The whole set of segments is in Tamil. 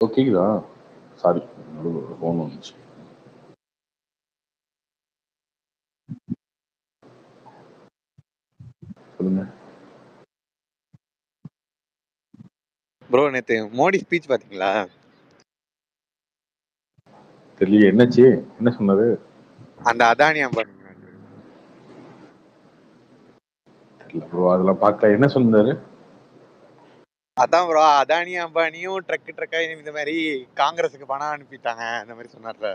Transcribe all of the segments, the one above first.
ஓகேங்களா சாரி ஃபோன் வந்துச்சு சொல்லுங்க ப்ரோ நேத்து மோடி ஸ்பீச் பாத்தீங்களா தெரியல என்னாச்சு என்ன சொன்னாரு அந்த அதானி அம்பானி தெரியல ப்ரோ அதெல்லாம் பார்க்கல என்ன சொன்னாரு அதான் ப்ரோ அதானி அம்பானியும் ட்ரக் ட்ரக்கா இந்த மாதிரி காங்கிரஸுக்கு பணம் அனுப்பிட்டாங்க அந்த மாதிரி சொன்னார்ல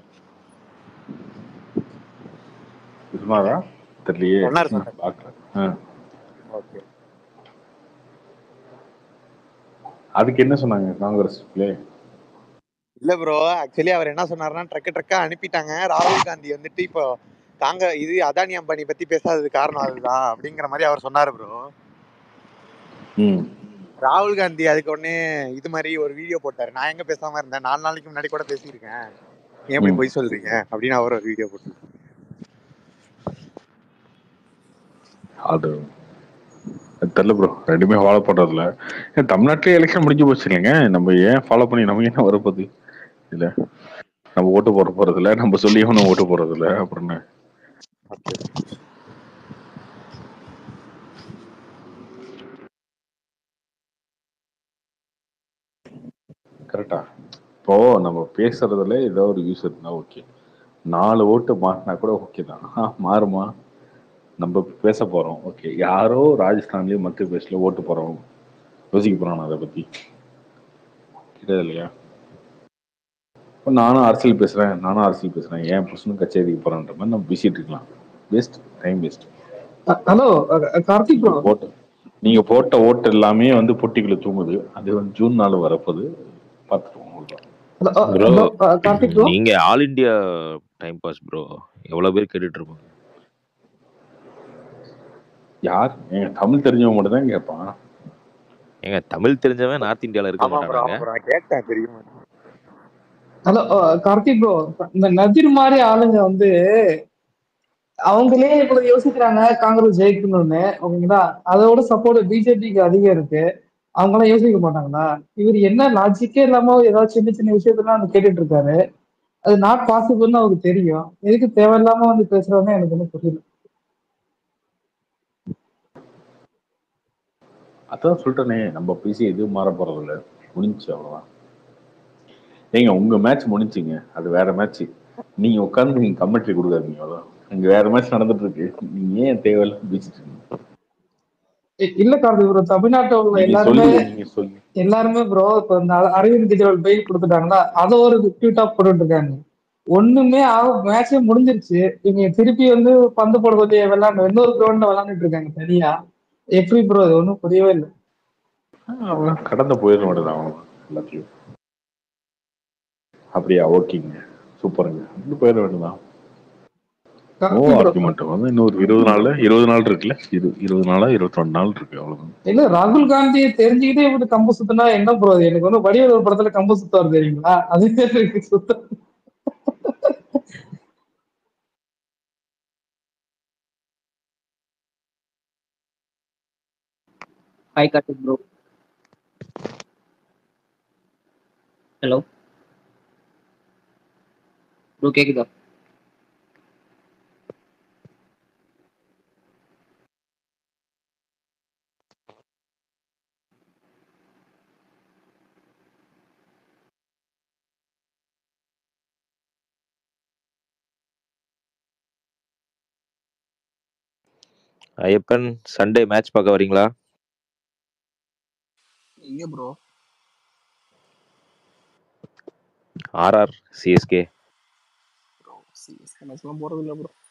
சொன்னாரா தெரியலையே சொன்னாரு, சொன்னாரு. பார்க்கல ஆ. ஓகே அதுக்கு என்ன சொன்னாங்க காங்கிரஸ் இல்ல ப்ரோ ஆக்சுவலி அவர் என்ன சொன்னாருன்னா ட்ரக் ட்ரக்கா அனுப்பிட்டாங்க ராகுல் காந்தி வந்துட்டு இப்போ காங்க இது அதானி அம்பானி பத்தி பேசாதது காரணம் அதுதான் அப்படிங்கிற மாதிரி அவர் சொன்னாரு ப்ரோ ம் ராகுல் காந்தி அதுக்கு உடனே இது மாதிரி ஒரு வீடியோ போட்டாரு நான் எங்க பேசாம இருந்தேன் நாலு நாளைக்கு முன்னாடி கூட பேசியிருக்கேன் ஏன் இப்படி ம். பொய் சொல்றீங்க அப்படின்னு அவர் ஒரு வீடியோ போட்டு அது அது தெரியல ப்ரோ ரெண்டுமே ஃபாலோ பண்றதுல ஏன் தமிழ்நாட்டிலே எலெக்ஷன் முடிஞ்சு போச்சு இல்லைங்க நம்ம ஏன் ஃபாலோ பண்ணி நமக்கு என்ன வரப்போகுது இல்ல நம்ம ஓட்டு போட போறது இல்ல நம்ம சொல்லி ஒன்றும் ஓட்டு போறது இல்ல அப்புறம் என்ன கரெக்டா இப்போ நம்ம பேசுறதுல ஏதோ ஒரு யூஸ் இருந்தா ஓகே நாலு ஓட்டு மாறினா கூட ஓகே தான் ஆ, மாறுமா நம்ம பேச போறோம் ஓகே யாரோ ராஜஸ்தான்லயும் மத்திய பிரதேஷ்ல ஓட்டு போறோம் யோசிக்க போறான் அதை பத்தி கிடையாது இல்லையா இப்போ நானும் அரசியல் பேசுறேன் நானும் அரசியல் பேசுறேன் ஏன் புருஷனும் கச்சேரிக்கு போறேன்ற மாதிரி நம்ம பேசிட்டு இருக்கலாம் waste time waste hello Karthik bro ஓட்டு நீங்க போட்ட ஓட்டு எல்லாமே வந்து பொட்டிக்குள்ள தூங்குது அது வந்து ஜூன் நாலு வரப்போகுது பார்த்துட்டு அவ்வளவுதான் Bro, கார்த்திக் ப்ரோ நீங்க all India time pass bro எவ்வளவு பேர் கேட்டுட்டு இருப்பாங்க யார் எங்க தமிழ் தெரிஞ்சவங்க மட்டும் தான் கேட்பான் ஏங்க தமிழ் தெரிஞ்சவன் நார்த் இந்தியால இருக்க ஆமா ப்ரோ மாட்டாங்க ஆமா ப்ரோ நான் கேட்டேன் தெரியுமா ஹலோ கார்த்திக் ப்ரோ இந்த நதிர் மாதிரி ஆளுங்க வந்து அவங்களே இவ்வளவு யோசிக்கிறாங்க காங்கிரஸ் ஜெயிக்கணும்னு ஓகேங்களா அதோட சப்போர்ட் பிஜேபிக்கு அதிகம் இருக்கு அவங்க எல்லாம் யோசிக்க மாட்டாங்களா இவர் என்ன லாஜிக்கே இல்லாம ஏதாவது சின்ன சின்ன விஷயத்தெல்லாம் வந்து கேட்டுட்டு இருக்காரு அது நாட் பாசிபிள்னு அவருக்கு தெரியும் எதுக்கு தேவையில்லாம வந்து பேசுறாங்க எனக்கு ஒன்றும் புரியல அதான் சொல்லிட்டேனே நம்ம பேசி எதுவும் மாற போறது இல்ல முடிஞ்சுச்சு அவ்வளவுதான் ஏங்க உங்க மேட்ச் முடிஞ்சுங்க அது வேற மேட்ச் நீங்க உட்கார்ந்து நீங்க கமெண்ட்ரி கொடுக்காதீங்க அவ்வளோ இங்க வேற மேட்ச் நடந்துட்டு இருக்கு நீங்க ஏன் தேவையில்லாம பேசிட்டு இருக்கீங்க இ- இல்ல கார்த்திக் ப்ரோ தமிழ்நாட்டில் உள்ள நீங்க எல்லாருமே சொல்லுங்க நீங்க சொல்லுங்க எல்லாருமே ப்ரோ இப்ப இந்த அர- அரவிந்த் கெஜ்ரிவால் பெயில் கொடுத்துட்டாங்களா அதை ஒரு ட்வீட்டா போட்டுட்டு இருக்காங்க ஒண்ணுமே ஆகும் மேட்சே முடிஞ்சிருச்சு இவங்க திருப்பி வந்து பந்து போட சொல்லி விளையாண்டு இன்னொரு கிரவுண்ட்ல விளையாண்டுட்டு இருக்காங்க தனியா எப்படி ப்ரோ இது ஒன்றும் புரியவே இல்லை அவ்வளவுதான் கடந்து போயிட மாட்டேதான் அவ்வளவுதான் எல்லாத்தையும் அப்படியா ஓகேங்க சூப்பருங்க அப்படி போயிட வேண்டியதான் ஓ கார்த்திக் bro, ஆர்குமெண்ட் வந்து இன்னொரு இருபது நாள்ல இருபது நாள் இருக்குல்ல இரு இருபது நாளா இருபத்தி ரெண்டு நாள் இருக்கு அவ்வளவுதான் இல்ல ராகுல் காந்தி தெரிஞ்சுக்கிட்டே இப்படி கம்பு சுத்தினா என்ன ப்ரோ எனக்கு வந்து வடிவேல் ஒரு படத்துல கம்பு சுத்தாரு தெரியுங்களா அது எனக்கு சுத்த hi Karthik bro hello bro கேக்குதா ஐயப்பன் சண்டே மேட்ச் பார்க்க வரீங்களா எங்க bro RR CSK bro CSK மேட்ச்லாம் போறது இல்ல ப்ரோ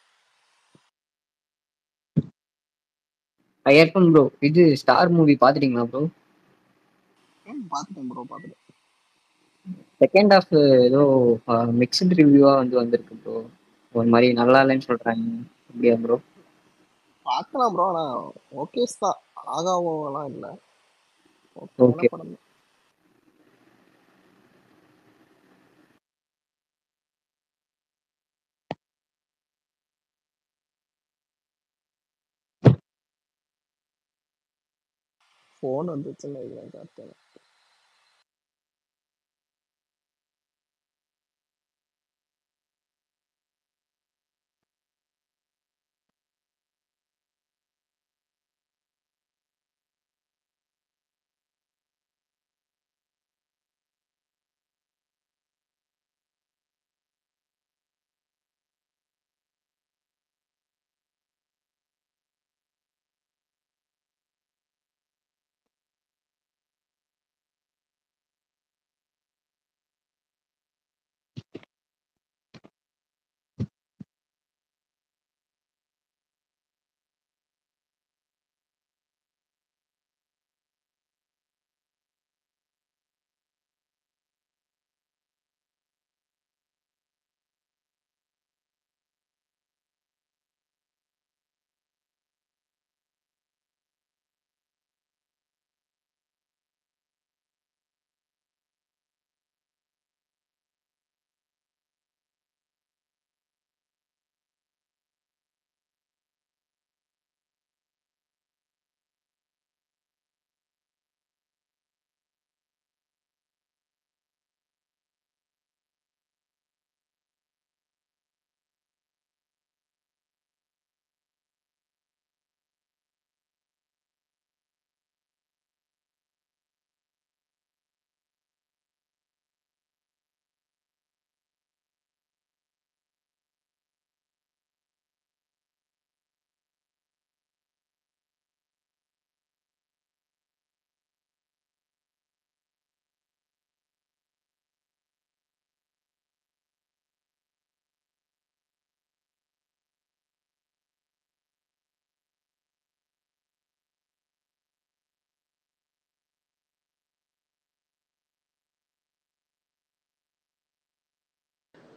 ஐயப்பன் ப்ரோ இது ஸ்டார் மூவி பாத்துட்டீங்களா ப்ரோ பாத்துட்டேன் ப்ரோ பாத்துட்டேன் செகண்ட் ஹாஃப் ஏதோ மிக்சட் ரிவ்யூவா வந்து வந்திருக்கு ப்ரோ ஒரு மாதிரி நல்லா இல்லைன்னு சொல்றாங்க அப்படியா ப்ரோ பார்க்கலாம் ப்ரோ ஆனா ஓகேஸ் தான் ஆகாவோலாம் இல்ல Okay. ஓகே படம் தான். ஃபோன் வந்துச்சுன்னு வைக்கிறேன் கார்த்திக்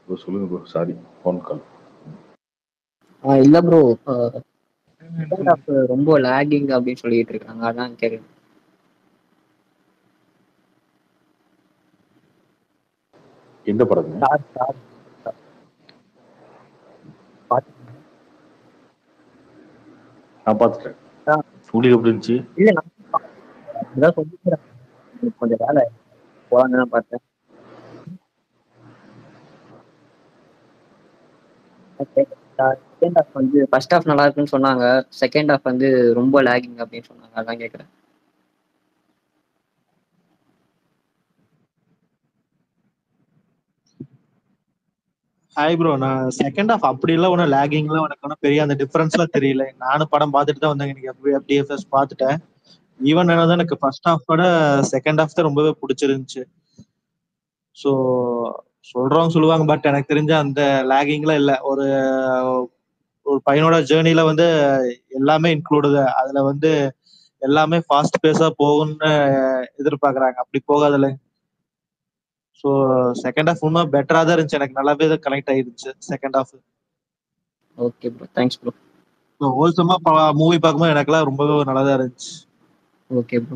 ப்ரோ சொல்லுங்க ப்ரோ சாரி ஃபோன் கால் ஆ, இல்ல ப்ரோ செகண்ட் ஹாஃப் ரொம்ப லேகிங் அப்படின்னு சொல்லிட்டு இருக்காங்க அதான் கேக்குறேன் எந்த படங்க ஸ்டார் ஸ்டார் நான் பார்த்துட்டேன் ஆ. உங்களுக்கு எப்படி இருந்துச்சு இல்ல நான் அதான் சொல்லிக்கிறேன் எனக்கு கொஞ்சம் வேலை போலான்னு தான் பார்த்தேன் செகண்ட் ஹாஃப் வந்து ஃபர்ஸ்ட் ஹாஃப் நல்லா இருக்குன்னு சொன்னாங்க செகண்ட் ஹாஃப் வந்து ரொம்ப லேகிங் அப்படின்னு சொன்னாங்க அதான் கேக்குறேன் ஹாய் ப்ரோ நான் செகண்ட் ஹாஃப் அப்படி எல்லாம் ஒன்றும் லேகிங்லாம் எனக்கு ஒன்றும் பெரிய அந்த டிஃபரன்ஸ்லாம் தெரியல நானும் படம் பார்த்துட்டு தான் வந்தேன் எனக்கு எப்படி டிஎஃப்எஸ் பார்த்துட்டேன் ஈவன் என்னதான் எனக்கு ஃபர்ஸ்ட் ஹாஃபோட செகண்ட் ஹாஃப் தான் ரொம்பவே பிடிச்சிருந்துச்சு ஸோ சொல்றவங்க சொல்லுவாங்க பட் எனக்கு தெரிஞ்ச அந்த லேகிங்லாம் இல்லை ஒரு ஒரு பையனோட ஜேர்னில வந்து எல்லாமே இன்க்ளூடுது அதுல வந்து எல்லாமே ஃபாஸ்ட் பேஸா போகும்னு எதிர்பார்க்கறாங்க அப்படி போகாதுல்ல ஸோ செகண்ட் ஹாஃப் இன்னும் பெட்டரா தான் இருந்துச்சு எனக்கு நல்லாவே கனெக்ட் ஆயிருச்சு second half okay bro thanks bro so ஹோல்சமா மூவி பார்க்கும்போது எனக்குலாம் ரொம்பவே நல்லா தான் இருந்துச்சு okay bro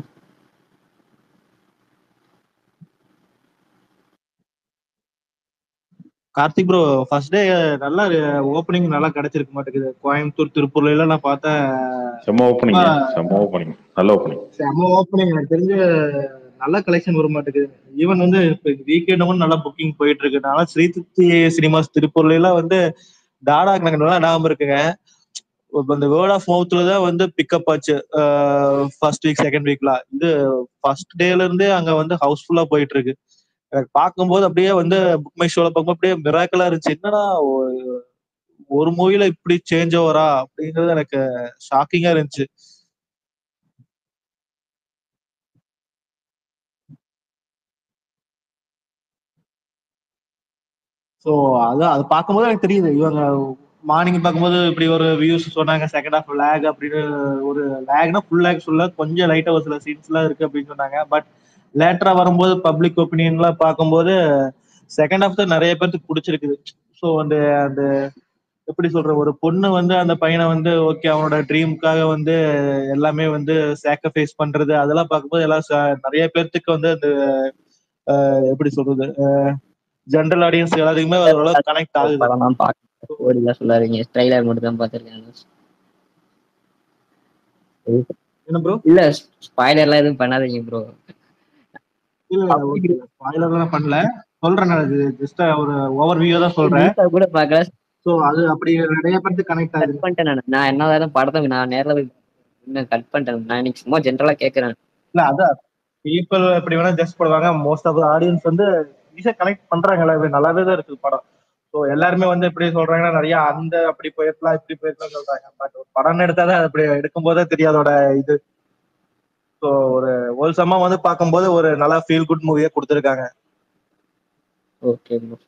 Karthik bro first day நல்லா ஓப்பனிங் நல்லா கிடைச்சிருக்க மாட்டேங்குது கோயம்புத்தூர் திருப்பூர்ல எல்லாம் நான் பார்த்தேன் செம்ம ஓப்பனிங் ஆ. செம்ம ஓப்பனிங் நல்ல ஓப்பனிங் செம ஓப்பனிங் எனக்கு தெரிஞ்ச நல்ல கலெக்ஷன் வர மாட்டேங்குது ஈவன் வந்து இப்போ வீக்கெண்டும் நல்லா புக்கிங் போயிட்டு இருக்கு நான் ஸ்ரீதித்தி சினிமாஸ் திருப்பூர்ல எல்லாம் வந்து டாடா எனக்கு நல்லா ஞாபகம் இருக்குங்க இப்ப இந்த வேர்ட் ஆஃப் மவுத்ல தான் வந்து பிக்கப் ஆச்சு ஃபர்ஸ்ட் வீக் செகண்ட் வீக்ல இது ஃபர்ஸ்ட் டேல இருந்தே அங்க வந்து ஹவுஸ்ஃபுல்லா போயிட்டு இருக்கு எனக்கு பார்க்கும்போது அப்படியே வந்து புக் மை ஷோல பார்க்கும்போது அப்படியே மிராக்கலா இருந்துச்சு என்னடா ஒரு- ஒரு மூவில இப்படி சேஞ்ச் ஓவரா அப்படிங்கிறது எனக்கு ஷாக்கிங்கா இருந்துச்சு ஸோ அதான் அது பார்க்கும்போது எனக்கு தெரியுது இவங்க மார்னிங் பார்க்கும்போது இப்படி ஒரு வியூஸ் சொன்னாங்க செகண்ட் ஹாஃப் லேக் அப்படின்னு ஒரு லேக்னா ஃபுல் லேக் சொல்ல கொஞ்சம் லைட்டா ஒரு சில சீன்ஸ்லாம் இருக்கு அப்படின்னு சொன்னாங்க பட் லேட்டரா வரும்போது பப்ளிக் ஒப்பீனியன்லாம் பார்க்கும்போது செகண்ட் ஹாஃப் தான் நிறைய பேருக்கு பிடிச்சிருக்குது ஸோ அந்த அந்த எப்படி சொல்ற ஒரு பொண்ணு வந்து அந்த பையனை வந்து ஓகே அவனோட ட்ரீமுக்காக வந்து எல்லாமே வந்து சாக்ரிஃபைஸ் பண்றது அதெல்லாம் பார்க்கும்போது எல்லாம் ச- நிறைய பேர்த்துக்கு வந்து அந்த அஹ், எப்படி சொல்றது ஜென்ரல் ஆடியன்ஸ் எல்லாத்துக்குமே ஓரளவு கனெக்ட் ஆகுது படம் தான் பார்க்க ஓடிலாம் சொல்லாதீங்க ட்ரைலர் மட்டும் தான் பார்த்துருக்கேன் என்ன ப்ரோ இல்ல ஸ்பாய்லர்லாம் எதுவும் பண்ணாதீங்க ப்ரோ இல்ல ஸ்பாயிலர் பண்ணல சொல்றேன் நான் இது ஜஸ்ட் ஒரு ஓவர் வியூ தான் சொல்றேன் கூட பார்க்கல சோ அது அப்படி நிறைய பேருக்கு கனெக்ட் ஆகுது கட் பண்ணிட்டேன் நான் நான் என்ன படத்தை நான் நேர்ல போய் இன்னும் கட் பண்ணிட்டேன் நான் இன்னைக்கு சும்மா ஜென்ரலா கேக்குறேன் இல்ல அதான் பீப்புள் எப்படி வேணா ஜஸ்ட் பண்ணுவாங்க மோஸ்ட் ஆஃப் ஆடியன்ஸ் வந்து ஈஸியா கனெக்ட் பண்றாங்கல்ல இது நல்லாவே தான் இருக்கு படம் ஸோ எல்லாருமே வந்து எப்படி சொல்றாங்கன்னா நிறைய அந்த அப்படி போயிருக்கலாம் இப்படி போயிருக்கலாம் சொல்றாங்க பட் ஒரு படம் எடுத்தாதான் அது அப்படி எடுக்கும் போதே தெரியாதோட இது ஸோ ஒரு ஹோல்சமா வந்து பார்க்கும்போது ஒரு நல்லா ஃபீல் குட் மூவியா கொடுத்துருக்காங்க ஓகே ப்ரோ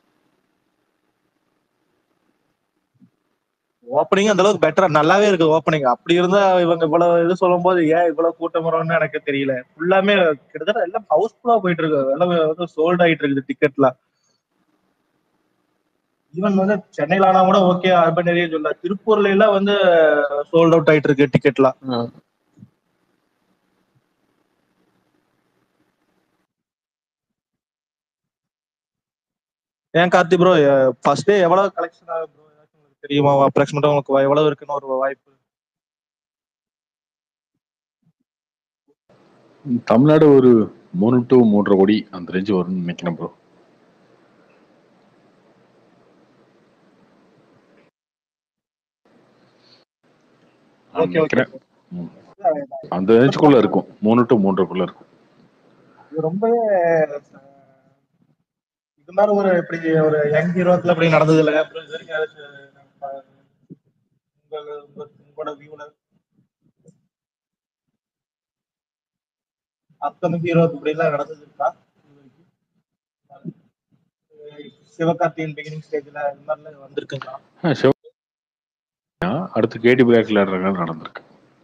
ஓப்பனிங் அந்த அளவுக்கு பெட்டரா நல்லாவே இருக்கு ஓப்பனிங் அப்படி இருந்தா இவங்க இவ்வளவு இது சொல்லும் போது ஏன் இவ்வளவு கூட்டம் வரும்னு எனக்கு தெரியல ஃபுல்லாமே கிட்டத்தட்ட எல்லாம் ஹவுஸ்ஃபுல்லா போயிட்டு இருக்கு எல்லாம் வந்து சோல்ட் ஆயிட்டு இருக்குது டிக்கெட்லாம் ஈவன் வந்து சென்னையில ஆனா கூட ஓகே அர்பன் ஏரியா சொல்ல திருப்பூர்ல எல்லாம் வந்து சோல்ட் அவுட் ஆயிட்டு இருக்கு டிக்கெட்லாம் ஆ ஏன் கார்த்தி ப்ரோ ஃபர்ஸ்ட் டே எவ்வளவு கலெக்ஷன் ஆகுது ப்ரோ உங்களுக்கு தெரியுமா அப்ராக்சிமேட்டா உங்களுக்கு எவ்வளவு இருக்குன்னு ஒரு வாய்ப்பு தமிழ்நாடு ஒரு மூணு டு மூன்றரை கோடி அந்த ரேஞ்சு வரும்னு நினைக்கிறேன் ப்ரோ Okay, okay. அந்த ரேஞ்சுக்குள்ள இருக்கும் மூணு டு மூன்றரைக்குள்ள இருக்கும் இது ரொம்பவே இது மாதிரி ஒரு இப்படி ஒரு யங் ஹீரோத்துல இப்படி நடந்தது இல்லைங்க அப்புறம் இது வரைக்கும் யாராச்சும் உங்க- உங்க- உங்களோட வியூல அப்கமிங் ஹீரோ இப்படி எல்லாம் நடந்தது இருக்கா இது வரைக்கும்? சிவகார்த்தியின் பிகினிங் ஸ்டேஜ்ல இந்த மாதிரிலாம் வந்திருக்குங்களா ஆ, சிவ ஆ, அடுத்து கேடி பிளாக் விளையாடுறாங்க நடந்திருக்கு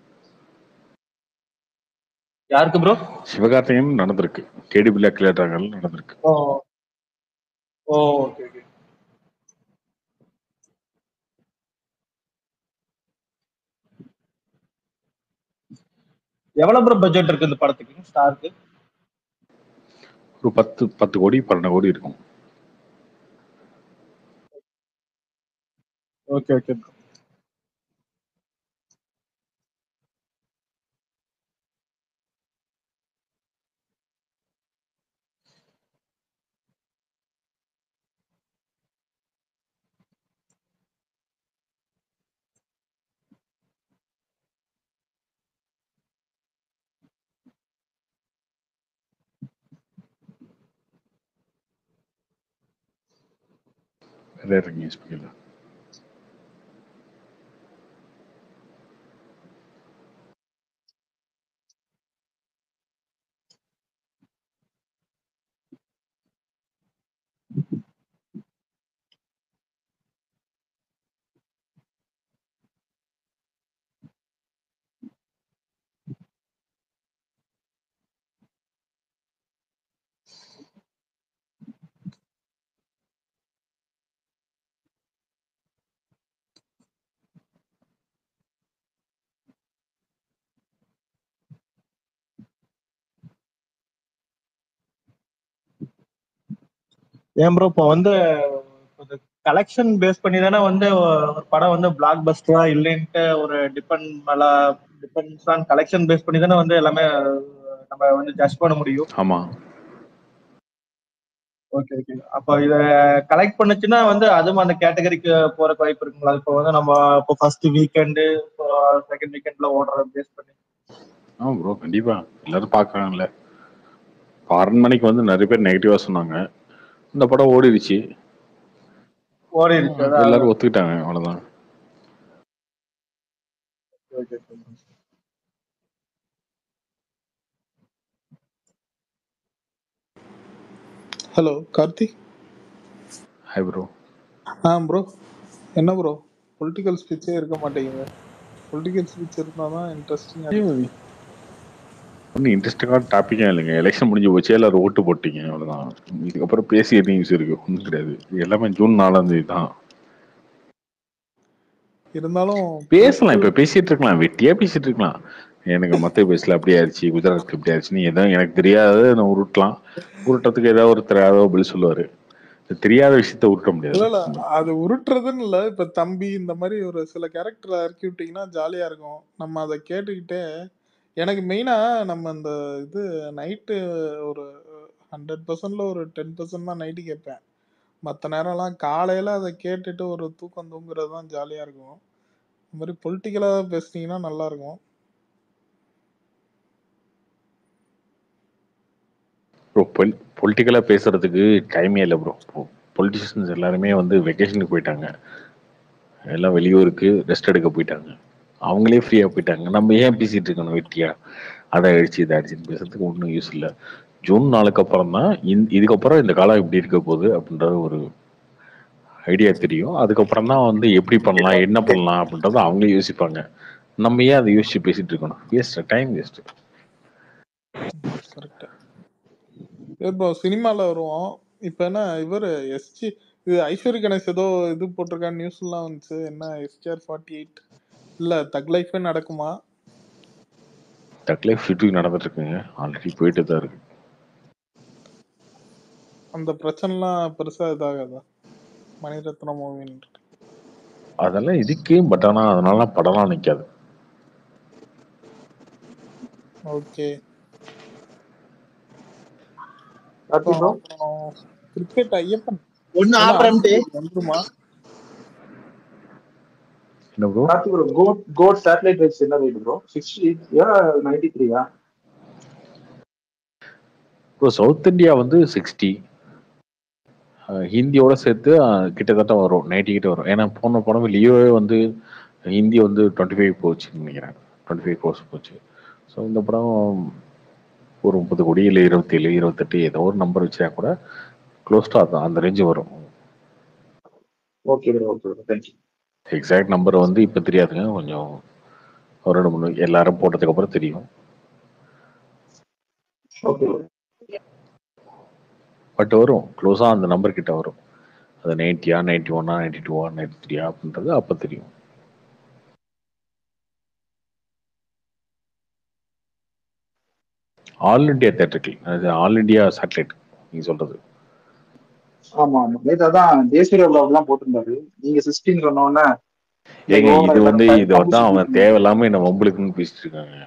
யாருக்கு ப்ரோ சிவகார்த்திகேயன் நடந்திருக்கு கேடி பிளாக் விளையாடுறாங்க நடந்திருக்கு ஓ ஓ ஓகே ஓகே எவ்வளவு ப்ரோ பட்ஜெட் இருக்கு இந்த படத்துக்கு ஸ்டாருக்கு ஒரு பத்து பத்து கோடி பன்னெண்டு கோடி இருக்கும் ஓகே ஓகே ப்ரோ வேற இருக்கீங்க ஸ்பீக்கர்ல ஏன் ப்ரோ இப்போ வந்து கலெக்ஷன் பேஸ் பண்ணி தானே வந்து ஒரு படம் வந்து பிளாக் பஸ்டரா இல்லைன்ட்டு ஒரு டிபெண்ட் மேல டிபெண்ட்ஸ் ஆன் கலெக்ஷன் பேஸ் பண்ணி தானே வந்து எல்லாமே நம்ம வந்து ஜட்ஜ் பண்ண முடியும் ஆமா ஓகே ஓகே அப்போ இத கலெக்ட் பண்ணுச்சுன்னா வந்து அதுவும் அந்த கேட்டகரிக்கு போறக்கு வாய்ப்பு இருக்குங்களா இப்போ வந்து நம்ம இப்போ ஃபர்ஸ்ட் வீக்கெண்டு இப்போ செகண்ட் வீக்கெண்ட்ல ஓடுற பேஸ் பண்ணி ஆ ப்ரோ கண்டிப்பா எல்லாரும் பார்க்கறாங்கல்ல இப்போ அரண்மனைக்கு வந்து நிறைய பேர் நெகட்டிவா சொன்னாங்க இந்த படம் ஓடிடுச்சு ஓடி இருக்கு அதான் எல்லாரும் ஒத்துக்கிட்டாங்க அவ்வளவுதான் okay okay hello Karthi hi bro ஆ ப்ரோ என்ன ப்ரோ பொலிட்டிக்கல் ஸ்பீச்சே இருக்க மாட்டேங்குது பொலிட்டிக்கல் ஸ்பீச் இருந்தால் தான் இன்ட்ரெஸ்டிங்காக ஒன்றும் இன்ட்ரெஸ்டிங்கான டாப்பிக்கே இல்லைங்க எலெக்ஷன் முடிஞ்சு போச்சு எல்லாரும் ஓட்டு போட்டீங்க அவ்வளவுதான் இதுக்கப்புறம் பேசி எதுவும் யூஸ் இருக்கு ஒன்றும் கிடையாது இது எல்லாமே ஜூன் நாலாம் தேதி தான் இருந்தாலும் பேசலாம் இப்ப பேசிட்டு இருக்கலாம் வெட்டியா பேசிட்டு இருக்கலாம் எனக்கு மத்திய பேசல அப்படி ஆயிடுச்சு குஜராத் இப்படி ஆயிடுச்சு நீ ஏதோ எனக்கு தெரியாத நான் உருட்டலாம் உருட்டுறதுக்கு ஏதாவது ஒரு தெரியாத பதில் சொல்லுவாரு இது தெரியாத விஷயத்த உருட்ட இல்ல முடியாது இல்ல அது உருட்டுறதுன்னு இல்ல இப்ப தம்பி இந்த மாதிரி ஒரு சில கேரக்டர் இறக்கி விட்டீங்கன்னா ஜாலியா இருக்கும் நம்ம அதை கேட்டுக்கிட்டே எனக்கு மெயினா நம்ம இந்த இது நைட்டு ஒரு ஹண்ட்ரட் பர்சன்ட்ல ஒரு டென் பர்சன்ட் தான் நைட்டு கேட்பேன் மற்ற நேரம்லாம் காலையில அதை கேட்டுட்டு ஒரு தூக்கம் தூங்குறது தான் ஜாலியா இருக்கும் இந்த மாதிரி பொலிட்டிக்கலா பேசுனீங்கன்னா நல்லா இருக்கும் ப்ரோ பொலிட்டிக்கலா பேசுறதுக்கு டைமே இல்லை ப்ரோ பொலிட்டிஷியன்ஸ் எல்லாருமே வந்து வெக்கேஷனுக்கு போயிட்டாங்க எல்லாம் வெளியூருக்கு ரெஸ்ட் எடுக்க போயிட்டாங்க அவங்களே ஃப்ரீயா போயிட்டாங்க நம்ம ஏன் பேசிட்டு இருக்கணும் வெட்டியா அதை அடிச்சு இதை அடிச்சுன்னு பேசுறதுக்கு ஒன்றும் யூஸ் இல்லை ஜூன் நாளுக்கு அப்புறம் தான் இந்த இதுக்கப்புறம் இந்த காலம் எப்படி இருக்க போகுது அப்படின்ற ஒரு ஐடியா தெரியும் அதுக்கப்புறம் தான் வந்து எப்படி பண்ணலாம் என்ன பண்ணலாம் அப்படின்றத அவங்களே யோசிப்பாங்க நம்ம ஏன் அதை யோசிச்சு பேசிட்டு இருக்கணும் வேஸ்ட் டைம் வேஸ்ட் கரெக்ட் இப்போ சினிமால வருவோம் இப்போ என்ன இவர் எஸ்ஜி இது ஐஸ்வர்ய கணேஷ் ஏதோ இது போட்டிருக்கான்னு நியூஸ்லாம் வந்துச்சு என்ன எஸ்டிஆர் ஃபார்ட்டி எயிட் இல்ல தக் லைஃபே நடக்குமா தக்லைஃப் ஷூட்டிங் நடந்துட்டு இருக்குங்க ஆல்ரெடி போயிட்டு தான் இருக்கு அந்த பிரச்சனைலாம் பெருசா இதாகாதா மணிரத்னம் மூவின்னு அதெல்லாம் இதுக்கு பட் ஆனா அதனால படம்லாம் நிக்காது ஓகே கார்த்தி bro? அப்புறம் கிரிக்கெட் ஐயப்பன் ஒன்னு என்ன ஆடுறேன்ட்டு RCB வந்துருமா என்ன bro Karthi bro GOAT GOAT satellite rights என்ன ரேட் ப்ரோ சிக்ஸ்டி நைன்டி த்ரீயா ப்ரோ சவுத் இந்தியா வந்து சிக்ஸ்டி ஹிந்தியோட சேர்த்து அஹ், கிட்டத்தட்ட வரும் நைன்டி கிட்ட வரும் ஏன்னா போன படம் லியோவே வந்து ஹிந்தி வந்து டுவெண்ட்டி ஃபைவ் போச்சுன்னு நினைக்கிறேன் டுவெண்ட்டி ஃபைவ் கோர்ஸ் போச்சு ஸோ இந்த படம் ஒரு முப்பது கோடி இல்லை இருபத்தேழு இருபத்தெட்டு ஏதோ ஒரு நம்பர் வச்சா கூட க்ளோஸ் டு அதான் அந்த ரேஞ்சு வரும் okay bro okay bro thank you exact number வந்து இப்போ தெரியாதுங்க கொஞ்சம் ஒரு ரெண்டு மூணு எல்லாரும் போட்டதுக்கு அப்புறம் தெரியும் ஓகே ப்ரோ பட் வரும் க்ளோஸாக அந்த நம்பர் கிட்ட வரும் அது நைன்ட்டியா நைன்டி ஒன்னா நைன்டி டூவா நைன்டி த்ரீயா அப்படின்றது அப்போ தெரியும் ஆல் இண்டியா தேட்டருக்கு அது ஆல் இண்டியா சேட்டலைட் நீங்க சொல்றது ஆமா ஆமா நேத்து அதான் தேசிய விழாவுக்கு தான் போட்டிருந்தாரு நீங்க சிக்ஸ்டீன் சொன்னோன்னே ஏங்க ஓவரா இது வந்து எல்லாரும் இது வந்து publicity அவன் தேவையில்லாம என்ன வம்புளுக்குன்னு பேசிட்டு இருக்காங்க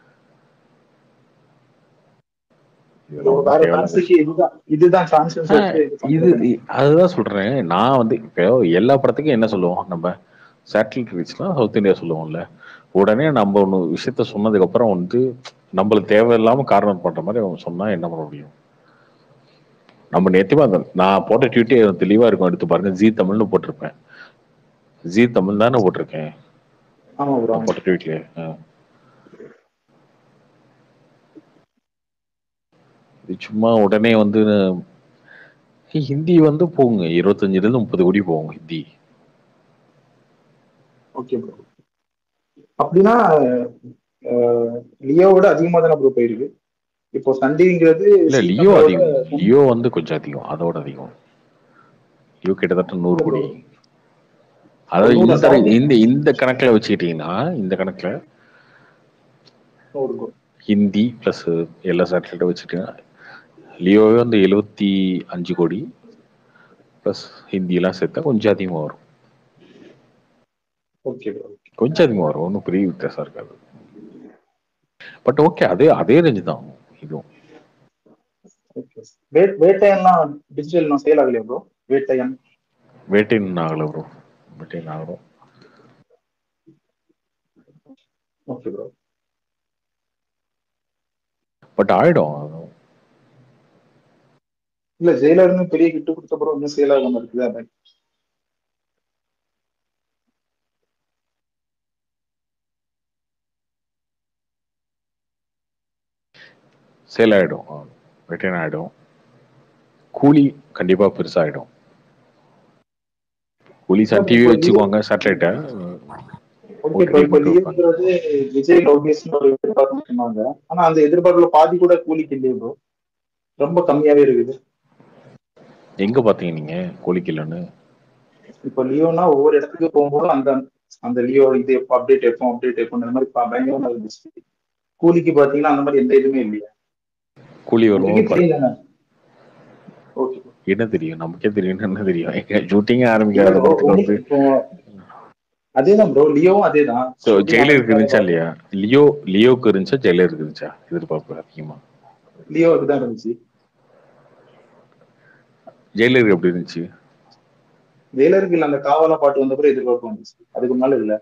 இதெல்லாம் ஒரு ஒண்ணும் வேற தேவையில்லாத ஃபேன்ஸுக்கு இதுதான் இதுதான் சான்சஸ் ஆ, இது இ- அதுதான் சொல்றேன் நான் வந்து இப்போ எல்லா படத்துக்கும் என்ன சொல்லுவோம் நம்ம சேட்டலைட் ரீச்லாம் சவுத் இந்தியா சொல்லுவோம்ல உடனே நம்ம ஒன்று விஷயத்த சொன்னதுக்கு அப்புறம் வந்து நம்மளுக்கு தேவையில்லாம காரணம் பண்ற மாதிரி அவங்க சொன்னா என்ன பண்ண முடியும் நம்ம நேத்தியமா அந்த நான் போட்ட ட்வீட்டே தெளிவா இருக்கும் எடுத்து பாருங்க ஜி தமிழ்னு போட்டிருப்பேன் ஜி தமிழ் தானே போட்டிருக்கேன் ஆமா ப்ரோ நான் போட்ட ட்வீட்லயே இது சும்மா உடனே வந்து ஏய், ஹிந்தி வந்து போங்க இருபத்தஞ்சுல இருந்து முப்பது கோடி போகும் ஹிந்தி ஓகே ப்ரோ அப்படின்னா அஹ், லியோவோட அதிகமா தானே ப்ரோ போயிருக்கு இப்போ சண்டேங்கிறது இல்ல சீ லியோ தமிழோட அதிகம் லியோ வந்து கொஞ்சம் அதிகம் அதோட அதிகம் லியோ கிட்டத்தட்ட நூறு கோடி அதாவது நூறு இந்த அதாவது இந்த இந்த கணக்குல வச்சுக்கிட்டீங்கன்னா இந்த கணக்குல நூறு கோடி ஹிந்தி பிளஸ் எல்லா சேட்டலைட்டும் வச்சுக்கிட்டீங்கன்னா லியோவே வந்து எழுபத்தி அஞ்சு கோடி பிளஸ் ஹிந்திலாம் சேர்த்தா கொஞ்சம் அதிகமாக வரும் ஓகே ப்ரோ கொஞ்சம் அதிகமாக வரும் ஒன்றும் பெரிய வித்தியாசம் இருக்காது பட் ஓகே அதே அதே ரேஞ்சு தான் இதுவும் ஓகே வேட் வேட்டையன்லாம் டிஜிட்டல் இன்னும் சேல் ஆகலையா ப்ரோ வேட்டையன் வேட்டைன் ஆகலை ப்ரோ வேட்டைன் ஆகணும் ஓகே ப்ரோ பட் ஆயிடும் அதுவும். இல்ல ஜெயிலர்னு பெரிய கிட்டு கொடுத்த ப்ரோ இன்னும் சேல் ஆகாம இருக்குது அதான் சேல் ஆயிடும் ரிட்டர்ன் ஆயிடும் கூலி கண்டிப்பா பெருசாயிடும் கூலி சன் டிவி இப்போ வச்சுக்குவாங்க சேட்டலைட்டை ஓகே ப்ரோ இப்போ லீவ்ங்கிறது விஜய் லோகேஷ்னு ஒரு எதிர்பார்ப்பு சொன்னாங்க ஆனா அந்த எதிர்பார்ப்புல பாதி கூட கூலிக்கு இல்லையே ப்ரோ ரொம்ப கம்மியாவே இருக்குது எங்க பாத்தீங்க நீங்க கூலிக்கு இல்லைன்னு இப்போ லியோனா ஒவ்வொரு இடத்துக்கு போகும்போது அந்த அந்த லியோ இது எப்போ அப்டேட் எப்போ அப்டேட் எப்போ இந்த மாதிரி ப- பயங்கரமா இருந்துச்சு கூலிக்கு பாத்தீங்கன்னா அந்த மாதிரி எந்த இதுவுமே இல்லையா கூலி வருமோ உங்களுக்கே பாரு. தெரியும் தானே ஓகே என்ன தெரியும் நமக்கே தெரியும் என்ன தெரியும் எங்க ஷூட்டிங் இல்ல ஆரம்பிக்காத ப்ரோ படத்துக்கு வந்து இப்போ அதேதான் ப்ரோ லியோவும் அதேதான் ஸோ Shooting ஜெயிலருக்கு இருந்துச்சா ஆரம்பிக்காத இல்லையா லியோ லியோக்கு இருந்துச்சா ஜெயிலருக்கு இருந்துச்சா எதிர்பார்ப்பு அதிகமா லியோவுக்கு தான் இருந்துச்சு ஜெயிலருக்கு எப்படி இருந்துச்சு ஜெயிலருக்கு இல்ல அந்த காவலா பாட்டு வந்த பிறகு எதிர்பார்ப்பு வந்துச்சு அதுக்கு முன்னால இல்ல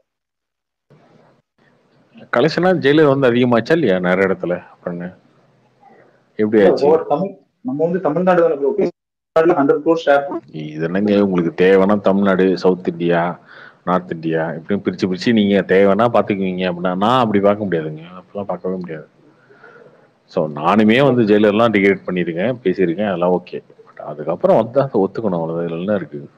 கலெக்ஷனா ஜெயிலர் வந்து அதிகமாச்சா இல்லையா நிறைய இடத்துல பண்ணு எப்படி இல்ல ஆச்சு ஓவர் தமிழ் நம்ம வந்து தமிழ்நாடு தானே ப்ரோ தமிழ்நாடுல ஹண்ட்ரட் க்ரோர் ஷேர் இது என்னங்க உங்களுக்கு தேவைன்னா Tamil Nadu south India north India இப்படியும் பிரிச்சு பிரிச்சு நீங்க தேவைன்னா பாத்துக்குவீங்க அப்படின்னா நான் அப்படி பார்க்க முடியாதுங்க அப்பெல்லாம் பார்க்கவே முடியாது ஸோ நானுமே வந்து ஜெயிலர்லாம் டிகேட் பண்ணியிருக்கேன் பேசியிருக்கேன் அதெல்லாம் ஓகே பட் அதுக்கப்புறம் வந்து அதை ஒத்துக்கணும் அவ்வளோதான் இதுல என்ன இருக்கு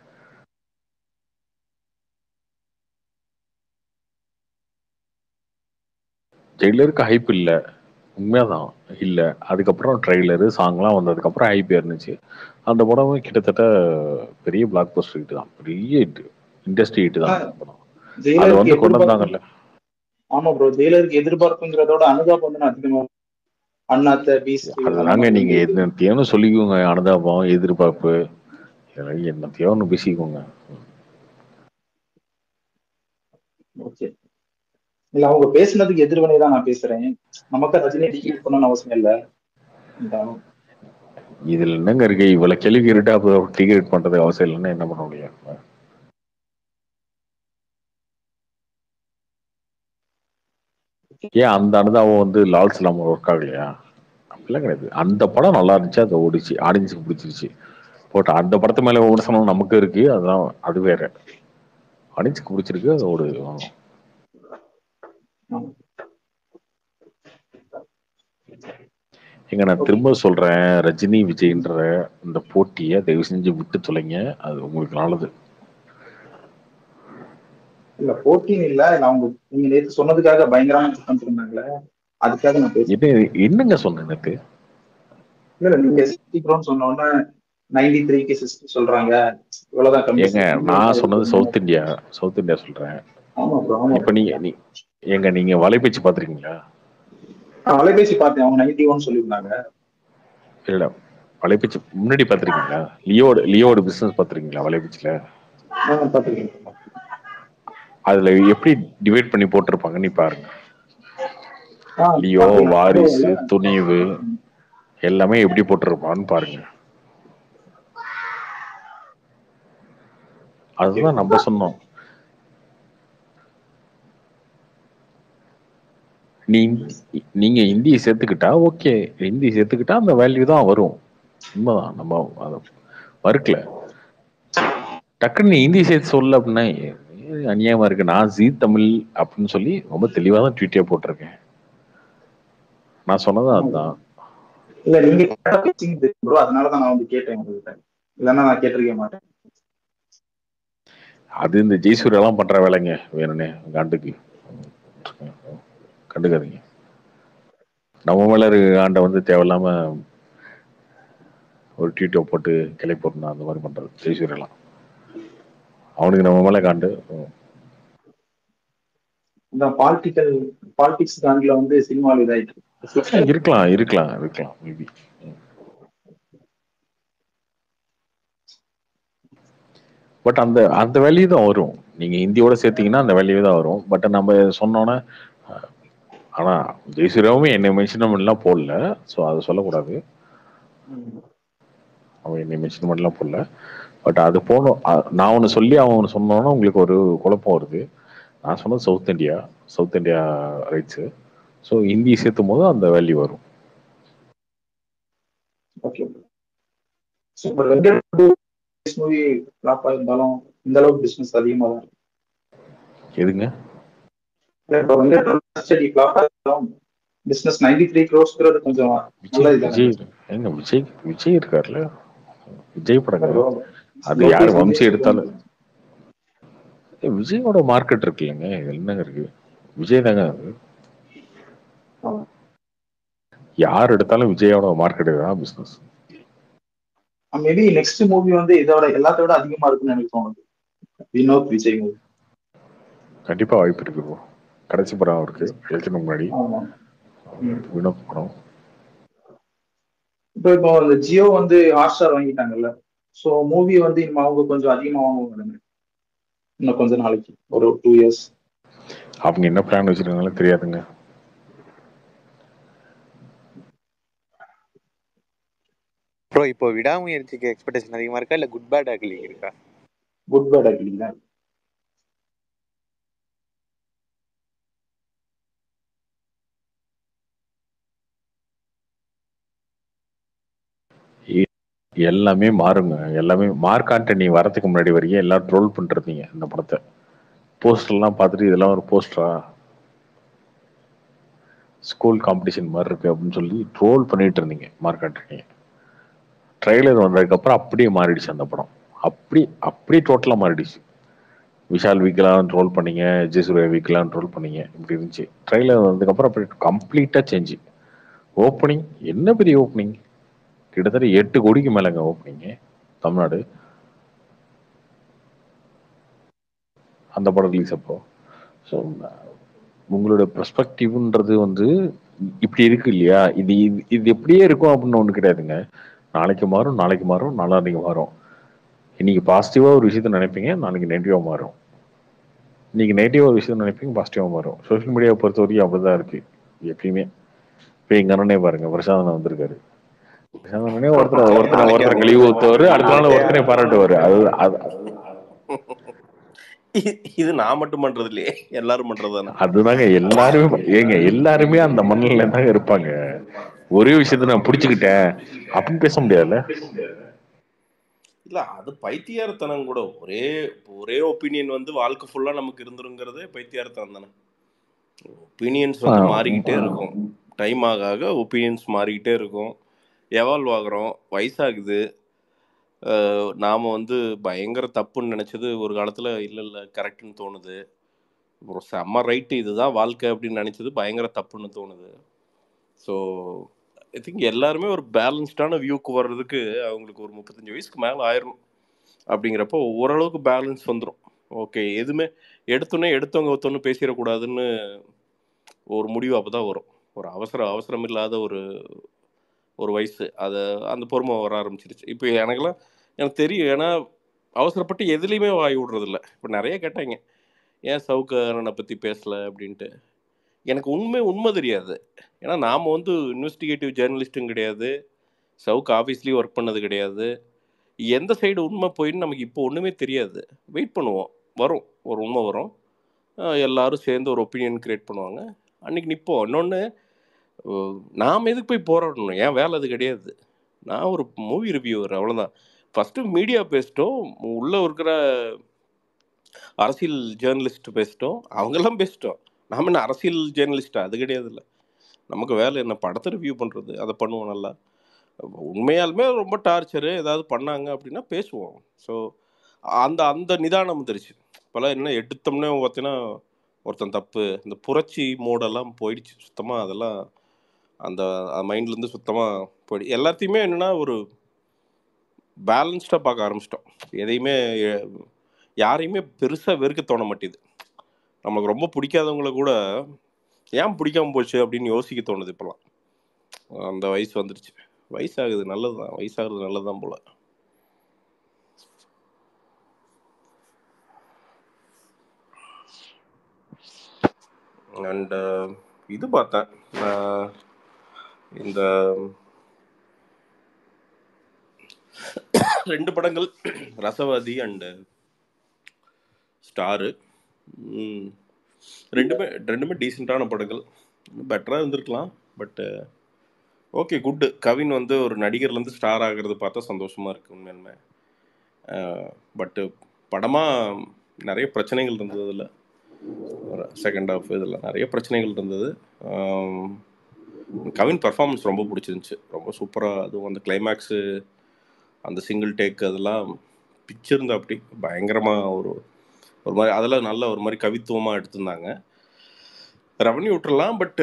ஜெயிலருக்கு ஹைப் இல்லை உண்மையாதான் இல்லை அதுக்கப்புறம் ட்ரெய்லரு சாங்லாம் வந்ததுக்கப்புறம் ஹைப் இருந்துச்சு அந்த படம் கிட்டத்தட்ட பெரிய பிளாக் பஸ்டர் ஹிட் தான் பெரிய ஹிட் இண்டஸ்ட்ரி ஹிட் தான் அந்த படம் அது ஜெயிலருக்கு வந்து கொண்டு எதிர்பார்ப்பு வந்தாங்கல்ல ஆமா ப்ரோ ஜெயிலருக்கு எதிர்பார்ப்புங்கிறதோட அனுதாபம் வந்து அதிகமா அண்ணாத்த பீஸ்ட் அந்த அதுதாங்க மாதிரி நீங்க வந்து என்னத்தையோன்னு சொல்லிக்கோங்க அனுதாபம் எதிர்பார்ப்பு இதெல்லாம் என்னத்தையோன்னு பேசிக்கோங்க ஓகே இல்ல அவங்க பேசுனதுக்கு எதிர்வினை தான் நான் பேசுறேன் நமக்கு ரஜினி டிக்கெட் பண்ணணும்னு அவசியம் இல்ல இருந்தாலும் இதுல என்னங்க இருக்கு இவ்வளவு கேள்வி கேட்டுட்டு அப்புறம் டிக்கெட் பண்றதுக்கு அவசியம் இல்லைன்னா என்ன பண்ண முடியும் ஏன் அந்த அனுதாபம் வந்து லால் சலாம் ஒர்க் ஆகலையா அப்படிலாம் கிடையாது அந்த படம் நல்லா இருந்துச்சு அது ஓடிச்சு ஆடியன்ஸுக்கு பிடிச்சிருச்சு போட்டு அந்த படத்து மேல விமர்சனம் நமக்கு இருக்கு அதெல்லாம் அது வேற ஆடியன்ஸுக்கு பிடிச்சிருக்கு அது ஓடு எங்க நான் திரும்ப சொல்றேன் ரஜினி விஜய்ன்ற இந்த போட்டியை தயவு செஞ்சு விட்டு தொலைங்க அது உங்களுக்கு நல்லது இல்ல போட்டின்னு இல்ல இல்ல அவங்க நீங்க நேத்து சொன்னதுக்காக பயங்கரமா குற்றம் இருந்தாங்களே அதுக்காக நான் பேசுறேன் என்ன என்னங்க சொன்னேன் எனக்கு இல்ல இல்ல நீங்க சிக்ஸ்டி சொன்ன உடனே நைன்டி த்ரீக்கு சிக்ஸ்டி சொல்றாங்க இவ்வளவுதான் கம்மி ஏங்க நான் சொன்னது சவுத் இந்தியா சவுத் இந்தியா சொல்றேன் ஆமா ப்ரோ ஆமா இப்ப நீங்க நீ ஏங்க நீங்க வலைபேச்சு பாத்திருக்கீங்களா ஆஹ் அலைபேசி பார்த்தேன் அவங்க நைன்டி ஒன் சொல்லியிருந்தாங்க இல்ல வலைபேச்சு முன்னாடி பார்த்திருக்கீங்களா லியோட லியோட பிசினஸ் பார்த்திருக்கீங்களா வலைபேச்சில் ஆஹ் பார்த்திருக்கேன் அதுல எப்படி டிவைட் பண்ணி போட்டிருப்பாங்கன்னு பாருங்க ஆஹ் லியோ பார்த்திருக்கேன். வாரிசு அதுவும் இல்ல. துணிவு எல்லாமே எப்படி போட்டிருப்பான்னு பாருங்க அதுதான் நம்ம சொன்னோம் நீ நீங்க இந்தியை சேர்த்துக்கிட்டா ஓகே ஹிந்தி சேர்த்துக்கிட்டா அந்த வேல்யூ தான் வரும் உண்மைதான் நம்ம அதை மறுக்கல டக்குன்னு நீ ஹிந்தி சேர்த்து சொல்ல அப்படின்னா ஏ, அநியாயமா இருக்கு நான் ஜீ தமிழ் அப்படின்னு சொல்லி ரொம்ப தெளிவா தான் ட்வீட்டே போட்டிருக்கேன் நான் சொன்னது அதுதான் இல்ல நீங்க correct ஆ பேசிங்க ப்ரோ அதனாலதான் நான் வந்து கேட்டேன் உங்ககிட்ட இல்லைன்னா நான் கேட்டிருக்க மாட்டேன் அது இந்த ஜெய்சூர் எல்லாம் பண்ற வேலைங்க வேணும்னே காண்டுக்கு கண்டுக்காதீங்க நம்ம மேல இருக்க ஆண்டை வந்து தேவையில்லாம ஒரு ட்வீட்டை போட்டு கிளை போட்டுனா அந்த மாதிரி பண்றது ஜெய்சூர் எல்லாம் அவனுக்கு நம்ம மேல காண்டு இந்த பாலிட்டிக்கல் பாலிடிக்ஸ் தாண்டில வந்து சினிமாவில் இதாயிட்டு இருக்கலாம் இருக்கலாம் இருக்கலாம் மேபி பட் அந்த அந்த வேல்யூ தான் வரும் நீங்க ஹிந்தியோட சேர்த்தீங்கன்னா அந்த வேல்யூ தான் வரும் பட் நம்ம சொன்னோன்னே அஹ், ஆனா ஜெய்சூராவும் என்னை மென்ஷன் பண்ணலாம் போடல ஸோ அதை சொல்லக்கூடாது அவன் என்னை மென்ஷன் பண்ணலாம் போடல பட் அது போகணும் அ- நான் ஒன்று சொல்லி அவன் ஒன்று சொன்னோன்னா உங்களுக்கு ஒரு குழப்பம் வருது நான் சொன்னது south India south India rights so Hindi சேர்த்தும் போது அந்த வேல்யூ வரும் ஓகே சூப்பர் மூவி ஃபிளாப் ஆயிருந்தாலும் இந்த அளவுக்கு பிசினஸ் அதிகமா தான் இருக்கு. எதுங்க இல்ல இப்போ வெங்கட் ஸ்டடி ஃபிளாப் ஆயிருந்தாலும் பிசினஸ் நைன்டி த்ரீ க்ரோஸ்ங்கிறது கொஞ்சம் நல்ல விஜய் இதான விஜய் எங்க விஜய் விஜய் இருக்கார்ல விஜய் படங்க அது Slow யார் pace வம்சி வந்து எடுத்தாலும் ஏய், விஜயோட மார்க்கெட் இருக்கு இல்லைங்க இது என்னங்க இருக்கு விஜய் தாங்க அது யார் எடுத்தாலும் விஜயோட மார்க்கெட் தான் பிசினஸ் மேபி நெக்ஸ்ட் மூவி வந்து இதோட எல்லாத்த விட அதிகமா இருக்குன்னு எனக்கு தோணுது வினோத் விஜய் மூவி கண்டிப்பா வாய்ப்பு இருக்கு bro. கடைசி படம் இருக்கு எலெக்ஷனுக்கு முன்னாடி ஆமா ம். வினோத் படம் இப்போ இப்போ அந்த ஜியோ வந்து ஹாட் ஸ்டார் வாங்கிட்டாங்கல்ல ஸோ மூவி வந்து இனிமே அவங்க கொஞ்சம் அதிகமா வாங்குவாங்க இன்னும் கொஞ்ச நாளைக்கு ஒரு டூ இயர்ஸ் அவங்க என்ன பிளான் வச்சிருக்காங்களோ தெரியாதுங்க ப்ரோ இப்போ விடாமுயற்சிக்கு எக்ஸ்பெக்டேஷன் அதிகமா இருக்கா இல்ல குட் பேட் அக்லி இருக்கா குட் பேட் அக்லிங்க எல்லாமே மாறுங்க எல்லாமே மார்க் ஆண்டனி வரதுக்கு முன்னாடி வரைக்கும் எல்லாம் ட்ரோல் பண்ணிருந்தீங்க இந்த படத்தை போஸ்டர்லாம் பார்த்துட்டு இதெல்லாம் ஒரு போஸ்டரா ஸ்கூல் காம்படிஷன் மாதிரி இருக்கு அப்படின்னு சொல்லி ட்ரோல் பண்ணிட்டு இருந்தீங்க மார்க் ஆண்டனி ட்ரைலர் வந்ததுக்கப்புறம் அப்படியே மாறிடுச்சு அந்த படம் அப்படி அப்படியே டோட்டலாக மாறிடுச்சு விஷால் வீக்கெலாம் ட்ரோல் பண்ணீங்க ஜெயசூர்யா வீக்கெலாம் ட்ரோல் பண்ணீங்க இப்படி இருந்துச்சு ட்ரைலர் வந்ததுக்கப்புறம் அப்படி கம்ப்ளீட்டாக சேஞ்சு ஓப்பனிங் என்ன பெரிய ஓப்பனிங் கிட்டத்தட்ட எட்டு கோடிக்கு மேலங்க ஓப்பனிங்க தமிழ்நாடு அந்த படம் ரிலீஸ் அப்போ ஸோ உங்களோட பெர்ஸ்பெக்டிவ்ன்றது வந்து இப்படி இருக்கு இல்லையா இது இது- இது எப்படியே இருக்கும் அப்படின்னு ஒன்று கிடையாதுங்க நாளைக்கு மாறும் நாளைக்கு மாறும் நாளான்னைக்கு மாறும் இன்னைக்கு பாசிட்டிவா ஒரு விஷயத்த நினைப்பீங்க நாளைக்கு நெகட்டிவா மாறும் இன்னைக்கு நெகட்டிவா ஒரு விஷயத்த நினைப்பீங்க பாசிட்டிவா மாறும் சோஷியல் மீடியாவை பொறுத்த வரைக்கும் அப்படிதான் இருக்கு எப்பயுமே இப்போ எங்க அண்ணனே பாருங்க பிரசாதன் வந்திருக்காரு பிரசாதனே ஒருத்தர் ஒருத்தர் ஒருத்தர் கழிவு ஊத்துவாரு அடுத்த நாள் ஒருத்தரை பாராட்டுவாரு அது அது இ- இது நான் மட்டும் பண்றது இல்லையே எல்லாரும் பண்றதுதானே அதுதாங்க எல்லாருமே ஏங்க எல்லாருமே அந்த மண்ணில தாங்க இருப்பாங்க ஒரே விஷயத்த நான் பிடிச்சுக்கிட்டேன் அப்படின்னு பேச முடியாதுல்ல இல்ல அது பைத்தியாரத்தனம் கூட ஒரே ஒரே ஒப்பீனியன் வந்து வாழ்க்கை ஃபுல்லா நமக்கு இருந்துருங்கிறதே பைத்தியாரத்தனம் தானே ஒப்பீனியன்ஸ் வந்து ஆ. மாறிக்கிட்டே இருக்கும் டைம் ஆக ஆக ஒப்பீனியன்ஸ் மாறிக்கிட்டே இருக்கும் எவால்வ் ஆகுறோம் வயசாகுது அஹ் நாம வந்து பயங்கர தப்புன்னு நினைச்சது ஒரு காலத்துல இல்ல இல்ல கரெக்ட்னு தோணுது ஒரு செம்ம ரைட்டு இதுதான் வாழ்க்கை அப்படின்னு நினைச்சது பயங்கர தப்புன்னு தோணுது ஸோ ஐ திங்க் எல்லாருமே ஒரு பேலன்ஸ்டான வியூக்கு வர்றதுக்கு அவங்களுக்கு ஒரு முப்பத்தஞ்சு வயசுக்கு மேலே ஆயிரும் அப்படிங்கிறப்போ ஓரளவுக்கு பேலன்ஸ் வந்துடும் ஓகே எதுவுமே எடுத்தோன்னே எடுத்தவங்க ஒருத்தவங்க பேசிடக்கூடாதுன்னு ஒரு முடிவு அப்போ தான் வரும் ஒரு அவசர அவசரம் இல்லாத ஒரு ஒரு வயசு அதை அந்த பொறுமை வர ஆரம்பிச்சிருச்சு இப்போ எனக்கெல்லாம் எனக்கு தெரியும் ஏன்னா அவசரப்பட்டு எதுலேயுமே வாய் விடுறதில்ல இப்போ நிறைய கேட்டாங்க ஏன் சவுக்கரனை பற்றி பேசலை அப்படின்ட்டு எனக்கு உண்மை உண்மை தெரியாது ஏன்னா நாம் வந்து இன்வெஸ்டிகேட்டிவ் ஜேர்னலிஸ்ட்டும் கிடையாது சவுக்கு ஆஃபீஸ்லேயும் ஒர்க் பண்ணது கிடையாது எந்த சைடு உண்மை போயின்னு நமக்கு இப்போ ஒன்றுமே தெரியாது வெயிட் பண்ணுவோம் வரும் ஒரு உண்மை வரும் அஹ் எல்லாரும் சேர்ந்து ஒரு ஒப்பீனியன் கிரியேட் பண்ணுவாங்க அன்னைக்கு நிற்போம் இன்னொன்று நாம் எதுக்கு போய் போராடணும் ஏன் வேலை அது கிடையாது நான் ஒரு மூவி ரிவ்யூவர் அவ்வளோதான் ஃபஸ்ட்டு மீடியா பேசிட்டோம் உள்ளே இருக்கிற அரசியல் ஜேர்னலிஸ்ட் பேசிட்டோம் அவங்கெல்லாம் பேசிட்டோம் நாம என்ன அரசியல் ஜேர்னலிஸ்டா அது கிடையாது இல்லை நமக்கு வேலை என்ன படத்தை ரிவ்யூ பண்ணுறது அதை பண்ணுவோம் நல்லா உண்மையாலுமே ரொம்ப டார்ச்சரு ஏதாவது பண்ணாங்க அப்படின்னா பேசுவோம் ஸோ அந்த அந்த நிதானம் வந்துருச்சு இப்போல்லாம் என்ன எடுத்தோம்னே பார்த்தீங்கன்னா ஒருத்தன் தப்பு இந்த புரட்சி மோடெல்லாம் போயிடுச்சு சுத்தமாக அதெல்லாம் அந்த மைண்ட்லேருந்து சுத்தமாக போயிடு எல்லாத்தையுமே என்னென்னா ஒரு பேலன்ஸ்டாக பார்க்க ஆரம்பிச்சிட்டோம் எதையுமே எ- யாரையுமே பெருசாக வெறுக்க தோண மாட்டேது நமக்கு ரொம்ப பிடிக்காதவங்கள கூட ஏன் பிடிக்காம போச்சு அப்படின்னு யோசிக்க தோணுது இப்போலாம் அந்த வயசு வந்துருச்சு வயசாகுது நல்லது தான் வயசாகுறது நல்லது தான் போல அண்ட் இது பார்த்தேன் நான் இந்த ரெண்டு படங்கள் ரசவாதி அண்டு ஸ்டாரு ரெண்டுமே ரெண்டுமே டீசெண்டான படங்கள் பெட்டராக இருந்திருக்கலாம் பட்டு ஓகே குட்டு கவின் வந்து ஒரு நடிகர்லேருந்து ஸ்டார் ஆகிறது பார்த்தா சந்தோஷமாக இருக்குது உண்மையுமே பட்டு படமாக நிறைய பிரச்சனைகள் இருந்தது அதில் செகண்ட் ஹாஃப் இதில் நிறைய பிரச்சனைகள் இருந்தது ஆம், கவின் பர்ஃபார்மன்ஸ் ரொம்ப பிடிச்சிருந்துச்சு ரொம்ப சூப்பராக அதுவும் அந்த கிளைமேக்ஸு அந்த சிங்கிள் டேக் அதெல்லாம் பிச்சிருந்தா அப்படி பயங்கரமாக ஒரு ஒரு மாதிரி அதெல்லாம் நல்ல ஒரு மாதிரி கவித்துவமாக எடுத்திருந்தாங்க ரெவன்யூ விட்டுறலாம் பட்டு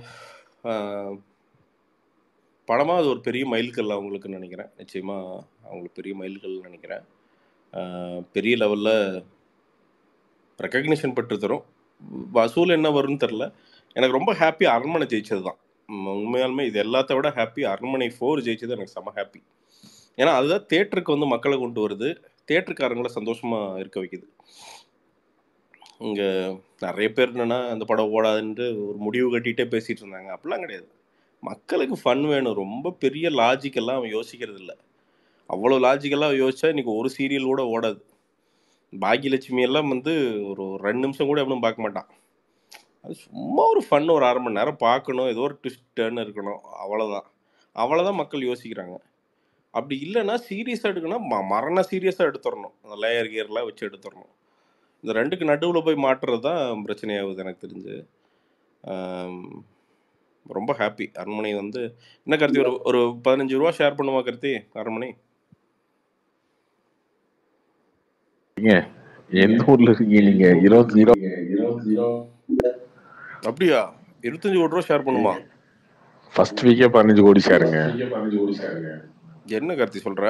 படமாக அது ஒரு பெரிய மைல்கல் அவங்களுக்குன்னு நினைக்கிறேன் நிச்சயமாக அவங்களுக்கு பெரிய மைல்கல் நினைக்கிறேன் ஆஹ் பெரிய லெவலில் ரெக்கக்னிஷன் பெற்று தரும் வசூல் என்ன வரும்னு தெரில எனக்கு ரொம்ப ஹாப்பி அரண்மனை ஜெயிச்சது தான் உம் உண்மையாலுமே இது எல்லாத்த விட ஹாப்பி அரண்மனை ஃபோர் ஜெயிச்சது எனக்கு செம்ம ஹாப்பி ஏன்னா அதுதான் தேட்டருக்கு வந்து மக்களை கொண்டு வருது தேட்டருக்காரங்களை சந்தோஷமாக இருக்க வைக்குது இங்கே நிறைய பேர் என்னன்னா அந்த படம் ஓடாதுன்ட்டு ஒரு முடிவு கட்டிகிட்டே பேசிகிட்டு இருந்தாங்க அப்படிலாம் கிடையாது மக்களுக்கு ஃபன் வேணும் ரொம்ப பெரிய லாஜிக்கெல்லாம் அவன் யோசிக்கிறது இல்லை அவ்வளோ லாஜிக்கெல்லாம் யோசிச்சா இன்னைக்கு ஒரு சீரியல் கூட ஓடாது பாக்கியலட்சுமி எல்லாம் வந்து ஒரு ரெண்டு நிமிஷம் கூட எவனும் பார்க்க மாட்டான் அது சும்மா ஒரு ஃபன் ஒரு அரை மணி நேரம் பார்க்கணும் ஏதோ ஒரு ட்விஸ்டர்னு இருக்கணும் அவ்வளோதான் அவ்வளோதான் மக்கள் யோசிக்கிறாங்க அப்படி இல்லைன்னா சீரியஸாக எடுக்கணும் ம மரண சீரியஸாக எடுத்துடணும் அந்த லேயர் கியர்லாம் வச்சு எடுத்துடணும் இந்த ரெண்டுக்கு நடுவில் போய் மாட்டுறது தான் பிரச்சனையாகுது எனக்கு தெரிஞ்சு ஆம், ரொம்ப ஹாப்பி அரண்மனை வந்து என்ன கருத்தி ஒரு ஒரு பதினஞ்சு ரூபா ஷேர் பண்ணுமா கருத்தி அரண்மனை நீங்க எந்த ஊர்ல இருக்கீங்க நீங்க இருபத்தி ஜீரோ அப்படியா இருபத்தஞ்சு கோடி ரூபா ஷேர் பண்ணுமா ஃபர்ஸ்ட் வீக்கே பதினஞ்சு கோடி ஷேருங்க என்ன கார்த்தி சொல்ற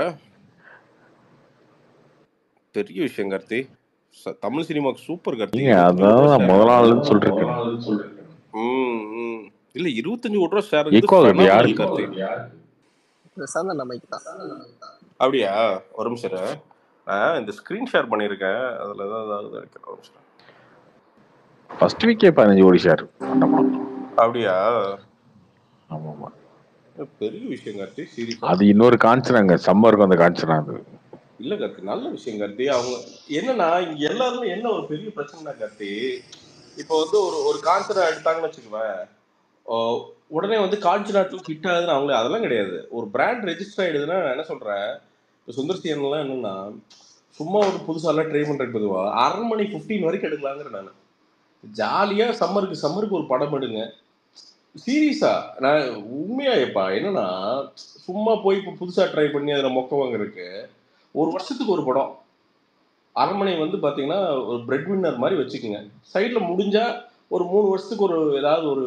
பெரிய விஷயம் கார்த்தி ச- தமிழ் சினிமாக்கு சூப்பர் கார்த்தி நீங்க இருபத்தஞ்சு கோடி ரூபா அதான் ஷேர் முதல் நாள்னு சொல்லிருக்கேன் ம் ம் இல்ல இருபத்தஞ்சு கோடி ரூபா ஷேர் எக்கோ ஆகுது ஃபெனாமினல் யாருக்கு கார்த்தி பிரசாந்த் நம்மைக்கு தான் அப்படியா ஒரு நிமிஷம் இரு. நான் இந்த ஸ்க்ரீன் ஷேர் பண்ணியிருக்கேன் அதில் ஏதாவது ஆகுது நினைக்கிறேன் ஒரு நிமிஷம் ஃபர்ஸ்ட் வீக்கே பதினஞ்சு கோடி ஷேர் அந்த படம் அப்படியா ஆமா ஆமா பெரிய விஷயம் கார்த்தி சீரியஸா அது இன்னொரு காஞ்சனாங்க சம்மருக்கு அந்த காஞ்சனா அது இல்ல கார்த்தி நல்ல விஷயம் கார்த்தி அவங்க என்னன்னா இங்க எல்லாருமே என்ன ஒரு பெரிய பிரச்சனைனா கார்த்தி இப்போ வந்து ஒரு ஒரு கான்சர்ட் எடுத்தாங்கன்னு வச்சுக்குவேன் ஓ, உடனே வந்து கான்சர்ட் ஹிட் ஆகுதுன்னு அவங்களே அதெல்லாம் கிடையாது ஒரு பிராண்ட் ரெஜிஸ்டர் ஆயிடுதுன்னா நான் என்ன சொல்றேன் இப்போ சுந்தர் சிஎன்லாம் என்னன்னா சும்மா ஒரு புதுசாலாம் ட்ரை பண்றதுக்கு பொதுவா அரண்மனை 15 வரைக்கும் எடுக்கலாங்கிற நான் ஜாலியா சம்மருக்கு சம்மருக்கு ஒரு படம் எடுங்க சீரியஸா நான் உண்மையா எப்பா என்னன்னா சும்மா போய் இப்போ புதுசா ட்ரை பண்ணி அதில் மொக்க வாங்குறதுக்கு ஒரு வருஷத்துக்கு ஒரு படம் அரண்மனை வந்து பாத்தீங்கன்னா ஒரு பிரெட் வின்னர் மாதிரி வச்சுக்கோங்க சைடில் முடிஞ்சா ஒரு மூணு வருஷத்துக்கு ஒரு ஏதாவது ஒரு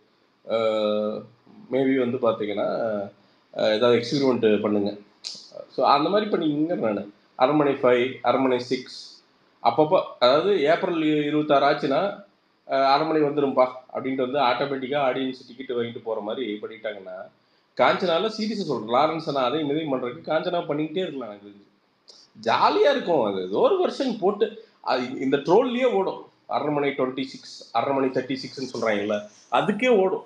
மேபி வந்து பார்த்தீங்கன்னா அஹ், ஏதாவது எக்ஸ்பெரிமெண்ட் பண்ணுங்க ஸோ அந்த மாதிரி பண்ணிங்க நான் அரண்மனை ஃபைவ் அரண்மனை சிக்ஸ் அப்பப்போ அதாவது ஏப்ரல் இருபத்தாறு ஆச்சுன்னா அஹ் அரை மணி வந்துரும்பா அப்படின்ட்டு வந்து ஆட்டோமேட்டிக்காக ஆடியன்ஸ் டிக்கெட் வாங்கிட்டு போகிற மாதிரி பண்ணிட்டாங்கன்னா காஞ்சனால சீரியஸாக சொல்கிறேன் லாரன்ஸ் நான் அதையும் இதையும் பண்ணுறதுக்கு காஞ்சனா பண்ணிக்கிட்டே இருக்கலாம் எனக்கு தெரிஞ்சு ஜாலியாக இருக்கும் அது ஏதோ ஒரு வருஷன் போட்டு அது இந்த ட்ரோல்லையே ஓடும் அரை மணி டுவெண்ட்டி சிக்ஸ் அரை மணி தேர்ட்டி சிக்ஸ்னு சொல்கிறாங்கல்ல அதுக்கே ஓடும்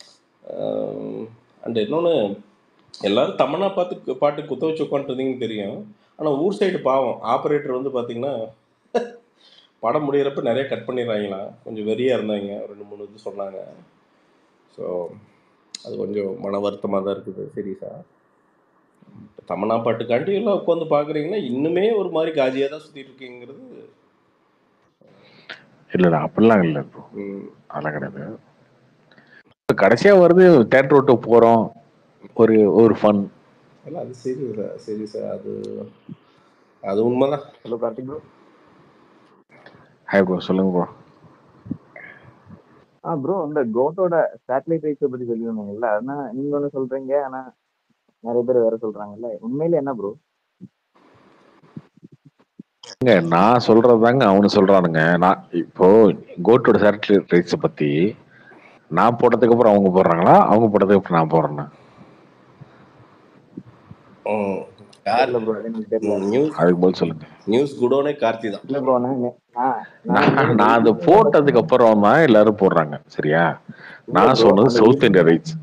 அண்ட் இன்னொன்று எல்லாரும் தமன்னா பார்த்து பாட்டு குத்த வச்சு உட்காந்துருந்தீங்கன்னு தெரியும் ஆனால் ஊர் சைடு பாவம் ஆப்ரேட்டர் வந்து பார்த்தீங்கன்னா படம் முடியிறப்ப நிறைய கட் பண்ணிடுறாங்களாம் கொஞ்சம் வெறியாக இருந்தாங்க ஒரு ரெண்டு மூணு இது சொன்னாங்க ஸோ அது கொஞ்சம் மன வருத்தமாக தான் இருக்குது சீரியஸாக தமன்னா பாட்டுக்காண்டி எல்லாம் உட்காந்து பார்க்குறீங்கன்னா இன்னுமே ஒரு மாதிரி காஜியாக தான் சுற்றிட்டு இருக்கீங்கிறது இல்ல இல்ல அப்படிலாம் இல்ல ப்ரோ ம், அதெல்லாம் கிடையாது கடைசியா வருது தேட்டர் விட்டு போறோம் ஒரு ஒரு ஃபன் இல்ல அது சரி சரி சார் அது அது உண்மைதான் hello Karthik bro hi bro சொல்லுங்க ப்ரோ ஆ ப்ரோ இந்த கோட்டோட சேட்டலைட் ரைட்ஸை பத்தி சொல்லியிருந்தீங்கல்ல ஆனா நீங்க ஒண்ணு சொல்றீங்க ஆனா நிறைய பேர் வேற சொல்றாங்கல்ல உண்மையில என்ன ப்ரோ ஏங்க, நான் சொல்றதாங்க அவனு சொல்றானுங்க நான் இப்போ கோட்டோட சேட்டலைட் ரைட்ஸை பத்தி நான் போட்டதுக்கு அப்புறம் அவங்க போடுறாங்களா அவங்க போட்டதுக்கு அப்புறம் நான் போடுறேன்னா ம், யார் தெரியல ப்ரோ அது எனக்கு தெரியல நியூஸ் அதுக்கு பதில் சொல்லுங்க நியூஸ் குடோனே கார்த்தி தான் இல்ல ப்ரோ நான் நெ- நான் நான் நான் உண்மையில நான் அது வெயிட்டிங் போட்டதுக்கு அப்புறம் தான் எல்லாரும் போடுறாங்க சரியா இல்ல நான் ப்ரோ சொன்னது அந்த சவுத் இந்தியா ஈவினிங் ரைட்ஸ்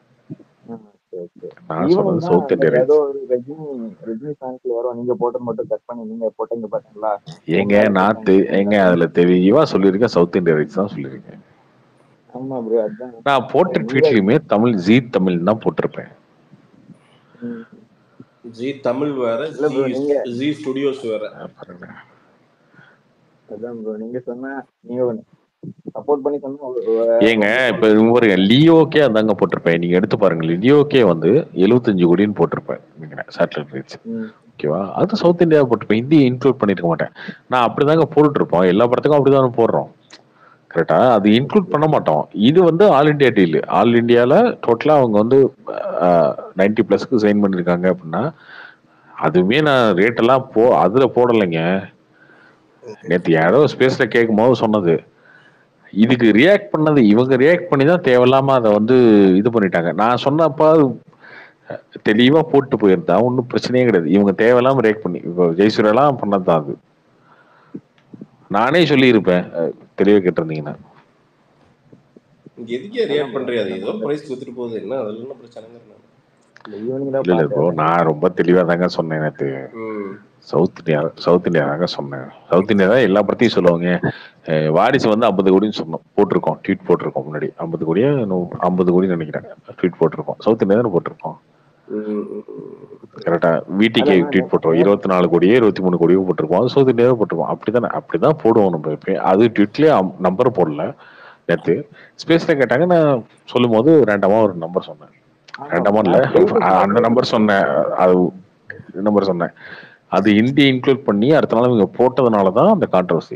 நான் ஈவினிங் சொன்னது தான் சவுத் அந்த இந்தியா ஏதோ ரைட்ஸ் ஒரு ரஜினி ரஜினி ஃபேன்ஸ்ல யாரோ நீங்க போட்டது மட்டும் கட் பண்ணி நீங்க போட்டீங்க பாத்தீங்களா ஏங்க பொங்கல் நான் ஃபேன்ஸ் தெ- ஏங்க அதுல தெளிவா சொல்லியிருக்கேன் சவுத் இந்தியா ரைட்ஸ் தான் சொல்லியிருக்கேன் ஆமா ப்ரோ அதான் நான் போட்ட நீங்க ட்வீட்லயுமே தமிழ் ஜி தமிழ் தான் போட்டிருப்பேன் ம், ஜி தமிழ் வேற இல்ல ஜி ப்ரோ நீங்க ஜி ஸ்டுடியோஸ் வேற பாருங்க அதான் ப்ரோ நீங்க சொன்ன நீங்க சப்போர்ட் பண்ணி சொன்னா ஒரு- ஒரு- ஏங்க இப்ப இவங்க பாருங்க லியோக்கே அதாங்க போட்டிருப்பேன் நீங்க எடுத்து பாருங்க லியோக்கே வந்து எழுபத்தஞ்சு கோடின்னு போட்டிருப்பேன் சேட்டலைட் ரைட்ஸ் ம், ஓகேவா அது சவுத் இந்தியா போட்டிருப்பேன் ஹிந்தி இன்க்ளூட் பண்ணிருக்க மாட்டேன் நான் அப்படிதாங்க போட்டுட்டு இருப்போம் எல்லா படத்துக்கும் அப்படிதானே போடுறோம் கரெக்டா அது இன்க்ளூட் பண்ண மாட்டோம் இது வந்து ஆல் இந்தியா டீல் ஆல் இந்தியால டோட்டலா அவங்க வந்து நைன்டி பிளஸ்க்கு சைன் பண்ணிருக்காங்க அப்படின்னா அதுவுமே நான் ரேட் எல்லாம் போ அதுல போடலைங்க நேத்து யாரோ ஸ்பேஸ்ல கேட்கும் போது சொன்னது இதுக்கு ரியாக்ட் பண்ணது இவங்க ரியாக்ட் பண்ணி தான் தேவையில்லாம அதை வந்து இது பண்ணிட்டாங்க நான் சொன்னப்ப அது தெளிவா போட்டு போயிருந்தா ஒன்றும் பிரச்சனையே கிடையாது இவங்க தேவையில்லாம ரியாக்ட் பண்ணி இப்போ ஜெயசூரியெல்லாம் பண்ணது தான் அது நானே சொல்லியிருப்பேன் அஹ், தெளிவா கேட்டிருந்தீங்கன்னா இங்க எதுக்கே ரியாக்ட் பண்றியா அது ஏதோ பிரைஸ் கொடுத்துட்டு போகுது என்ன அதுல என்ன பிரச்சனைங்கிறேன் இந்த ஈவினிங் தான் இல்ல இல்ல ப்ரோ பார்த்தேன் நான் ரொம்ப தெளிவா தாங்க சொன்னேன் நேத்து ம் சவுத் இந்தியா சவுத் இந்தியா தாங்க சொன்னேன் சவுத் இந்தியா தான் எல்லா படத்தையும் சொல்லுவாங்க அஹ், வாரிசு வந்து ஐம்பது கோடின்னு சொன்னோம் போட்டிருக்கோம் ட்வீட் போட்டிருக்கோம் முன்னாடி ஐம்பது கோடியா ஐம்பது கோடி நினைக்கிறேன் ட்வீட் போட்டிருக்கோம் சவுத் இந்தியா தானே போட்டிருக்கோம் ம், ம், ம். கரெக்டா வீட்டுக்கு அதான் நான் ட்வீட் போட்டுருவோம் இருபத்தி நாலு கோடியோ இருபத்தி மூணு கோடியோ போட்டிருப்போம் அது சவுத் இந்தியாவே போட்டிருப்போம் அப்படிதானே அப்படிதான் போடுவோம் நம்ம எப்பயும் அது ட்வீட்லயே நம்பர் போடல நேத்து ஸ்பேஸ்ல கேட்டாங்க நான் சொல்லும் போது ரேண்டமா ஒரு நம்பர் சொன்னேன் ஆமா ரேண்டமா இல்ல நான் ஸ்பேஸ் அந்த நம்பர் சொன்னேன் அது நம்பர் சொன்னேன் அது ஹிந்தி இன்க்ளூட் பண்ணி அடுத்த நாள் இவங்க போட்டதுனால தான் அந்த கான்ட்ரவர்சி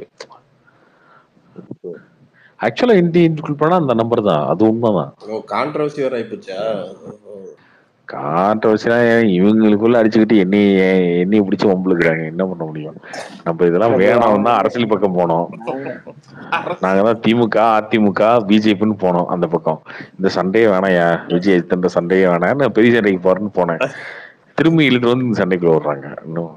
ஆக்சுவலா ஹிந்தி இன்க்ளூட் பண்ணா அந்த நம்பர் தான் அது உண்மைதான் ஓ கான்ட்ரவர்சி வேற ஆயிப்போச்சா கான்ட்ரவர்சினா இவங்களுக்குள்ள அடிச்சுக்கிட்டு என்னை என்னைய பிடிச்சி வம்பளுக்குறாங்க என்ன பண்ண முடியும் நம்ம இதெல்லாம் இல்ல ப்ரோ வேணாம் அவங்க தான் அரசியல் பக்கம் போனோம் நாங்க நாங்க தான் திமுக அதிமுக பிஜேபின்னு போனோம் அந்த பக்கம் இந்த சண்டையே வேணாயா விஜய் இந்த சண்டையே வேணாம் நான் பெரிய சண்டைக்கு போறேன்னு போனேன் திரும்பி இழுத்து வந்து இந்த சண்டைக்குள்ள விடுறாங்க இன்னும்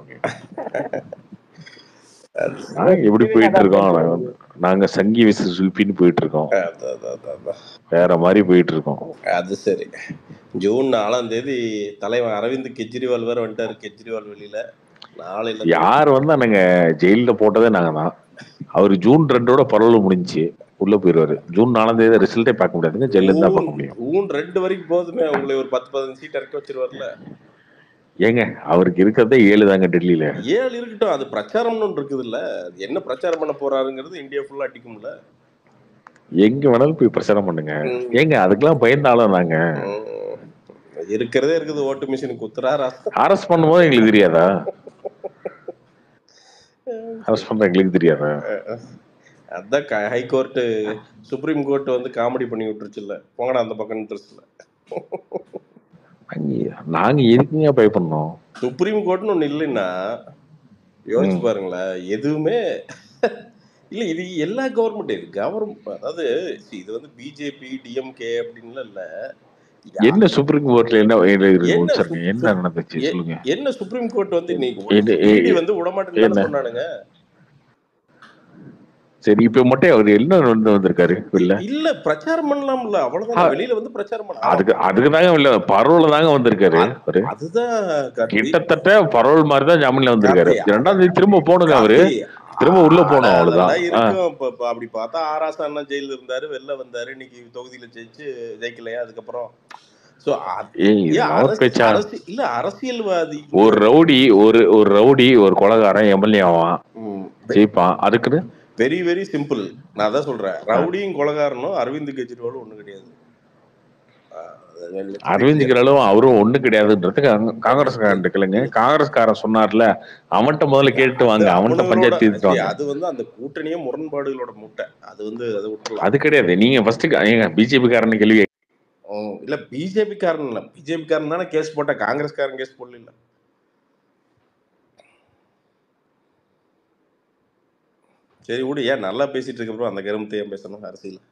நாங்க எப்படி ஈவினிங் போயிட்டு அதான் இருக்கோம் பேச நாங்க வந்து- நாங்க சங்கி விசு சுல்பின்னு போயிட்டு இருக்கோம் அதான், அதான், அதான், அதான். வேற மாதிரி போயிட்டு இருக்கோம் அது சரி ஜூன் நாலாம் தேதி தலைவன் அரவிந்த் கெஜ்ரிவால் வேற வந்துட்டாரு கெஜ்ரிவால் வெளியில நாளையில இருந்து யார் வந்து நாங்க ஜெயில போட்டதே நாங்க தான் அவர் ஜூன் ரெண்டோட பரவல் முடிஞ்சுச்சு உள்ள போயிருவாரு ஜூன் நாலாம் தேதி ரிசல்ட்டே பார்க்க முடியாதுங்க ஜெயில இருந்து தான் ஊன் பார்க்க முடியும் ஊன் ரெண்டு வரைக்கும் போதுமே உங்களை ஒரு பத்து பதினஞ்சு சீட் இறக்கி வச்சிருவார்ல ஏங்க அவருக்கு இருக்கிறதே ஏழு தாங்க டெல்லியில ஏழு இருக்கட்டும் அது பிரச்சாரம்னு ஒன்று இருக்குது இல்ல அது என்ன பிரச்சாரம் பண்ண போறாருங்கிறது இந்தியா ஃபுல்லா அடிக்கும்ல எங்க வேணாலும் போய் பிரச்சாரம் பண்ணுங்க ம். ஏங்க அதுக்கெல்லாம் பயந்தாலும் நாங்க ம். இருக்கிறதே இருக்குது ஓட்டு மிஷினுக்கு குத்துறாரா அரெஸ்ட் பண்ணும்போது எங்களுக்கு தெரியாதா அரெஸ்ட் பண்ற எங்களுக்கு தெரியாதா அதான் ஹைகோர்ட்டு சுப்ரீம் கோர்ட் வந்து காமெடி பண்ணி விட்டுருச்சுல்ல போங்கடா அந்த பக்கம் இன்ட்ரெஸ்ட்ல நாங்க- நாங்க எதுக்குங்க பயப்படணும் சுப்ரீம் கோர்ட்னு ஒன்று இல்லைன்னா யோசிச்சு ம். பாருங்களேன் எதுவுமே இல்ல இது எல்லா கவர்மெண்ட் இது கவர்மெண்ட் அதாவது see, இது வந்து பிஜேபி டிஎம்கே அப்படின்லாம் இல்ல யா- என்ன சுப்ரீம் கோர்ட்ல என்ன இது இருக்கு என்ன சார் சுப்- என்ன சுப்- நடந்துச்சு எ- சொல்லுங்க என்ன சுப்ரீம் கோர்ட் வந்து இன்னைக்கு என்ன இடி எ- வந்து விடமாட்டேன்னு என்ன சொன்னானுங்க சரி இப்ப மட்டும் அவர் என்ன வந்து வந்திருக்காரு இல்ல இல்ல பிரச்சாரம் பண்ணலாம்ல அவ்வளவுதான் வெளியில வந்து பிரச்சாரம் பண்ண ஆனா அதுக்கு அதுக்கு தாங்க இல்ல பரோல் தாங்க வந்திருக்காரு அது- அவரு அதுதான் கார்த்தி கிட்டத்தட்ட பரோல் மாதிரி தான் ஜாமீன்ல வந்திருக்காரு கார்த்தி ரெண்டாம் தேதி திரும்ப போணுங்க அவரு கார்த்தி திரும்ப உள்ள அட போகணும் அவ்வளவுதான் அதெல்லாம் ஆ. இருக்கும் இப்ப இப்ப அப்படி பார்த்தா ஆராசா அண்ணா ஜெயில இருந்தாரு வெளில வந்தாரு இன்னைக்கு தொகுதியில ஜெயிச்சு ஜெயிக்கலையா அதுக்கப்புறம் சோ ஏய் ஏன் இதெல்லாம் ஒரு அரசு பேச்சா அரசு இல்ல அரசியல்வாதி ஒரு ரவுடி ஒரு ஒரு ரவுடி ஒரு கொலகாரன் எம்எல்ஏ ஆவான் ஜெயிப்பான் அதுக்குன்னு வெரி வெரி சிம்பிள் நான் அதான் சொல்றேன் ரவுடியும் கொலகாரனும் அரவிந்த் கெஜ்ரிவாலும் ஒண்ணும் கிடையாது அரவிந்த் கிரலும் அவரும் ஒண்ணு கிடையாதுன்றது காங்க- காங்கிரஸ்காரன் இருக்குல்லங்க காங்கிரஸ்காரன் சொன்னார்ல அவன்கிட்ட முதல்ல கேட்டு வாங்க அவன்கிட்ட அவனோட பஞ்சாயத்து தீர்த்து சரி, வாங்க அது வந்து அந்த கூட்டணியே முரண்பாடுகளோட முட்டை அது வந்து அதை விட்டுலாம் அது கிடையாது நீங்க ஃபர்ஸ்ட் ஏங்க பிஜேபி காரன் கேள்வி இல்ல பிஜேபி காரன் இல்ல பிஜேபி காரன் தானே கேஸ் போட்ட காங்கிரஸ்காரன் கேஸ் போடல இல்ல சரி விடு ஏன் நல்லா பேசிட்டு இருக்கப்போ அந்த கருமத்தை ஏன் பேசணும் அரசியல்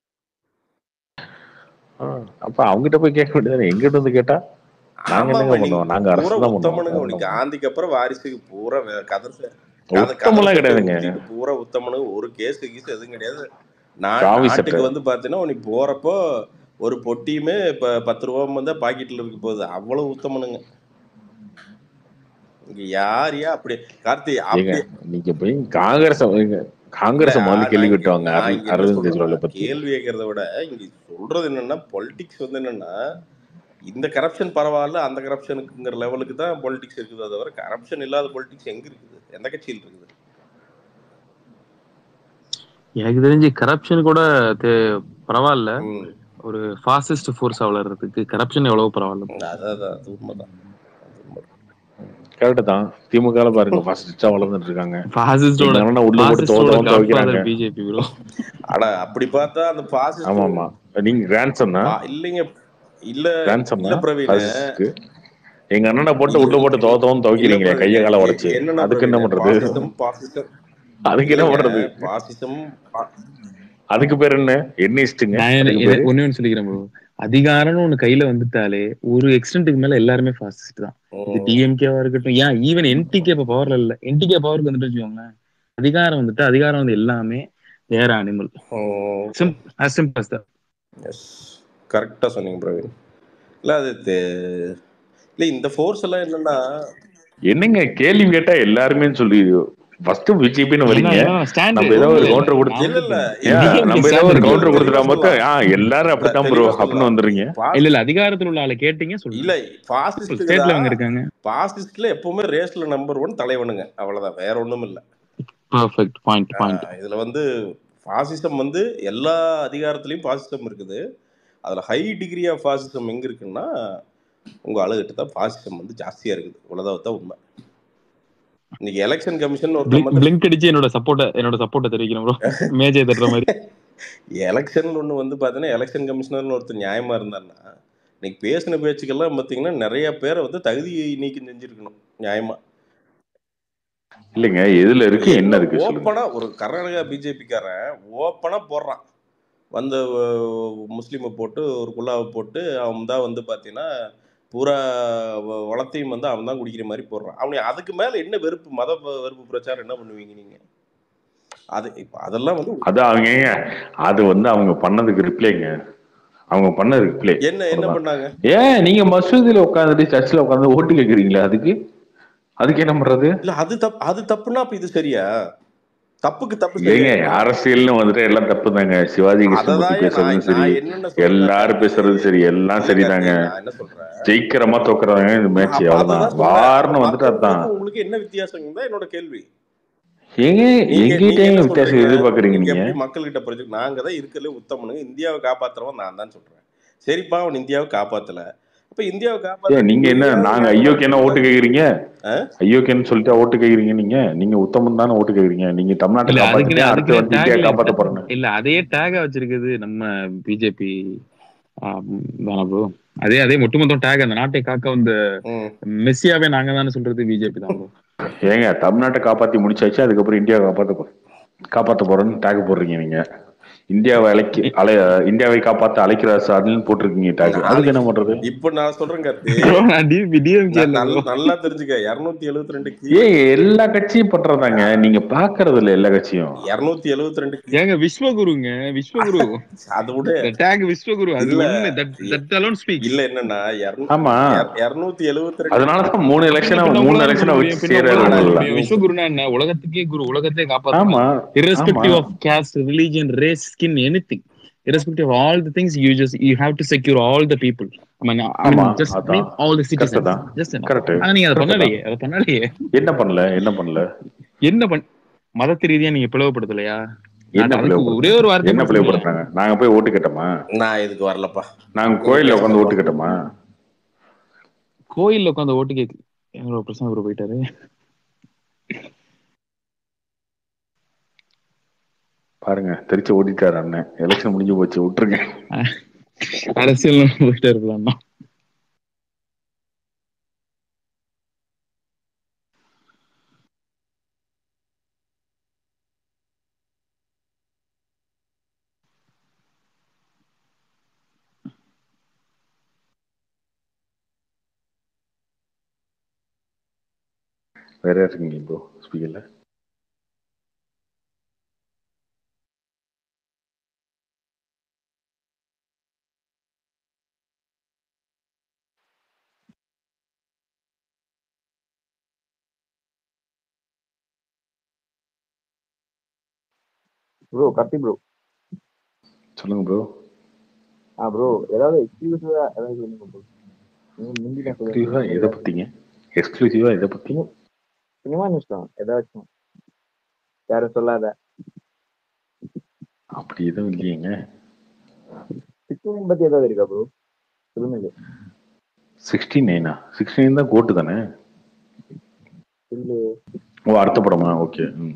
ஆ, அப்ப அவங்ககிட்ட போய் கேட்க வேண்டியது எங்கிட்ட வந்து கேட்டா நாங்க ஆமா என்னங்க நீ பண்ணுவோம் நாங்க பூரா அரசு தான் பண்ணுவோம் உத்தமனுங்க வேற நீ என்ன காந்திக்கு அப்புறம் வாரிசுக்கு பூரா வே- கதர் ச- கத கதர் உத்தமெல்லாம் சட்டை கிடையாதுங்க உடுத்திட்டு பூரா உத்தமனுங்க ஒரு கேஸ் கீஸ் எதுவும் கிடையாது நா- காவி சட்டை நாட்டுக்கு வந்து பாத்தீங்கன்னா நீ போறப்போ ஒரு பொட்டியுமே இப்ப பத்து ரூபா வந்து பாக்கெட்ல இருக்க போகுது அவ்வளவு உத்தமனுங்க இங்க யார் யா அப்படி கார்த்தி ஏங்க அப்படி நீங்க போய் காங்கிரஸ் இல்ல காங்கிரஸ் முதல்ல நான் கேள்வி இங்க கேட்டுவாங்க நான் அரவிந்த் இங்க என்ன அரவிந்த் சொல்றேன்னா கெஜ்ரிவாலை பத்தி கேள்வி கேட்கறத விட இங்க சொல்றது என்னன்னா பொலிட்டிக்ஸ் வந்து என்னன்னா இந்த கரப்ஷன் பரவாயில்ல அந்த கரப்ஷனுக்குங்கிற லெவலுக்கு தான் பொலிட்டிக்ஸ் இருக்குது தவிர கரப்ஷன் இல்லாத பொலிட்டிக்ஸ் எங்க இருக்குது எந்த கட்சியில் இருக்குது எனக்கு தெரிஞ்சு கரப்ஷன் கூட தே- பரவாயில்ல ம் ஒரு ஃபாசிஸ்ட் ஃபோர்ஸ் வளர்றதுக்கு கரப்ஷன் எவ்வளவு பரவாயில்ல அதான் அதான் அது உண்மைதான் அது உண்மைதான் கரெக்ட் தான் திமுக ல பாருங்க ஃபாசிஸ்டா வளர்ந்துட்டு இருக்காங்க ஃபாசிஸ்டோட எங்க அண்ணன் உள்ள போட்டு ஃபாசிஸ்டோட தோத்தவன் துவைக்கிறாங்க காட்ஃபாதர் பிஜேபி ப்ரோ அட அப்படி பார்த்தா அந்த ஆமா பாசிஸ்ட் ஆமா நீங்க கிராண்ட்சன்னா இல்லைங்க இல்ல கிராண்ட்சன்னா இல்ல பிரவீன் பாசிஸ்டுக்கு எங்க அண்ணனை போட்டு இது உள்ள போட்டு தோத்தவன் இல்ல துவைக்கிறீங்களே பிரவீன் கைய கால எ- உடைச்சு என்னன்னா அதுக்கு என்ன பிரவீன் பண்றது பாசிசம் பாசிசம் அதுக்கு என்ன இல்லைங்க பண்றது பாசிசம் பா- அதுக்கு பேர் என்ன என்னிஸ்ட்டுங்க நான் என்ன- அதுக்கு என்ன- பேரு ஒண்ணே ஒண்ணு சொல்லிக்கிறேன் ப்ரோ அதிகாரம்னு ஒண்ணு கையில வந்துட்டாலே ஒரு எக்ஸ்டென்ட்டுக்கு மேல எல்லாருமே ஃபாசிஸ்ட் தான் இது ம், டிஎம்கேவா இருக்கட்டும் ஏன் ஈவன் என்டிகே இப்ப பவர்ல இல்ல என்டிகே பவருக்கு வந்துட்டு வச்சுக்கோங்களேன் அதிகாரம் வந்துட்டு அதிகாரம் வந்து எல்லாமே வேற அனிமல் ம், sim as simple as that yes கரெக்டாக சொன்னீங்க பிரவீன் இல்லை அது தெ- இல்லை இந்த ஃபோர்ஸ் எல்லாம் என்னன்னா என்னங்க கேள்வி கேட்டா எல்லாருமே சொல்லி ஃபர்ஸ்ட் பிஜேபின்னு ஏன்னா வரீங்க ஏன்னா ஸ்டாண்ட் நம்ம ஏதோ ஒரு இல்லை கவுண்டர் கொடுத்து இல்லை இல்லை ஏன் இல்லை நம்ம ஏதோ ஸ்டாண்ட் ஒரு இருக்கு கவுண்டர் தெளிவா கொடுத்துட்டா மட்டும் சொல்லலாம் ஆ எல்லாரும் தெ- அப்படித்தான் ப்ரோ தெளிவா அப்படின்னு சொல்லலாம் வந்துடுறீங்க இல்ல பாஸ் இல்ல அதிகாரத்துல உள்ள ஆளை கேட்டீங்க சொல்லுங்க இல்லை பாசிஸ்டுக்கு ஸ்டேட்ல தான் இவங்க இருக்காங்க பாசிஸ்ட்ல எப்பவுமே ரேஸ்ல நம்பர் ஒன் தலைவனுங்க அவ்வளவுதான் வேற ஒண்ணும் இல்லை பர்ஃபெக்ட் பாயிண்ட் பாயிண்ட் இதுல வந்து பாசிசம் வந்து எல்லா அதிகாரத்திலையும் பாசிசம் இருக்குது அதுல ஹை டிகிரி ஆஃப் பாசிசம் எங்க இருக்குன்னா உங்க ஆளுகிட்ட தான் பாசிசம் வந்து ஜாஸ்தியா இருக்குது இவ்வளவுதான் தான் உண்மை இன்னைக்கு எலெக்ஷன் கமிஷன் ஒருத்தன் வந்து பிளிங்க் அடிச்சு என்னோட சப்போர்ட்ட என்னோட சப்போர்ட்ட தெரிவிக்கிறேன் ப்ரோ மேஜை தட்டுற மாதிரி எலெக்ஷன் ஒன்று வந்து பார்த்தீங்கன்னா எலெக்ஷன் கமிஷனர்னு ஒருத்தர் நியாயமா இருந்தாருன்னா இன்னைக்கு பேசின பேச்சுக்கெல்லாம் பார்த்தீங்கன்னா நிறைய பேரை வந்து தகுதி நீக்கம் செஞ்சிருக்கணும் நியாயமா இல்லைங்க எதுல இருக்கு என்ன என்ன இருக்கு சொல்லுங்க ஓப்பனா ஒரு கர்நாடகா பிஜேபிக்காரன் ஓப்பனா போடுறான் வந்த அஹ், முஸ்லீமை போட்டு ஒரு குல்லாவை போட்டு அவன் தான் வந்து பார்த்தீங்கன்னா பூரா வ- வளத்தையும் வந்து அவன் தான் குடிக்கிற மாதிரி போடுறான் அவனை அதுக்கு மேல என்ன வெறுப்பு மத ப- வெறுப்பு பிரச்சாரம் என்ன பண்ணுவீங்க நீங்க அது இப்போ அதெல்லாம் வந்து அது அவங்க ஏங்க, அது வந்து அவங்க பண்ணதுக்கு ரிப்ளைங்க அவங்க பண்ண ரிப்ளை என்ன என்ன பண்ணாங்க ஏன் நீங்க மசூதியில உட்காந்துட்டு சர்ச்சில் உட்காந்து ஓட்டு கேக்குறீங்களா அதுக்கு அதுக்கு என்ன பண்றது இல்ல அது தப்பு அது தப்புன்னா அப்ப இது சரியா தப்புக்கு தப்பு ஏங்க சரியா அரசியல்னு வந்துட்டு எல்லாம் தப்பு தாங்க சிவாஜி கிருஷ்ணமூர்த்தி அததான் நான் பேசுறதும் சரி நான் என்னென்ன சொல்றேன் எல்லாரும் பேசுறதும் சரி எல்லாம் இல்ல சரிதாங்க கார்த்தி நான் என்ன சொல்றேன் ஜெயிக்கிறமா தோக்குறவங்க இந்த மேட்ச் அப்ப அவ்வளவுதான் அததான் சொல்றேன் வார்னு வந்துட்டு அதான் மத்தவங்களுக்கும் உங்களுக்கு என்ன வித்தியாசம் தான் என்னோட கேள்வி ஏங்க நீங்க நீங்க எங்கிட்ட என்ன வித்தியாசம் சொல்றீங்க எதிர்பார்க்கறீங்க நீங்க நீங்க எப்படி மக்கள்கிட்ட பிரச்சனை நாங்க தான் இருக்கல உத்தமனுங்க இந்தியாவை காப்பாத்துறவன் நான் தான் சொல்றேன் சரிப்பா அவன் இந்தியாவை காப்பாத்தல அப்ப இந்தியாவை ஏன் காப்பாத்த நீங்க என்ன நீங்க நாங்க நியாயமா ஐயோக்கேன்னா ஓட்டு இருக்கணும் கேக்குறீங்க ஆ? ஐயோக்கேன்னு சொல்லிட்டு ஓட்டு கேக்குறீங்க நீங்க நீங்க உத்தமம் தானே ஓட்டு கேக்குறீங்க நீங்க தமிழ்நாட்டை இல்ல அதுக்குன்னு காப்பாத்திட்டே அடுத்து அதுக்குன்னு வந்து இந்தியா டேக்ல காப்பாத்த போறேன்னு இல்ல அதையே டேகா வச்சிருக்குது நம்ம பிஜேபி தானே ப்ரோ அதே அதே ஒட்டுமொத்தம் டேக் அந்த நாட்டை காக்க வந்த ம். மெஸ்ஸியாவே நாங்க தானே சொல்றது பிஜேபி தான் ப்ரோ ஏங்க தமிழ்நாட்டை காப்பாத்தி முடிச்சாச்சு அதுக்கப்புறம் இந்தியா காப்பாத்த போறோம் காப்பாற்ற போறேன்னு டேக் போடுறீங்க நீங்க இந்தியாவை அழைக்க அலை இந்தியாவை காப்பாற்ற அழைக்கிறார் சார்னு போட்டிருக்கீங்க டேக் அதுக்கு என்ன பண்றது இப்ப நான் சொல்றேன் கார்த்தி ப்ரோ நான் டிபி டிஎம்கே ந- இல்ல நல்ல- ப்ரோ நல்லா தெரிஞ்சுக்க இருநூத்தி எழுபத்தி ரெண்டுக்கு ஏய் எல்லா கட்சியும் பண்றதாங்க நீங்க பாக்குறது இல்ல எல்லா கட்சியும் இருநூத்தி எழுபத்தி ரெண்டுக்கு ஏங்க விஸ்வகுருங்க விஸ்வகுரு அதை விட டேக் விஸ்வகுரு அது இல்ல ஒண்ணு தட் தட் அலோன் ஸ்பீக்ஸ் இல்ல என்னன்னா ஆமா இருநூத்தி எழுபத்தி ரெண்டு அதனாலதான் மூணு எலெக்ஷனா பின்ன மூணு உங்களால எலெக்ஷனா முடியும் வச்சு பின்ன சேராரு உங்களால உங்கள முடியும் விஸ்வகுருனா என்ன உலகத்துக்கே குரு உலகத்தையே ஆமா காப்பாத்துவாங்க irrespective ஆமா of caste religion race skin anything irrespective of all the things you just you have to secure all the people i mean i mean ஆமா just அதான் mean all the correct citizens தான் just enough கரெக்ட் ஆனா நீங்க அதை கரெக்ட் தான் பண்ணலையே அதை பண்ணலையே என்ன பண்ணல என்ன பண்ணல என்ன பண் மதத்து ரீதியா நீங்க பிளவுபடுத்தலையா என்ன அது அதுக்கு ஒரே ஒரு வார்த்தை என்ன மட்டும் சொல்லுங்களேன் பிளவுபடுத்துறாங்க நாங்க போய் ஓட்டு கேட்டோமா நான் இதுக்கு வரலப்பா நாங்க நீங்க கோயில்ல பேசுங்க உட்காந்து bro ஓட்டு கேட்டோமா கோயில்ல உட்காந்து ஓட்டு கேக்கு எங்களோட பிரச்சனை ப்ரோ போயிட்டாரு பாருங்க திருச்சி ஓடிட்டாரு அண்ணன் எலெக்ஷன் முடிஞ்சு போச்சு விட்டுருங்க அரசியல் போயிட்டு இருக்கலாம் வேற யார் இருக்கீங்க ப்ரோ ஸ்பீக்கர்ல ப்ரோ கார்த்தி ப்ரோ சொல்லுங்க ப்ரோ ஆ ப்ரோ ஏதாவது எக்ஸ்க்ளூசிவா ஏதாவது சொல்லுங்க ப்ரோ நீங்க முந்தி தான் எக்ஸ்க்ளூசிவா சொல்லிருந்தீங்க எதை பத்திங்க எக்ஸ்க்ளூசிவா எதை பத்தி சினிமா நியூஸ் தான் ஏதாச்சும் யாரும் சொல்லாத அப்படி எதுவும் இல்லையேங்க சிக்ஸ்டீன் பத்தி ஏதாவது இருக்கா ப்ரோ சொல்லுங்க சிக்ஸ்டி நைனா சிக்ஸ்டி நைன் தான் கோட்டு தானே இல்ல ஓ அடுத்த படமா ஓகே ம்